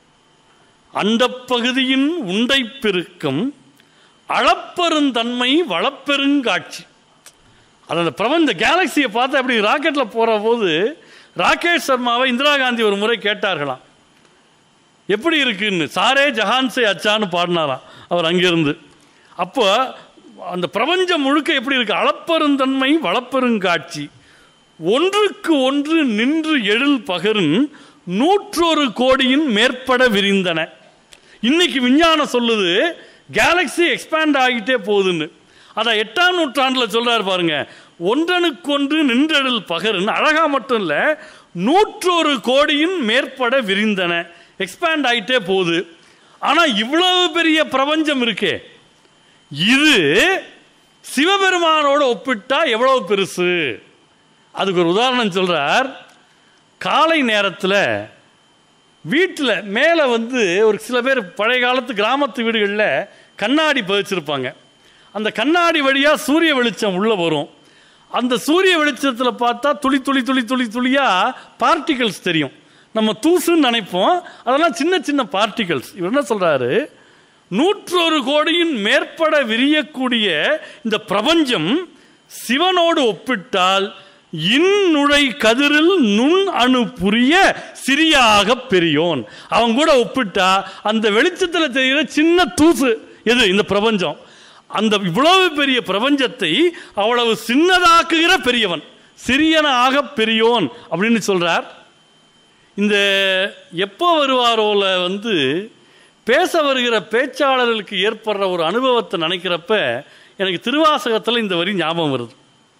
அண்டப்பகுதியின் உண்டை பெருக்கம் அளப்பெருந்தன்மை வளப்பெருங்காட்சி அது அந்த பிரபஞ்ச கேலக்சியை பார்த்து அப்படி ராக்கெட்டில் போகிற போது ராகேஷ் சர்மாவை இந்திரா காந்தி ஒரு முறை கேட்டார்களாம் எப்படி இருக்குன்னு சாரே ஜஹான்சே அச்சான்னு பாடினாராம் அவர் அங்கிருந்து அப்போ அந்த பிரபஞ்சம் முழுக்க எப்படி இருக்கு அளப்பெருந்தன்மை வளப்பெருங்காட்சி ஒன்றுக்கு ஒன்று நின்று எழில் பகரும் நூற்றொரு கோடியின் மேற்பட விரிந்தன இன்னைக்கு விஞ்ஞானம் சொல்லுது கேலக்ஸி எக்ஸ்பேண்ட் ஆகிட்டே போகுதுன்னு அதை எட்டாம் நூற்றாண்டில் சொல்றாரு பாருங்க ஒன்றனுக்கொன்று நின்றெழில் பகருன்னு அழகா மட்டும் இல்லை நூற்றொரு கோடியின் மேற்பட விரிந்தன எக்ஸ்பேண்ட் ஆகிட்டே போகுது ஆனால் இவ்வளவு பெரிய பிரபஞ்சம் இருக்கே இது சிவபெருமானோட ஒப்பிட்டா எவ்வளவு பெருசு அதுக்கு ஒரு உதாரணம் சொல்றார் காலை நேரத்தில் வீட்டில் மேலே வந்து ஒரு சில பேர் பழைய காலத்து கிராமத்து வீடுகளில் கண்ணாடி பதிச்சிருப்பாங்க அந்த கண்ணாடி வழியாக சூரிய வெளிச்சம் உள்ளே வரும் அந்த சூரிய வெளிச்சத்தில் பார்த்தா துளி துளி துளி துளி துளியாக பார்ட்டிகல்ஸ் தெரியும் நம்ம தூசுன்னு நினைப்போம் அதெல்லாம் சின்ன சின்ன பார்ட்டிகல்ஸ் இவர் என்ன சொல்கிறாரு நூற்றொரு கோடியின் மேற்பட விரியக்கூடிய இந்த பிரபஞ்சம் சிவனோடு ஒப்பிட்டால் இந்நுழை கதிரில் நுண் அணு புரிய சிறியாக பெரியோன் அவன் கூட ஒப்பிட்டா அந்த வெளிச்சத்தில் தெரிகிற சின்ன தூசு எது இந்த பிரபஞ்சம் அந்த இவ்வளவு பெரிய பிரபஞ்சத்தை அவ்வளவு சின்னதாக்குகிற பெரியவன் சிறியனாக பெரியோன் அப்படின்னு சொல்றார் இந்த எப்போ வருவாரோல வந்து பேச வருகிற பேச்சாளர்களுக்கு ஏற்படுற ஒரு அனுபவத்தை நினைக்கிறப்ப எனக்கு திருவாசகத்தில் இந்த வரி ஞாபகம் வருது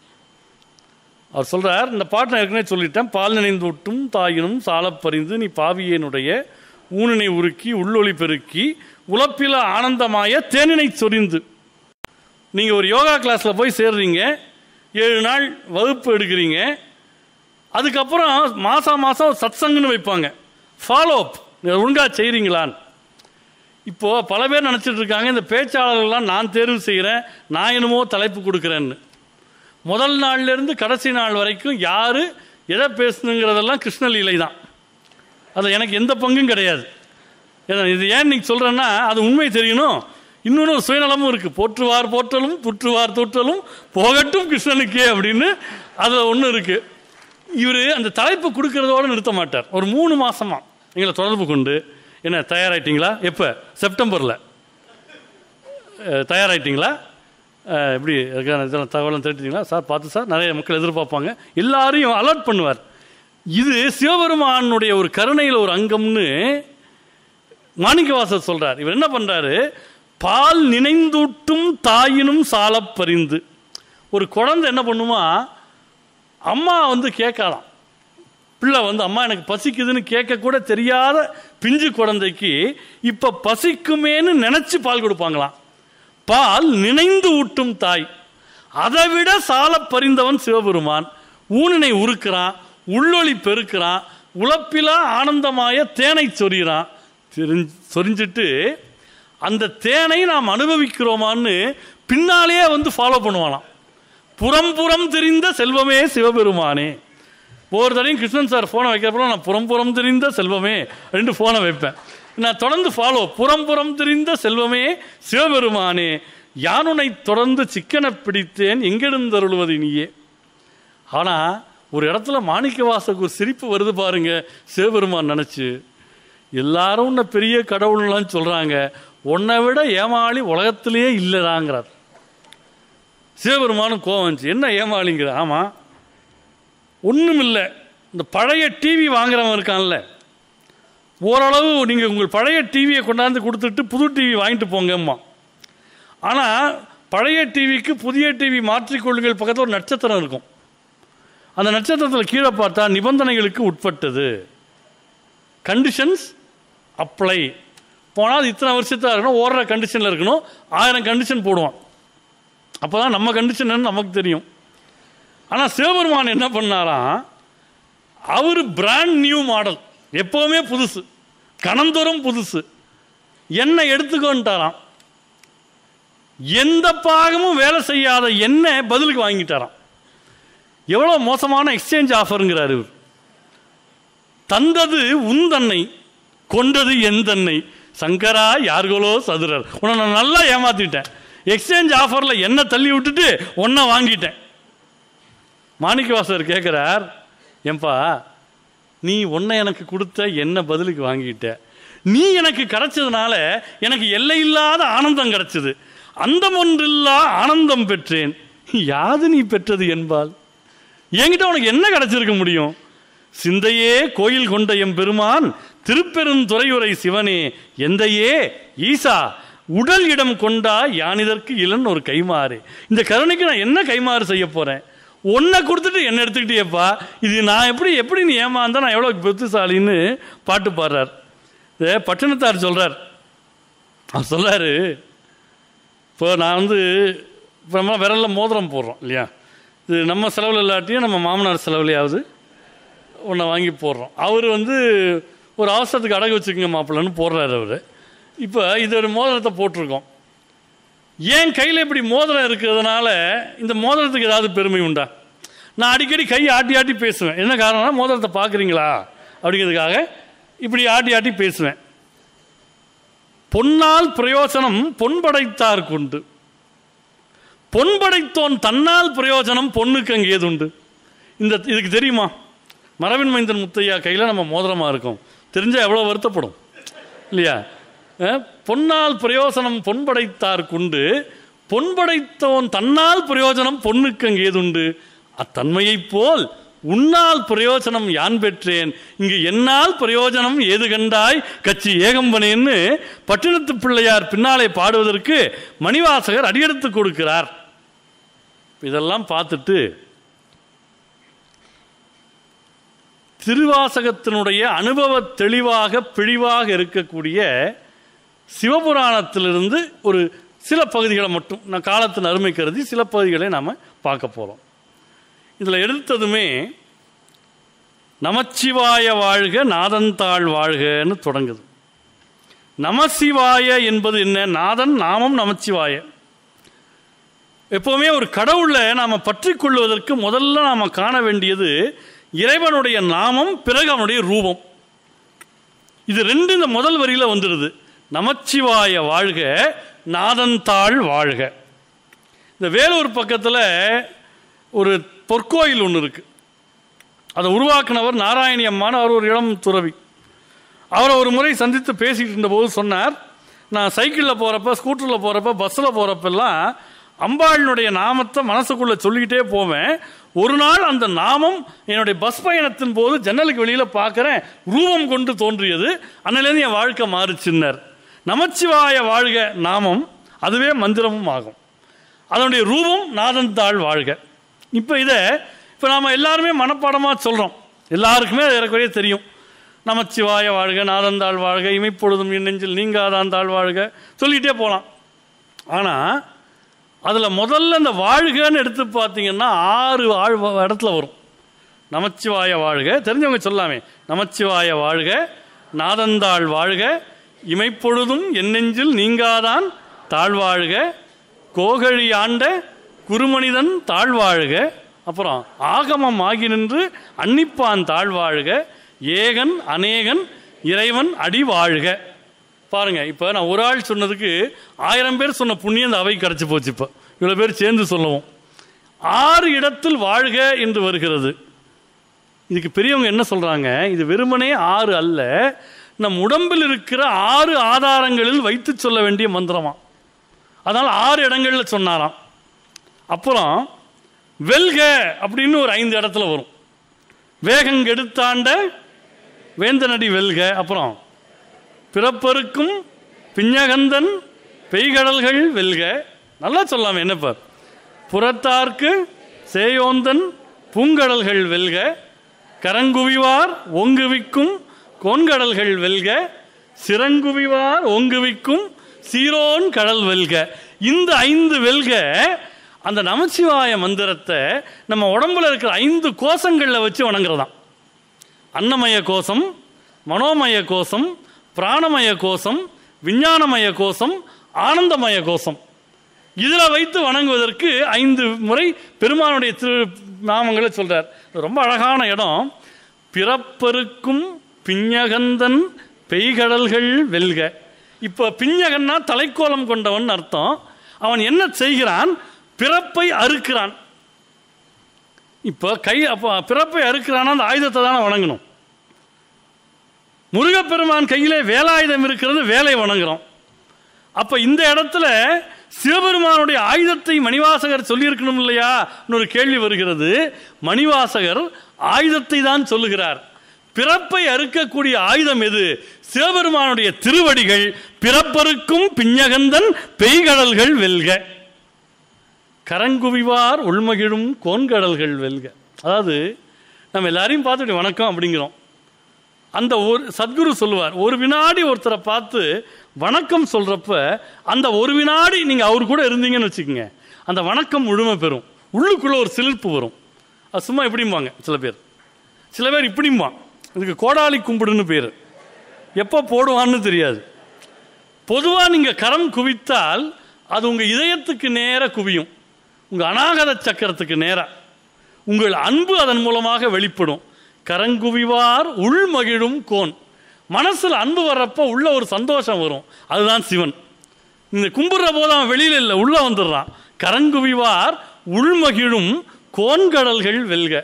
அவர் சொல்றார் இந்த பாட்டை நான் ஏற்கனவே சொல்லிட்டேன் பால் நினைந்தூட்டும் தாயினும் சாலப்பறிந்து நீ பாவியனுடைய ஊனினை உருக்கி உள்ளொளி பெருக்கி உழப்பில ஆனந்தமாய தேனினை சொரிந்து நீங்கள் ஒரு யோகா கிளாஸில் போய் சேர்றீங்க ஏழு நாள் வகுப்பு எடுக்கிறீங்க அதுக்கப்புறம் மாதம் மாதம் சத்சங்குன்னு வைப்பாங்க ஃபாலோ அப் ஒழுங்காக செய்கிறீங்களான்னு இப்போது பல பேர் நினச்சிட்டு இருக்காங்க இந்த பேச்சாளர்கள்லாம் நான் தேர்வு செய்கிறேன் நான் என்னமோ தலைப்பு கொடுக்குறேன்னு முதல் நாள்லேருந்து கடைசி நாள் வரைக்கும் யார் எதை பேசணுங்கிறதெல்லாம் கிருஷ்ணலீலை தான் அதில் எனக்கு எந்த பங்கும் கிடையாது ஏன்னா இது ஏன் நீங்கள் சொல்கிறேன்னா அது உண்மை தெரியணும் இன்னொன்று ஒரு சுயநலமும் இருக்குது போற்றுவார் போற்றலும் துற்றுவார் தூற்றலும் போகட்டும் கிருஷ்ணனுக்கே அப்படின்னு அதில் ஒன்று இருக்குது இவர் அந்த தலைப்பு கொடுக்கறதோடு நிறுத்த மாட்டார் ஒரு மூணு மாசமா எங்களை தொடர்பு கொண்டு என்ன தயாராயிட்டீங்களா எப்போ செப்டம்பரில் தயாராயிட்டீங்களா அஹ், எப்படி அதுக்கான இதெல்லாம் தகவலாம் திரட்டிங்களா சார் பார்த்து சார் நிறைய மக்கள் எதிர்பார்ப்பாங்க எல்லாரையும் அலர்ட் பண்ணுவார் இது சிவபெருமானுடைய ஒரு கருணையில் ஒரு அங்கம்னு மாணிக்கவாசர் சொல்றார் இவர் என்ன பண்றாரு பால் நினைந்தூட்டும் தாயினும் சாலப் பரிந்து ஒரு குழந்தை என்ன பண்ணுமா அம்மா வந்து கேட்கலாம் பிள்ளை வந்து அம்மா எனக்கு பசிக்குதுன்னு கேட்க கூட தெரியாத பிஞ்சு குழந்தைக்கு இப்போ பசிக்குமேன்னு நினச்சி பால் கொடுப்பாங்களாம் பால் நினைந்து ஊட்டும் தாய் அதை விட சால பறிந்தவன் சிவபெருமான் ஊனினை உருக்குறான் உள்ளொளி பெருக்கிறான் உழப்பிலா ஆனந்தமாய தேனை சொரிகிறான் தெரிஞ்சு சொரிஞ்சிட்டு அந்த தேனை நாம் அனுபவிக்கிறோமான்னு பின்னாலேயே வந்து ஃபாலோ பண்ணுவானாம் புறம் புறம் தெரிந்த செல்வமே சிவபெருமானே ஒவ்வொரு தடையும் கிருஷ்ணன் சார் ஃபோனை வைக்கிறப்போ நான் புறம் புறம் தெரிந்த செல்வமே ரெண்டு ஃபோனை வைப்பேன் நான் தொடர்ந்து ஃபாலோ புறம் புறம் தெரிந்த செல்வமே சிவபெருமானே யானுனை தொடர்ந்து சிக்கனை பிடித்தேன் எங்கெடுந்தருள்வது நீயே ஆனால் ஒரு இடத்துல மாணிக்க வாசக்கு ஒரு சிரிப்பு வருது பாருங்க சிவபெருமான் நினச்சி எல்லாரும் உன்னை பெரிய கடவுள்லாம் சொல்கிறாங்க உன்னை விட ஏமாளி உலகத்திலேயே இல்லைதாங்கிறார் சிவபெருமானும் கோவம் வந்துச்சு என்ன ஏமாளிங்கிற ஆமாம் ஒன்றும் இல்லை இந்த பழைய டிவி வாங்குறவன் இருக்கான்ல ஓரளவு நீங்கள் உங்கள் பழைய டிவியை கொண்டாந்து கொடுத்துட்டு புது டிவி வாங்கிட்டு போங்கம்மா ஆனால் பழைய டிவிக்கு புதிய டிவி மாற்றிக்கொள்ளுங்கள் பக்கத்தில் ஒரு நட்சத்திரம் இருக்கும் அந்த நட்சத்திரத்தில் கீழே பார்த்தா நிபந்தனைகளுக்கு உட்பட்டது கண்டிஷன்ஸ் அப்ளை போனால் அது இத்தனை வருஷத்தாக இருக்கணும் ஓடுற கண்டிஷனில் இருக்கணும் ஆயிரம் கண்டிஷன் போடுவான் அப்போ தான் நம்ம கண்டிஷன் நமக்கு தெரியும் ஆனால் சிவபெருமான் என்ன பண்ணாராம் அவர் பிராண்ட் நியூ மாடல் எப்போவுமே புதுசு கணந்தோறும் புதுசு என்ன எடுத்துக்கோன்ட்டாராம் எந்த பாகமும் வேலை செய்யாத என்ன பதிலுக்கு வாங்கிட்டாராம் எவ்வளோ மோசமான எக்ஸ்சேஞ்ச் ஆஃபருங்கிறார் இவர் தந்தது உன் தன்னை கொண்டது என் தன்னை சங்கரா யார்களோ சதுரர் உன்னை நான் நல்லா ஏமாத்திட்டேன் எக்ஸ்சேஞ்ச் ஆஃபரில் என்ன தள்ளி விட்டுட்டு ஒன்றை வாங்கிட்டேன் மாணிக்கவாசர் கேட்குறார் ஏன்பா நீ ஒன்றை எனக்கு கொடுத்த என்ன பதிலுக்கு வாங்கிட்ட நீ எனக்கு கிடைச்சதுனால எனக்கு எல்லையில்லாத ஆனந்தம் கிடைச்சது அந்த ஒன்றில்லா ஆனந்தம் பெற்றேன் யாது நீ பெற்றது என்பால் என்கிட்ட உனக்கு என்ன கிடைச்சிருக்க முடியும் சிந்தையே கோயில் கொண்ட எம் பெருமான் திருப்பெருந்துறையுரை சிவனே எந்தையே ஈசா உடல் இடம் கொண்டா யானிதற்கு இளன் ஒரு கைமாறு இந்த கருணைக்கு நான் என்ன கைமாறு செய்ய போறேன் ஒன்றை கொடுத்துட்டு என்ன எடுத்துக்கிட்டியப்பா இது நான் எப்படி எப்படி நீ ஏமாந்தா நான் எவ்வளோ புத்திசாலின்னு பாட்டு பாடுறார் இது பட்டினத்தார் சொல்றார் அவர் சொல்றாரு இப்போ நான் வந்து இப்போ நம்ம விரல்ல மோதிரம் போடுறோம் இல்லையா இது நம்ம செலவில் இல்லாட்டியும் நம்ம மாமனார் செலவுலையாவது ஒன்றை வாங்கி போடுறோம் அவர் வந்து ஒரு அவசரத்துக்கு அடகு வச்சுக்கோங்க மாப்பிள்ளன்னு போடுறாரு அவர் இப்போ இது ஒரு மோதிரத்தை போட்டிருக்கோம் ஏன் கையில் இப்படி மோதிரம் இருக்கிறதுனால இந்த மோதிரத்துக்கு ஏதாவது பெருமை உண்டா நான் அடிக்கடி கை ஆட்டி ஆட்டி பேசுவேன் என்ன காரணம்னா மோதிரத்தை பார்க்குறீங்களா அப்படிங்கிறதுக்காக இப்படி ஆட்டி ஆட்டி பேசுவேன் பொன்னால் பிரயோஜனம் பொன்படைத்தார் கொண்டு பொன்படைத்தோன் தன்னால் பிரயோஜனம் பொண்ணுக்கு அங்கே ஏதுண்டு இந்த இதுக்கு தெரியுமா மரவின் மைந்தன் முத்தையா கையில் நம்ம மோதிரமாக இருக்கும் தெரிஞ்சால் எவ்வளோ வருத்தப்படும் இல்லையா அஹ், பொன்னால் பிரயோஜனம் பொன்படைத்தார் கொண்டு பொன்படைத்தோன் தன்னால் பிரயோஜனம் பொண்ணுக்கு அங்கே ஏதுண்டு அத்தன்மையைப் போல் உன்னால் பிரயோஜனம் யான் பெற்றேன் இங்கு என்னால் பிரயோஜனம் ஏது கண்டாய் கட்சி ஏகம்பனேன்னு பட்டினத்து பிள்ளையார் பின்னாலே பாடுவதற்கு மணிவாசகர் அடியெடுத்து கொடுக்கிறார் இதெல்லாம் பார்த்துட்டு திருவாசகத்தினுடைய அனுபவ தெளிவாக பிழிவாக இருக்கக்கூடிய சிவபுராணத்திலிருந்து ஒரு சில பகுதிகளை மட்டும் நான் காலத்தின் அருமை கருதி சில பகுதிகளை நாம் பார்க்க போகிறோம் இதில் எடுத்ததுமே நமச்சிவாய வாழ்க நாதன்தாள் வாழ்கன்னு தொடங்குது நமசிவாய என்பது என்ன நாதன் நாமம் நமச்சிவாய எப்போவுமே ஒரு கடவுளை நாம் பற்றி கொள்வதற்கு முதல்ல நாம் காண வேண்டியது இறைவனுடைய நாமம் பிறகு அவனுடைய ரூபம் இது ரெண்டு இந்த முதல் வரியில் வந்துடுது நமச்சிவாய வாழ்க நாதன்தாள் வாழ்க இந்த வேலூர் பக்கத்தில் ஒரு பொற்கோயில் ஒன்று இருக்கு அதை உருவாக்குனவர் நாராயணி அம்மான் அவர் ஒரு இளம் துறவி அவரை ஒரு முறை சந்தித்து பேசிக்கிட்டு இருந்தபோது சொன்னார் நான் சைக்கிளில் போகிறப்ப ஸ்கூட்டரில் போகிறப்ப பஸ்ஸில் போகிறப்பெல்லாம் அம்பாளினுடைய நாமத்தை மனசுக்குள்ளே சொல்லிக்கிட்டே போவேன் ஒரு நாள் அந்த நாமம் என்னுடைய பஸ் பயணத்தின் போது ஜன்னலுக்கு வெளியில் பார்க்குறேன் ரூபம் கொண்டு தோன்றியது அன்னிலேருந்து என் வாழ்க்கை மாறுச்சுன்னார் நமச்சிவாய வாழ்க நாமம் அதுவே மந்திரமும் ஆகும் அதனுடைய ரூபம் நாதன் தாழ் வாழ்க இப்போ இதை இப்போ நாம் எல்லாருமே மனப்பாடமாக சொல்கிறோம் எல்லாருக்குமே அது ஏறக்குறைய தெரியும் நமச்சிவாய வாழ்க நாதந்தாள் வாழ்க இமைப்பொழுதும் என் நெஞ்சில் நீங்காதான் தாழ் வாழ்க சொல்லிகிட்டே போகலாம் ஆனால் அதில் முதல்ல இந்த வாழ்கன்னு எடுத்து பார்த்தீங்கன்னா ஆறு ஆழ் இடத்துல வரும் நமச்சிவாய வாழ்க தெரிஞ்சவங்க சொல்லாமே நமச்சிவாய வாழ்க நாதந்தாள் வாழ்க இமைப்பொழுதும் என் நெஞ்சில் நீங்காதான் தாழ்வாழ்க கோகழி ஆண்ட குருமனிதன் தாழ்வாழ்க அப்புறம் ஆகமம் ஆகி நின்று அன்னிப்பான் தாழ்வாழ்க ஏகன் அநேகன் இறைவன் அடி வாழ்க பாருங்க இப்போ நான் ஒரு ஆள் சொன்னதுக்கு ஆயிரம் பேர் சொன்ன புண்ணியம் இந்த அவை கிடச்சி போச்சு இப்போ இவ்வளோ பேர் சேர்ந்து சொல்லவும் ஆறு இடத்தில் வாழ்க என்று வருகிறது இதுக்கு பெரியவங்க என்ன சொல்றாங்க இது வெறுமனே ஆறு அல்ல நம் உடம்பில் இருக்கிற ஆறு ஆதாரங்களில் வைத்து சொல்ல வேண்டிய மந்திரமா அதனால் ஆறு இடங்கள்ல சொன்னாராம் அப்புறம் வெல்க அப்படின்னு ஒரு ஐந்து இடத்துல வரும் வேகங்கெடுத்தாண்ட வேந்தனடி வெல்க அப்புறம் பிறப்பருக்கும் பிஞ்சகந்தன் பெய்கடல்கள் வெல்க நல்லா சொல்லாமே என்னப்பா புறத்தார்க்கு சேயோந்தன் பூங்கடல்கள் வெல்க கரங்குவிவார் ஒங்குவிக்கும் கோன்கடல்கள் வெல்க சிறங்குவிவார் ஒங்குவிக்கும் சீரோன் கடல் வெல்க இந்த ஐந்து வெல்க அந்த நமச்சிவாய மந்திரத்தை நம்ம உடம்புல இருக்கிற ஐந்து கோஷங்களில் வச்சு வணங்குறதாம் அன்னமய கோஷம் மனோமய கோஷம் பிராணமய கோஷம் விஞ்ஞானமய கோஷம் ஆனந்தமய கோஷம் இதில் வைத்து வணங்குவதற்கு ஐந்து முறை பெருமானுடைய திரு நாமங்களை சொல்றார் இது ரொம்ப அழகான இடம் பிறப்பருக்கும் பிஞ்சகந்தன் பெய்கடல்கள் வெல்க இப்போ பிஞ்சகன்னா தலைக்கோலம் கொண்டவன் அர்த்தம் அவன் என்ன செய்கிறான் பிறப்பை அறுக்கிறான் இப்போ கை அப்போ பிறப்பை அறுக்கிறான்னா அந்த ஆயுதத்தை தானே வணங்கணும் முருகப்பெருமான் கையிலே வேலாயுதம் இருக்கிறது வேலை வணங்குறோம் அப்ப இந்த இடத்துல சிவபெருமானுடைய ஆயுதத்தை மணிவாசகர் சொல்லியிருக்கணும் இல்லையா ஒரு கேள்வி வருகிறது மணிவாசகர் ஆயுதத்தை தான் சொல்லுகிறார் பிறப்பை அறுக்கக்கூடிய ஆயுதம் எது சிவபெருமானுடைய திருவடிகள் பிறப்பருக்கும் பிஞ்சகந்தன் பெய்கடல்கள் வெல்க கரங்குவிவார் உள்மகிழும் கோன்கடல்கள் வெல்க அதாவது நம்ம எல்லாரையும் பார்த்துட்டு வணக்கம் அப்படிங்கிறோம் அந்த ஒரு சத்குரு சொல்லுவார் ஒரு வினாடி ஒருத்தரை பார்த்து வணக்கம் சொல்றப்ப அந்த ஒரு வினாடி நீங்க அவர் கூட இருந்தீங்கன்னு வச்சுக்கோங்க அந்த வணக்கம் முழுமை பெறும் உள்ளுக்குள்ள ஒரு சிலிர்ப்பு வரும் அது சும்மா இப்படிம்பாங்க சில பேர் சில பேர் இப்படிம்பான் இதுக்கு கோடாலி கும்பிடுன்னு பேர் எப்போ போடுவான்னு தெரியாது பொதுவாக நீங்கள் கரம் குவித்தால் அது உங்கள் இதயத்துக்கு நேர குவியும் உங்கள் அநாகத சக்கரத்துக்கு நேரா உங்கள் அன்பு அதன் மூலமாக வெளிப்படும் கரங்குவிவார் உள்மகிழும் கோன் மனசில் அன்பு வர்றப்ப உள்ள ஒரு சந்தோஷம் வரும் அதுதான் சிவன் இந்த கும்பிடுற போது அவன் வெளியில இல்லை உள்ள வந்துடுறான் கரங்குவிவார் உள்மகிழும் கோன்கடல்கள் வெல்க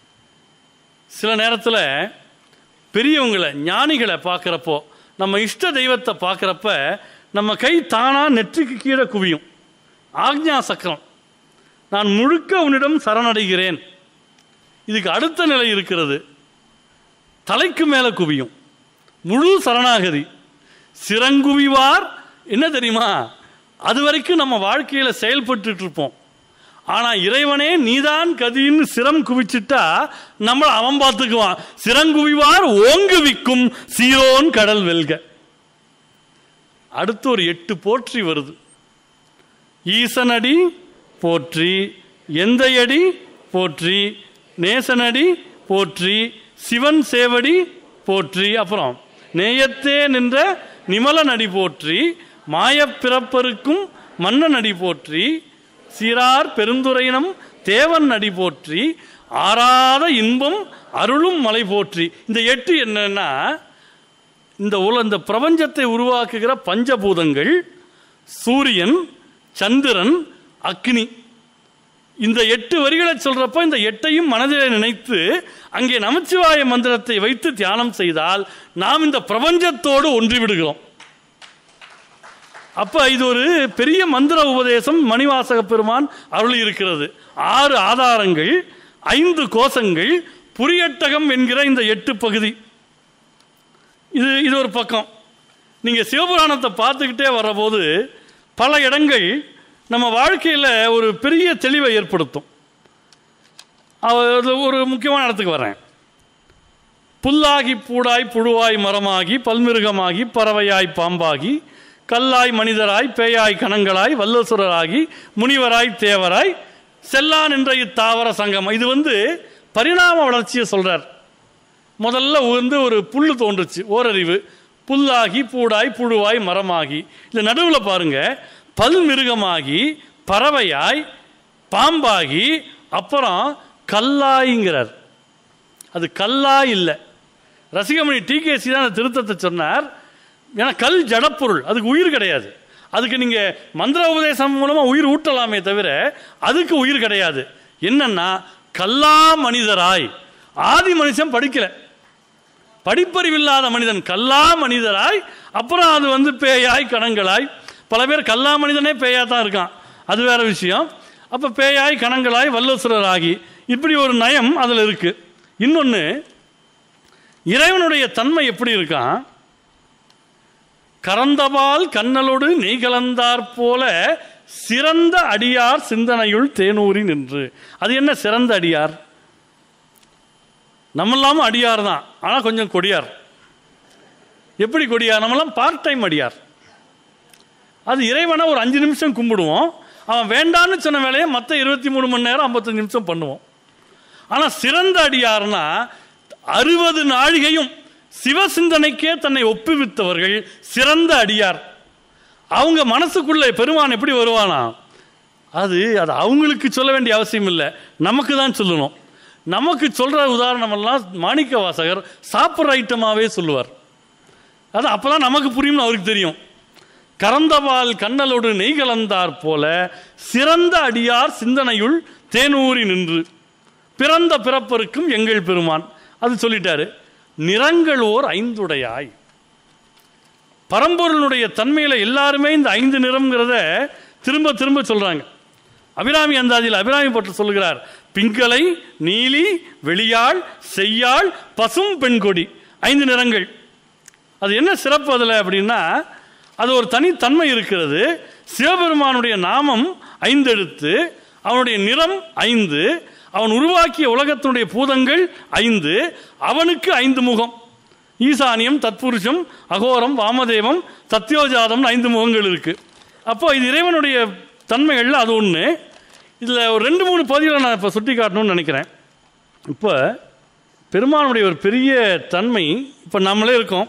சில நேரத்தில் பெரியவங்களை ஞானிகளை பார்க்குறப்போ நம்ம இஷ்ட தெய்வத்தை பார்க்குறப்ப நம்ம கை தானாக நெற்றிக்கு கீழே குவியும் ஆக்ஞா சக்கரம் நான் முழுக்க உன்னிடம் சரணடைகிறேன் இதுக்கு அடுத்த நிலை இருக்கிறது தலைக்கு மேலே குவியும் முழு சரணாகதி சிறங்குவிவார் என்ன தெரியுமா அது வரைக்கும் நம்ம வாழ்க்கையில் செயல்பட்டுட்டு இருப்போம் ஆனால் இறைவனே நீதான் கதின்னு சிரம் குவிச்சிட்டா நம்மளை அவன் பார்த்துக்குவான் சிறங்குவிவார் ஓங்குவிக்கும் சீரோன் கடல் வெல்க அடுத்து ஒரு எட்டு போற்றி வருது ஈசனடி போற்றி எந்தையடி போற்றி நேசனடி போற்றி சிவன் சேவடி போற்றி அப்புறம் நேயத்தே நின்ற நிமலனடி போற்றி மாயப்பிறப்பருக்கும் மன்னனடி போற்றி சீரார் பெருந்துரையினம் தேவன் அடி போற்றி ஆறாத இன்பம் அருளும் மலை போற்றி இந்த எட்டு என்னன்னா இந்த உல இந்த பிரபஞ்சத்தை உருவாக்குகிற பஞ்சபூதங்கள் சூரியன் சந்திரன் அக்னி இந்த எட்டு வரிகளை சொல்றப்ப இந்த எட்டையும் மனதிலே நினைத்து அங்கே நமச்சிவாய மந்திரத்தை வைத்து தியானம் செய்தால் நாம் இந்த பிரபஞ்சத்தோடு ஒன்றி விடுகிறோம் அப்ப இது ஒரு பெரிய மந்திர உபதேசம் மணிவாசக பெருமான் அருளி இருக்கிறது ஆறு ஆதாரங்கள் ஐந்து கோஷங்கள் புரியட்டகம் என்கிற இந்த எட்டு பகுதி இது இது ஒரு பக்கம் நீங்கள் சிவபுராணத்தை பார்த்துக்கிட்டே வரபோது பல இடங்கள் நம்ம வாழ்க்கையில் ஒரு பெரிய தெளிவை ஏற்படுத்தும் அது ஒரு முக்கியமான இடத்துக்கு வரேன் புல்லாகி பூடாய் புழுவாய் மரமாகி பல்மிருகமாகி பறவையாய் பாம்பாகி கல்லாய் மனிதராய் பேயாய் கணங்களாய் வல்லசுரராகி முனிவராய் தேவராய் செல்லான் என்ற இத்தாவர சங்கம் இது வந்து பரிணாம வளர்ச்சியை சொல்றார் முதல்ல வந்து ஒரு புல் தோன்றுச்சு ஓரறிவு புல்லாகி பூடாய் புழுவாய் மரமாகி இந்த நடுவில் பாருங்க பல் மிருகமாகி பறவையாய் பாம்பாகி அப்புறம் கல்லாய்ங்கிறார் அது கல்லாய் இல்லை ரசிகமணி டிகேசி தான் அந்த திருத்தத்தை சொன்னார் ஏன்னா கல் ஜடப்பொருள் அதுக்கு உயிர் கிடையாது அதுக்கு நீங்கள் மந்திர உபதேசம் மூலமாக உயிர் ஊட்டலாமே தவிர அதுக்கு உயிர் கிடையாது என்னன்னா கல்லா மனிதராய் ஆதி மனுஷன் படிக்கல படிப்பறிவில்லாத மனிதன் கல்லா மனிதராய் அப்புறம் அது வந்து பேயாய் கணங்களாய் பல பேர் கல்லா மனிதனே பேயா தான் இருக்கான் அது வேற விஷயம் அப்போ பேயாய் கணங்களாய் வல்லசுரராகி இப்படி ஒரு நயம் அதில் இருக்கு இன்னொன்று இறைவனுடைய தன்மை எப்படி இருக்கான் கறந்தபால் கண்ணலோடு நெய் கலந்தாற் போல சிறந்த அடியார் சிந்தனையுள் தேனூரி நின்று அது என்ன சிறந்த அடியார் நம்மெல்லாம் அடியார் தான் ஆனால் கொஞ்சம் கொடியார் எப்படி கொடியார் நம்மெல்லாம் பார்ட் டைம் அடியார் அது இறைவனை ஒரு அஞ்சு நிமிஷம் கும்பிடுவோம் அவன் வேண்டான்னு சொன்ன வேலையை மற்ற இருபத்தி மூணு மணி நேரம் ஐம்பத்தஞ்சு நிமிஷம் பண்ணுவோம் ஆனால் சிறந்த அடியார்னா அறுபது நாழிகையும் சிவசிந்தனைக்கே தன்னை ஒப்புவித்தவர்கள் சிறந்த அடியார் அவங்க மனசுக்குள்ளே பெருமான் எப்படி வருவானா அது அது அவங்களுக்கு சொல்ல வேண்டிய அவசியம் இல்லை நமக்கு தான் சொல்லணும் நமக்கு சொல்கிற உதாரணமெல்லாம் மாணிக்க வாசகர் சாப்பிட்ற ஐட்டமாகவே சொல்லுவார் அது அப்போ தான் நமக்கு புரியும்னு அவருக்கு தெரியும் கறந்தபால் கண்ணலோடு நெய் கலந்தார் போல சிறந்த அடியார் சிந்தனையுள் தேனூரி நின்று பிறந்த பிறப்பருக்கும் எங்கள் பெருமான் அது சொல்லிட்டாரு நிறங்கள் ஓர் ஐந்துடையாய் பரம்பொருளுடைய தன்மையில எல்லாருமே இந்த ஐந்து நிறம்ங்கிறத திரும்ப திரும்ப சொல்றாங்க அபிராமி அந்தாதியில் அபிராமி பட்டு சொல்லுகிறார் பிங்கலை நீலி வெளியாள் செய்யாள் பசும் பெண்கொடி ஐந்து நிறங்கள் அது என்ன சிறப்பு அதில் அப்படின்னா அது ஒரு தனித்தன்மை இருக்கிறது சிவபெருமானுடைய நாமம் ஐந்து எழுத்து அவனுடைய நிறம் ஐந்து அவன் உருவாக்கிய உலகத்தினுடைய பூதங்கள் ஐந்து அவனுக்கு ஐந்து முகம் ஈசானியம் தத்புருஷம் அகோரம் வாமதேவம் சத்யோஜாதம் ஐந்து முகங்கள் இருக்கு அப்போ இது இறைவனுடைய தன்மைகள்ல அது ஒன்று இதில் ஒரு ரெண்டு மூணு பகுதிகளை நான் இப்போ சுட்டி காட்டணும்னு நினைக்கிறேன் இப்போ பெருமானுடைய ஒரு பெரிய தன்மை இப்போ நம்மளே இருக்கோம்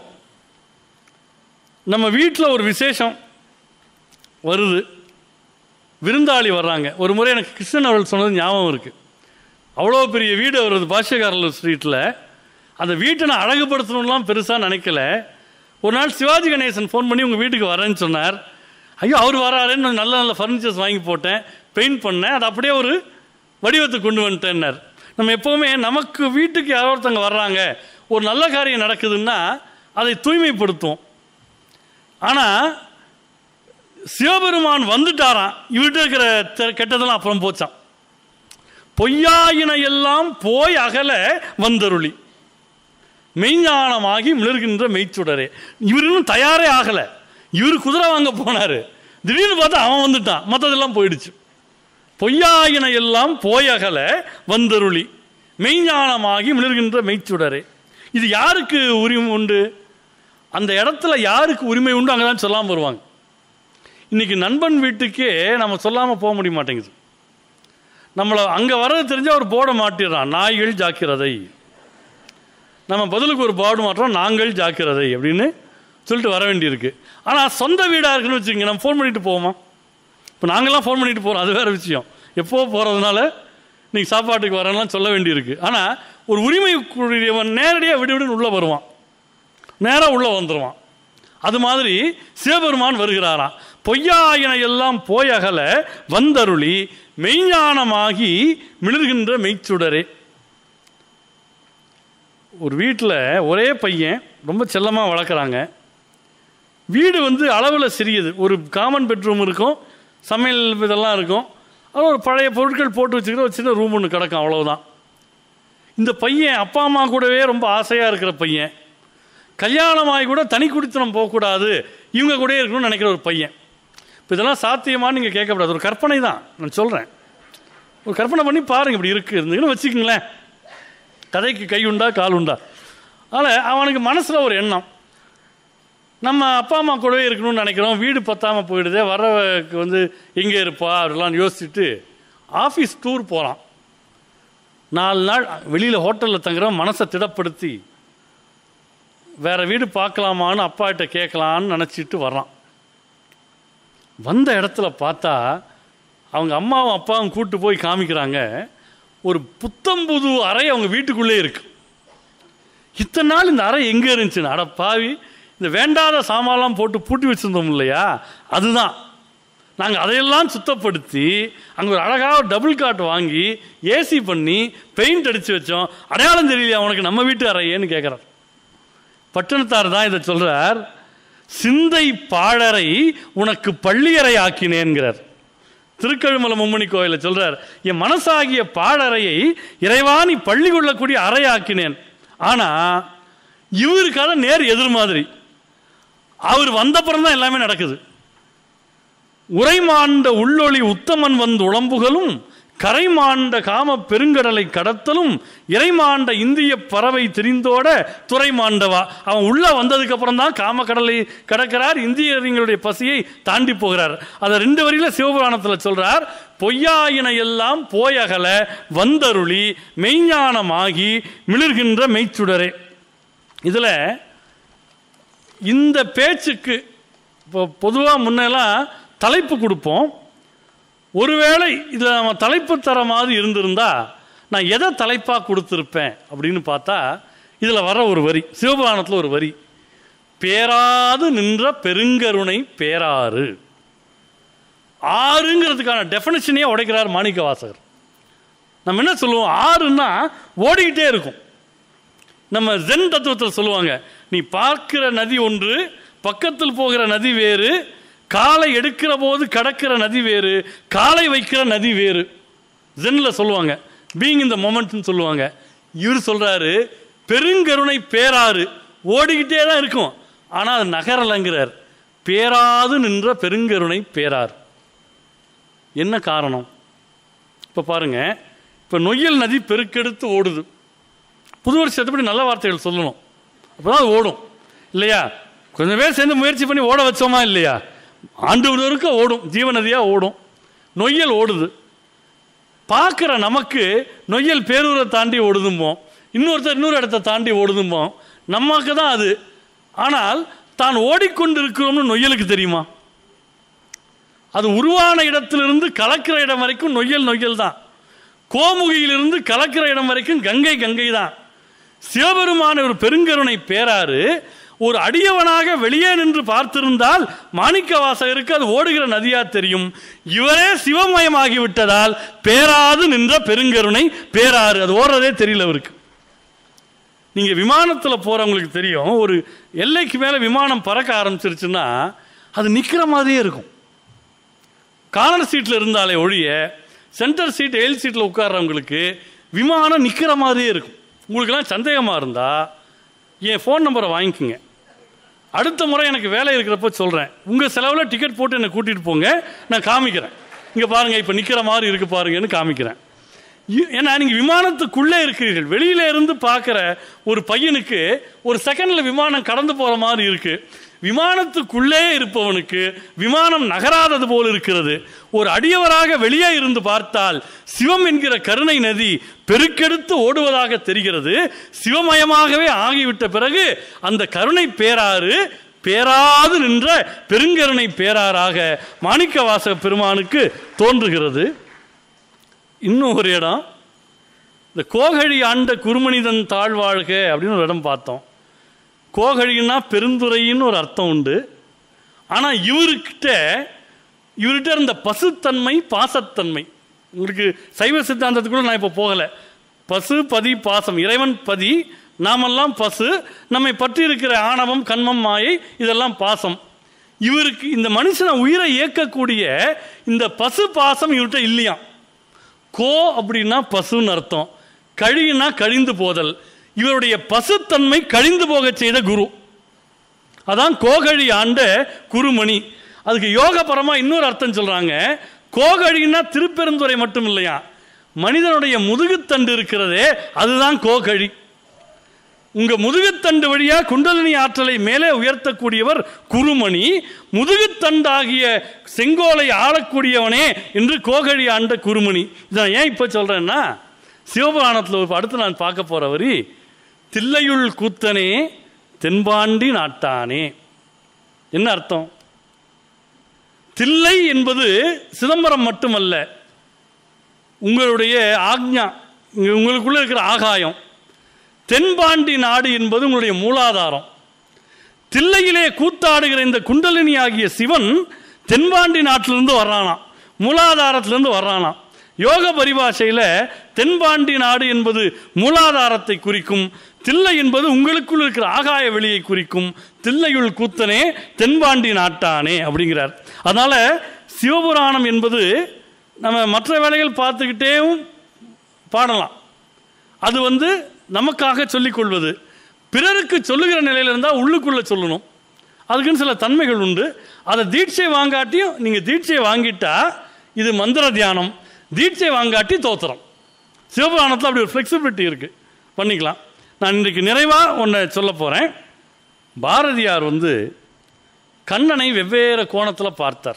நம்ம வீட்டில் ஒரு விசேஷம் வருது விருந்தாளி வர்றாங்க ஒரு முறை எனக்கு கிருஷ்ணன் அவர்கள் சொன்னது ஞாபகம் இருக்குது அவ்வளோ பெரிய வீடு அவரது பாஷ்யக்காரர் ஸ்ட்ரீட்டில் அந்த வீட்டை நான் அழகுபடுத்தணும்லாம் பெருசாக நினைக்கல ஒரு நாள் சிவாஜி கணேசன் ஃபோன் பண்ணி உங்கள் வீட்டுக்கு வரேன்னு சொன்னார் ஐயோ அவர் வராருன்னு நான் நல்ல நல்ல ஃபர்னிச்சர்ஸ் வாங்கி போட்டேன் பெயிண்ட் பண்ணேன் அது அப்படியே ஒரு வடிவத்தை கொண்டு வந்துட்டேன்னார் நம்ம எப்போவுமே நமக்கு வீட்டுக்கு யாரோ ஒருத்தவங்க வர்றாங்க ஒரு நல்ல காரியம் நடக்குதுன்னா அதை தூய்மைப்படுத்துவோம் ஆனால் சிவபெருமான் வந்துட்டாராம் இவர்கிட்ட இருக்கிற தெ- கெட்டதெல்லாம் அப்புறம் போச்சான் பொய்யாயின எல்லாம் போய் அகல வந்தருளி மெய்ஞானமாகி மிளர்கின்ற மெய்ச்சுடரே இவர் இன்னும் தயாரே ஆகல இவர் குதிரை வாங்க போனாரு திடீர்னு பார்த்தா அவன் வந்துட்டான் மற்றதெல்லாம் போயிடுச்சு பொய்யாயின எல்லாம் போயகல வந்தருளி மெய்ஞானமாகி மிளர்கின்ற மெய்ச்சுடரே இது யாருக்கு உரிமை உண்டு அந்த இடத்துல யாருக்கு உரிமை உண்டு அங்கே தான் சொல்லாமல் வருவாங்க இன்னைக்கு நண்பன் வீட்டுக்கே நம்ம சொல்லாமல் போக முடிய மாட்டேங்குது நம்மளை அங்கே வர்றது தெரிஞ்சால் ஒரு போர்டை மாட்டிடுறான் நாய்கள் ஜாக்கிரதை நம்ம பதிலுக்கு ஒரு போர்டு மாட்டுறோம் நாங்கள் ஜாக்கிரதை அப்படின்னு சொல்லிட்டு வர வேண்டியிருக்கு ஆனால் சொந்த வீடாக இருக்குன்னு வச்சுக்கோங்க நம்ம ஃபோன் பண்ணிட்டு போவோமா இப்போ நாங்கள்லாம் ஃபோன் பண்ணிட்டு போகிறோம் அது வேறு விஷயம் எப்போ போகிறதுனால நீங்கள் சாப்பாட்டுக்கு வரேன்லாம் சொல்ல வேண்டியிருக்கு ஆனால் ஒரு உரிமைக்குரியவன் நேரடியாக விடு விடுன்னு உள்ளே வருவான் நேராக உள்ளே வந்துடுவான் அது மாதிரி சிவபெருமான் வருகிறாராம் பொய்யாயின எல்லாம் போயகல வந்தருளி மெய்ஞானமாகி மிளர்கின்ற மெய்ச்சுடரே ஒரு வீட்டில் ஒரே பையன் ரொம்ப செல்லமாக வளர்க்குறாங்க வீடு வந்து அளவில் சிறியது ஒரு காமன் பெட்ரூம் இருக்கும் சமையல் இதெல்லாம் இருக்கும் அது ஒரு பழைய பொருட்கள் போட்டு வச்சுக்கிற ஒரு சின்ன ரூம் ஒன்று கிடக்கும் அவ்வளவுதான் இந்த பையன் அப்பா அம்மா கூடவே ரொம்ப ஆசையாக இருக்கிற பையன் கல்யாணமாகி கூட தனி குடித்தனம் போகக்கூடாது இவங்க கூடயே இருக்கணும்னு நினைக்கிற ஒரு பையன் இப்போ இதெல்லாம் சாத்தியமான்னு நீங்கள் கேட்கக்கூடாது ஒரு கற்பனை தான் நான் சொல்கிறேன் ஒரு கற்பனை பண்ணி பாருங்க இப்படி இருக்கு இருந்ததுன்னு வச்சுக்கோங்களேன் கதைக்கு கை உண்டா கால் உண்டா அதனால் அவனுக்கு மனசில் ஒரு எண்ணம் நம்ம அப்பா அம்மா கூடவே இருக்கணும்னு நினைக்கிறோம் வீடு பத்தாமல் போயிடுதே வரவுக்கு வந்து எங்கே இருப்பா அப்படிலாம் யோசிச்சுட்டு ஆஃபீஸ் டூர் போகிறான் நாலு நாள் வெளியில் ஹோட்டலில் தங்குறோம் மனசை திடப்படுத்தி வேற வீடு பார்க்கலாமான்னு அப்பாகிட்ட கேட்கலான்னு நினச்சிட்டு வர்றான் வந்த இடத்துல பார்த்தா அவங்க அம்மாவும் அப்பாவும் கூட்டு போய் காமிக்கிறாங்க ஒரு புத்தம்புது அறை அவங்க வீட்டுக்குள்ளே இருக்கு இத்தனை நாள் இந்த அறை எங்கே இருந்துச்சுன்னு அட பாவி இந்த வேண்டாத சாமான்லாம் போட்டு பூட்டி வச்சுருந்தோம் இல்லையா அதுதான் நாங்கள் அதையெல்லாம் சுத்தப்படுத்தி அங்கே ஒரு அழகாக டபுள் காட் வாங்கி ஏசி பண்ணி பெயிண்ட் அடித்து வச்சோம் அடையாளம் தெரியலையா உனக்கு நம்ம வீட்டு அறையேன்னு கேட்குறார் பட்டணத்தார் தான் இதை சொல்கிறார் சிந்தை பாழரை உனக்கு பள்ளியறை ஆக்கினேன்கிறார் திருக்கழுமலை மும்மணி கோயிலில் சொல்றார் என் மனசாகிய பாழறையை இறைவா நீ பள்ளி கொள்ளக்கூடிய அறையாக்கினேன் ஆனா இவருக்கான நேர் எதிர் மாதிரி அவர் வந்தப்புறம் தான் எல்லாமே நடக்குது உரைமாண்ட உள்ளொளி உத்தமன் வந்து உளம்புகளும் கரைமாண்ட காம பெருங்கடலை கடத்தலும் இறைமாண்ட இந்திய பறவை திரிந்தோட துறைமாண்டவா அவன் உள்ள வந்ததுக்கு அப்புறம் தான் காமக்கடலை கடக்கிறார் இந்தியர்களுடைய பசியை தாண்டி போகிறார் அதை ரெண்டு வரியில சிவபுராணத்தில் சொல்றார் பொய்யாயின எல்லாம் போயகல வந்தருளி மெய்ஞானமாகி மிளிர்கின்ற மெய்ச்சுடரே இதுல இந்த பேச்சுக்கு இப்போ பொதுவாக முன்னெல்லாம் தலைப்பு கொடுப்போம் ஒருவேளை இதில் நம்ம தலைப்பு தர மாதிரி இருந்திருந்தா நான் எதை தலைப்பாக கொடுத்துருப்பேன் அப்படின்னு பார்த்தா இதில் வர ஒரு வரி சிவபுராணத்தில் ஒரு வரி பேராது நின்ற பெருங்கருணை பேராறு ஆறுங்கிறதுக்கான டெஃபினேஷனையே உடைக்கிறார் மாணிக்க வாசகர் நம்ம என்ன சொல்லுவோம் ஆறுன்னா ஓடிக்கிட்டே இருக்கும் நம்ம ஜென் தத்துவத்தில் சொல்லுவாங்க நீ பார்க்கிற நதி ஒன்று பக்கத்தில் போகிற நதி வேறு காலை எடுக்கிற போது கடக்கிற நதி வேறு காலை வைக்கிற நதி வேறு ஜென்னில் சொல்லுவாங்க பீங் இந்த மொமெண்ட்னு சொல்லுவாங்க இவர் சொல்றாரு பெருங்கருணை பேராறு ஓடிக்கிட்டே தான் இருக்கும் ஆனால் அது நகரலங்கிறார் பேராது நின்ற பெருங்கருணை பேரார் என்ன காரணம் இப்போ பாருங்க இப்போ நொய்யல் நதி பெருக்கெடுத்து ஓடுது புது வருஷத்துப்படி நல்ல வார்த்தைகள் சொல்லணும் அப்பதான் அது ஓடும் இல்லையா கொஞ்சம் பேர் சேர்ந்து முயற்சி பண்ணி ஓட வச்சோமா இல்லையா ஆண்டு முழுவதுக்கு ஓடும் ஜீவநதியாக ஓடும் நொய்யல் ஓடுது பார்க்குற நமக்கு நொய்யல் பேரூரை தாண்டி ஓடுதும்போம் இன்னொருத்தர் இன்னொரு இடத்த தாண்டி ஓடுதும்போம் நமக்கு தான் அது ஆனால் தான் ஓடிக்கொண்டு இருக்கிறோம்னு நொய்யலுக்கு தெரியுமா அது உருவான இடத்திலிருந்து கலக்கிற இடம் வரைக்கும் நொய்யல் நொய்யல் தான் கோமுகியிலிருந்து கலக்கிற இடம் வரைக்கும் கங்கை கங்கை தான் சிவபெருமான ஒரு பெருங்கருணை பேராறு ஒரு அடியவனாக வெளியே நின்று பார்த்திருந்தால் மாணிக்க வாசகருக்கு அது ஓடுகிற நதியா தெரியும் இவரே சிவமயமாகி விட்டதால் பேராது நின்ற பெருங்கருணை பேராறு அது ஓடுறதே தெரியல அவருக்கு நீங்க விமானத்துல போறவங்களுக்கு தெரியும் ஒரு எல்லைக்கு மேல விமானம் பறக்க ஆரம்பிச்சிருச்சுன்னா அது நிக்கிற மாதிரியே இருக்கும் கார்னர் சீட்டில் இருந்தாலே ஒழிய சென்டர் சீட் எயில் சீட்டில் உட்கார்றவங்களுக்கு விமானம் நிற்கிற மாதிரியே இருக்கும் உங்களுக்கெல்லாம் சந்தேகமாக இருந்தால் என் ஃபோன் நம்பரை வாங்கிக்கோங்க அடுத்த முறை எனக்கு வேலை இருக்கிறப்ப சொல்கிறேன் உங்கள் செலவில் டிக்கெட் போட்டு என்னை கூட்டிகிட்டு போங்க நான் காமிக்கிறேன் இங்கே பாருங்கள் இப்போ நிற்கிற மாதிரி இருக்கு பாருங்கன்னு காமிக்கிறேன் இ- ஏன்னா நீங்கள் விமானத்துக்குள்ளே இருக்கிறீர்கள் வெளியில இருந்து பார்க்குற ஒரு பையனுக்கு ஒரு செகண்டில் விமானம் கடந்து போகிற மாதிரி இருக்கு விமானத்துக்குள்ளே இருப்பவனுக்கு விமானம் நகராதது போல் இருக்கிறது ஒரு அடியவராக வெளியே இருந்து பார்த்தால் சிவம் என்கிற கருணை நதி பெருக்கெடுத்து ஓடுவதாக தெரிகிறது சிவமயமாகவே ஆகிவிட்ட பிறகு அந்த கருணை பேராறு பேராது நின்ற பெருங்கருணை பேராறாக மாணிக்கவாசக பெருமானுக்கு தோன்றுகிறது இன்னும் ஒரு இடம் இந்த கோகழி ஆண்ட குருமனிதன் தாழ்வாழ்க அப்படின்னு ஒரு இடம் பார்த்தோம் கோகழின்னா பெருந்துறைன்னு ஒரு அர்த்தம் உண்டு ஆனால் இவர்கிட்ட இவர்கிட்ட இருந்த பசுத்தன்மை பாசத்தன்மை உங்களுக்கு சைவ சித்தாந்தத்துக்குள்ள நான் இப்போ போகலை பசு பதி பாசம் இறைவன் பதி நாமெல்லாம் பசு நம்மை பற்றி இருக்கிற ஆணவம் கண்மம் மாயை இதெல்லாம் பாசம் இவருக்கு இந்த மனுஷனை உயிரை இயக்கக்கூடிய இந்த பசு பாசம் இவர்கிட்ட இல்லையாம் கோ அப்படின்னா பசுன்னு அர்த்தம் கழினா கழிந்து போதல் இவருடைய பசுத்தன்மை கழிந்து போகச் செய்த குரு அதான் கோகழி ஆண்ட குருமணி அதுக்கு யோகபரமா இன்னொரு அர்த்தம் சொல்றாங்க கோகழின்னா திருப்பெருந்துறை மட்டும் இல்லையா மனிதனுடைய முதுகுத்தண்டு இருக்கிறதே அதுதான் கோகழி உங்க முதுகுத்தண்டு வழியா குண்டலினி ஆற்றலை மேலே உயர்த்தக்கூடியவர் குருமணி முதுகுத்தண்டாகிய செங்கோலை ஆளக்கூடியவனே என்று கோகழி ஆண்ட குருமணி இதை நான் ஏன் இப்போ சொல்றேன்னா சிவபுராணத்தில் ஒரு அடுத்து நான் பார்க்க போற வரி தில்லையுள் கூத்தனே தென்பாண்டி நாட்டானே என்ன அர்த்தம் தில்லை என்பது சிதம்பரம் மட்டுமல்ல உங்களுடைய ஆக்ஞா இங்க உங்களுக்குள்ள இருக்கிற ஆகாயம் தென்பாண்டி நாடு என்பது உங்களுடைய மூலாதாரம் தில்லையிலே கூத்தாடுகிற இந்த குண்டலினி ஆகிய சிவன் தென்பாண்டி நாட்டிலிருந்து வர்றானாம் மூலாதாரத்திலிருந்து வர்றானாம் யோக பரிபாஷையில் தென்பாண்டி நாடு என்பது மூலாதாரத்தை குறிக்கும் தில்லை என்பது உங்களுக்குள் இருக்கிற ஆகாய வெளியை குறிக்கும் தில்லையுள் கூத்தனே தென்பாண்டி நாட்டானே அப்படிங்கிறார் அதனால சிவபுராணம் என்பது நம்ம மற்ற வேலைகள் பார்த்துக்கிட்டேவும் பாடலாம் அது வந்து நமக்காக சொல்லிக் கொள்வது பிறருக்கு சொல்லுகிற நிலையில் இருந்தால் உள்ளுக்குள்ளே சொல்லணும் அதுக்குன்னு சில தன்மைகள் உண்டு அதை தீட்சை வாங்காட்டியும் நீங்கள் தீட்சை வாங்கிட்டா இது மந்திர தியானம் தீட்சை வாங்காட்டி தோத்திரம் சிவபுராணத்தில் அப்படி ஒரு ஃப்ளெக்சிபிலிட்டி இருக்குது பண்ணிக்கலாம் நான் இன்றைக்கு நிறைவாக ஒன்றை சொல்ல போகிறேன் பாரதியார் வந்து கண்ணனை வெவ்வேறு கோணத்தில் பார்த்தார்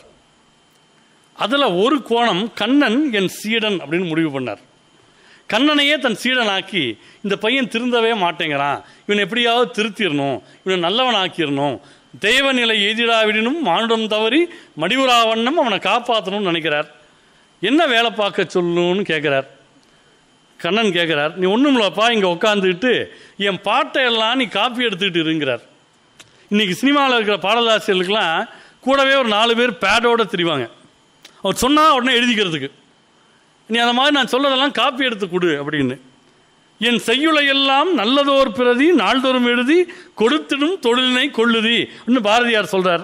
அதில் ஒரு கோணம் கண்ணன் என் சீடன் அப்படின்னு முடிவு பண்ணார் கண்ணனையே தன் சீடனாக்கி இந்த பையன் திருந்தவே மாட்டேங்கிறான் இவன் எப்படியாவது திருத்திடணும் இவனை நல்லவன் ஆக்கிடணும் தெய்வநிலை எதிராவிடனும் மானுடம் தவறி மடிவுராவண்ணம் அவனை காப்பாற்றணும்னு நினைக்கிறார் என்ன வேலை பார்க்க சொல்லணும்னு கேட்குறார் கண்ணன் கேட்குறார் நீ ஒன்றும் இல்லப்பா இங்கே உட்காந்துக்கிட்டு என் பாட்டை எல்லாம் நீ காப்பி எடுத்துக்கிட்டு இருங்கிறார் இன்னைக்கு சினிமாவில் இருக்கிற பாடலாசிரியர்களுக்கெல்லாம் கூடவே ஒரு நாலு பேர் பேடோட திரிவாங்க அவர் சொன்னால் உடனே எழுதிக்கிறதுக்கு நீ அந்த மாதிரி நான் சொல்லதெல்லாம் காப்பி எடுத்து கொடு அப்படின்னு என் செய்யுளையெல்லாம் நல்லதோர் பிரதி நாள்தோறும் எழுதி கொடுத்திடும் தொழிலினை கொள்ளுதி அப்படின்னு பாரதியார் சொல்றார்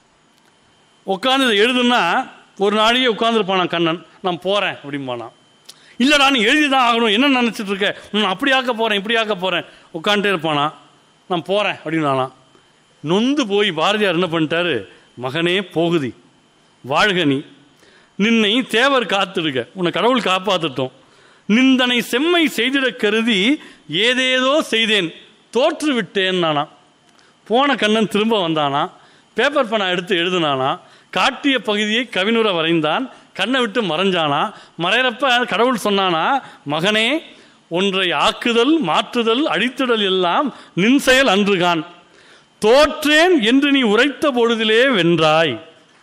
உட்காந்து இதை எழுதுனா ஒரு நாளையே உட்காந்துருப்பானான் கண்ணன் நான் போகிறேன் அப்படிம்பானான் இல்லைடா நீ எழுதி தான் ஆகணும் என்ன நினச்சிட்டு இருக்க நான் அப்படி ஆக்க போகிறேன் இப்படி ஆக்க போகிறேன் உட்காந்துட்டே இருப்பானா நான் போகிறேன் அப்படின்னாலாம் நொந்து போய் பாரதியார் என்ன பண்ணிட்டாரு மகனே போகுதி வாழ்க நீ நின்னை தேவர் காத்திருக்க உன்னை கடவுள் காப்பாற்றட்டும் நிந்தனை செம்மை செய்திட கருதி ஏதேதோ செய்தேன் தோற்று விட்டேன் நானா போன கண்ணன் திரும்ப வந்தானா பேப்பர் பேனா எடுத்து எழுதுனானா காட்டிய பகுதியை கவினுர வரைந்தான் கண்ணை விட்டு மறைஞ்சானா மறையிறப்ப கடவுள் சொன்னானா மகனே ஒன்றை ஆக்குதல் மாற்றுதல் அழித்திடல் எல்லாம் நின் செயல் அன்றுகான் தோற்றேன் என்று நீ உரைத்த பொழுதிலே வென்றாய்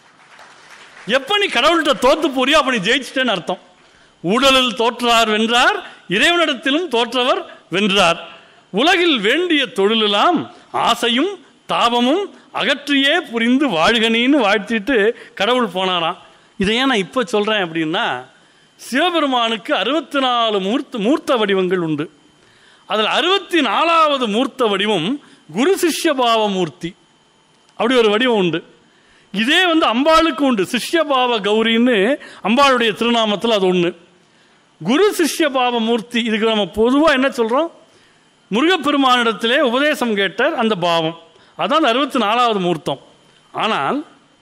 எப்ப நீ கடவுள்கிட்ட தோத்து போறியோ அப்ப நீ ஜெயிச்சிட்டேன்னு அர்த்தம் ஊழலில் தோற்றார் வென்றார் இறைவனிடத்திலும் தோற்றவர் வென்றார் உலகில் வேண்டிய தொழிலெல்லாம் ஆசையும் தாபமும் அகற்றியே புரிந்து வாழ்கனின்னு வாழ்த்திட்டு கடவுள் போனாராம் இதை ஏன் நான் இப்போ சொல்கிறேன் அப்படின்னா சிவபெருமானுக்கு அறுபத்தி நாலு மூர்த்த மூர்த்த வடிவங்கள் உண்டு அதில் அறுபத்தி நாலாவது மூர்த்த வடிவம் குரு சிஷ்யபாவ மூர்த்தி அப்படி ஒரு வடிவம் உண்டு இதே வந்து அம்பாளுக்கு உண்டு சிஷ்யபாவ கௌரின்னு அம்பாளுடைய திருநாமத்தில் அது ஒன்று குரு சிஷ்யபாவ மூர்த்தி இதுக்கு நம்ம பொதுவாக என்ன சொல்கிறோம் முருகப்பெருமானிடத்திலே உபதேசம் கேட்டார் அந்த பாவம் அதான் அறுபத்தி நாலாவது மூர்த்தம் ஆனால்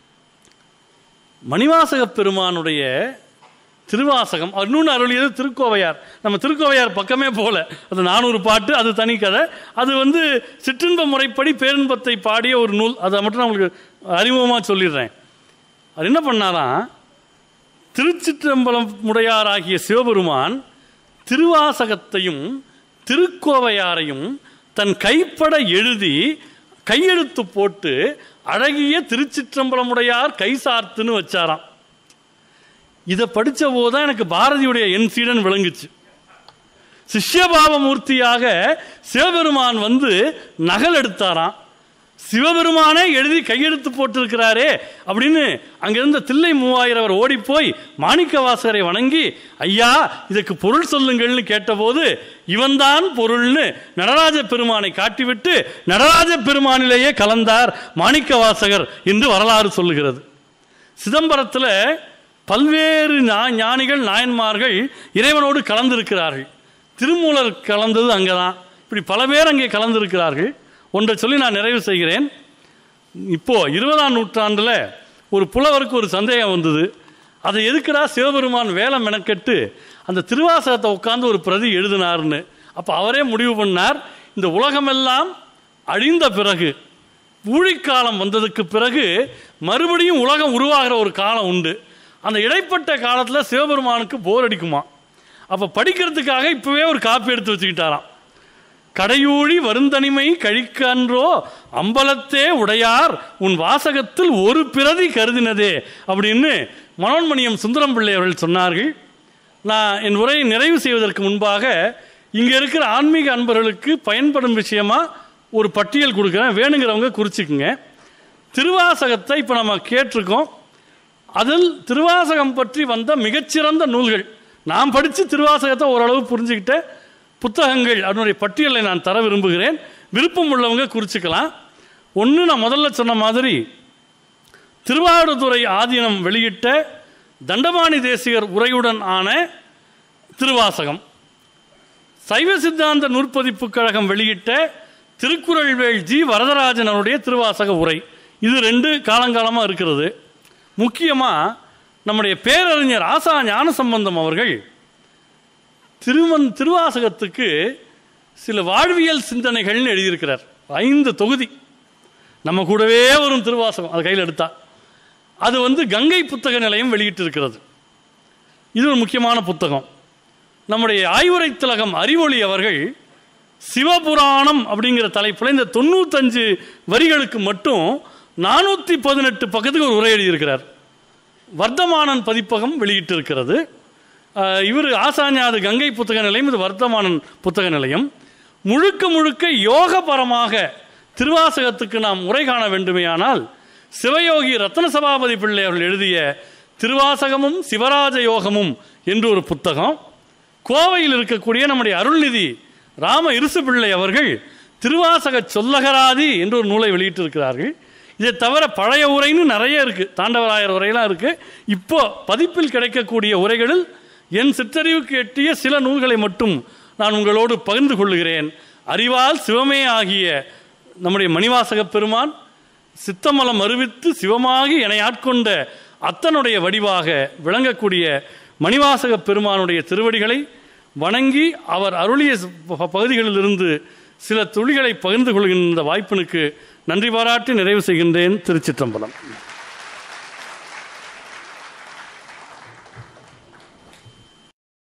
மணிவாசக பெருமானுடைய திருவாசகம் அவர் இன்னொன்று அருளியது திருக்கோவையார் நம்ம திருக்கோவையார் பக்கமே போல அது நானூறு பாட்டு அது தனி கதை அது வந்து சிற்றின்ப முறைப்படி பேரின்பத்தை பாடிய ஒரு நூல் அதை மட்டும் நான் உங்களுக்கு அறிமுகமாக சொல்லிடுறேன் அது என்ன பண்ணாராம் திருச்சிற்றம்பலம் முடையாராகிய சிவபெருமான் திருவாசகத்தையும் திருக்கோவையாரையும் தன் கைப்பட எழுதி கையெழுத்து போட்டு அழகிய திருச்சிற்றம்பலமுடையார் கை சார்த்துன்னு வச்சாராம் இதை படித்த போது தான் எனக்கு பாரதியுடைய என் சீடன் விளங்குச்சு சிஷ்யபாவ மூர்த்தியாக சிவபெருமான் வந்து நகல் எடுத்தாராம் சிவபெருமானே எழுதி கையெழுத்து போட்டிருக்கிறாரே அப்படின்னு அங்கிருந்த தில்லை மூவாயிரவர் ஓடி போய் மாணிக்கவாசகரை வணங்கி ஐயா இதுக்கு பொருள் சொல்லுங்கள்னு கேட்டபோது இவன்தான் பொருள்னு நடராஜ பெருமானை காட்டிவிட்டு நடராஜ பெருமானிலேயே கலந்தார் மாணிக்கவாசகர் என்று வரலாறு சொல்லுகிறது சிதம்பரத்தில் பல்வேறு ஞா- ஞானிகள் நாயன்மார்கள் இறைவனோடு கலந்திருக்கிறார்கள் திருமூலர் கலந்தது அங்கே தான் இப்படி பல பேர் அங்கே கலந்திருக்கிறார்கள் ஒன்றை சொல்லி நான் நிறைவு செய்கிறேன் இப்போ இருபதாம் நூற்றாண்டில் ஒரு புலவருக்கு ஒரு சந்தேகம் வந்தது அதை எதுக்குடா சிவபெருமான் வேலை மெனக்கெட்டு அந்த திருவாசகத்தை உட்காந்து ஒரு பிரதி எழுதினார்னு அப்போ அவரே முடிவு பண்ணார் இந்த உலகமெல்லாம் அழிந்த பிறகு ஊழிக்காலம் வந்ததுக்கு பிறகு மறுபடியும் உலகம் உருவாகிற ஒரு காலம் உண்டு அந்த இடைப்பட்ட காலத்தில் சிவபெருமானுக்கு போர் அடிக்குமா அப்போ படிக்கிறதுக்காக இப்போவே ஒரு காப்பி எடுத்து வச்சுக்கிட்டாராம் கடையூழி வருந்தனிமை கழிக்கன்றோ அம்பலத்தே உடையார் உன் வாசகத்தில் ஒரு பிரதி கருதினதே அப்படின்னு மனோன்மணியம் சுந்தரம் பிள்ளை அவர்கள் சொன்னார்கள் நான் என் உரையை நிறைவு செய்வதற்கு முன்பாக இங்கே இருக்கிற ஆன்மீக அன்பர்களுக்கு பயன்படும் விஷயமா ஒரு பட்டியல் கொடுக்குறேன் வேணுங்கிறவங்க குறிச்சிக்குங்க திருவாசகத்தை இப்போ நம்ம கேட்டிருக்கோம் அதில் திருவாசகம் பற்றி வந்த மிகச்சிறந்த நூல்கள் நான் படித்து திருவாசகத்தை ஓரளவு புரிஞ்சுக்கிட்ட புத்தகங்கள் அதனுடைய பட்டியலை நான் தர விரும்புகிறேன் விருப்பம் உள்ளவங்க குறிச்சிக்கலாம் ஒன்று நான் முதல்ல சொன்ன மாதிரி திருவாடுதுறை ஆதீனம் வெளியிட்ட தண்டபாணி தேசிகர் உரையுடன் ஆன திருவாசகம் சைவ சித்தாந்த நூற்பதிப்பு கழகம் வெளியிட்ட திருக்குறள்வேள் ஜி வரதராஜன் அவருடைய திருவாசக உரை இது ரெண்டு காலங்காலமாக இருக்கிறது முக்கியமாக நம்முடைய பேரறிஞர் ஆசா ஞானசம்பந்தம் அவர்கள் திருமன் திருவாசகத்துக்கு சில வாழ்வியல் சிந்தனைகள்னு எழுதியிருக்கிறார் ஐந்து தொகுதி நம்ம கூடவே வரும் திருவாசகம் அது கையில் எடுத்தா அது வந்து கங்கை புத்தக நிலையம் வெளியிட்டிருக்கிறது இது ஒரு முக்கியமான புத்தகம் நம்முடைய ஆய்வுரை திலகம் அறிவொளி அவர்கள் சிவபுராணம் அப்படிங்கிற தலைப்பில் இந்த தொண்ணூத்தஞ்சு வரிகளுக்கு மட்டும் நானூற்றி பதினெட்டு பக்கத்துக்கு ஒரு உரை எழுதியிருக்கிறார் வர்த்தமானன் பதிப்பகம் வெளியிட்டிருக்கிறது அஹ், இவர் ஆசாஞாது கங்கை புத்தக நிலையம் இது வர்த்தமானன் புத்தக நிலையம் முழுக்க முழுக்க யோகபரமாக திருவாசகத்துக்கு நாம் உரை காண வேண்டுமேயானால் சிவயோகி ரத்ன சபாபதி பிள்ளை அவர்கள் எழுதிய திருவாசகமும் சிவராஜ யோகமும் என்று ஒரு புத்தகம் கோவையில் இருக்கக்கூடிய நம்முடைய அருள்நிதி ராம இருசு பிள்ளை அவர்கள் திருவாசக சொல்லகராதி என்று ஒரு நூலை வெளியிட்டிருக்கிறார்கள் இதை தவிர பழைய உரைன்னு நிறைய இருக்கு தாண்டவராயர் உரையெல்லாம் இருக்கு இப்போ பதிப்பில் கிடைக்கக்கூடிய உரைகளில் என் சிற்றறிவுக்கு எட்டிய சில நூல்களை மட்டும் நான் உங்களோடு பகிர்ந்து கொள்ளுகிறேன் அறிவால் சிவமே ஆகிய நம்முடைய மணிவாசக பெருமான் சித்தமலம் அறிவித்து சிவமாகி என்னை ஆட்கொண்ட அத்தனுடைய வடிவாக விளங்கக்கூடிய மணிவாசக பெருமானுடைய திருவடிகளை வணங்கி அவர் அருளிய ப- பகுதிகளிலிருந்து சில துளிகளை பகிர்ந்து கொள்கின்ற வாய்ப்பினுக்கு நன்றி பாராட்டி நிறைவு செய்கின்றேன் திருச்சிற்றம்பலம்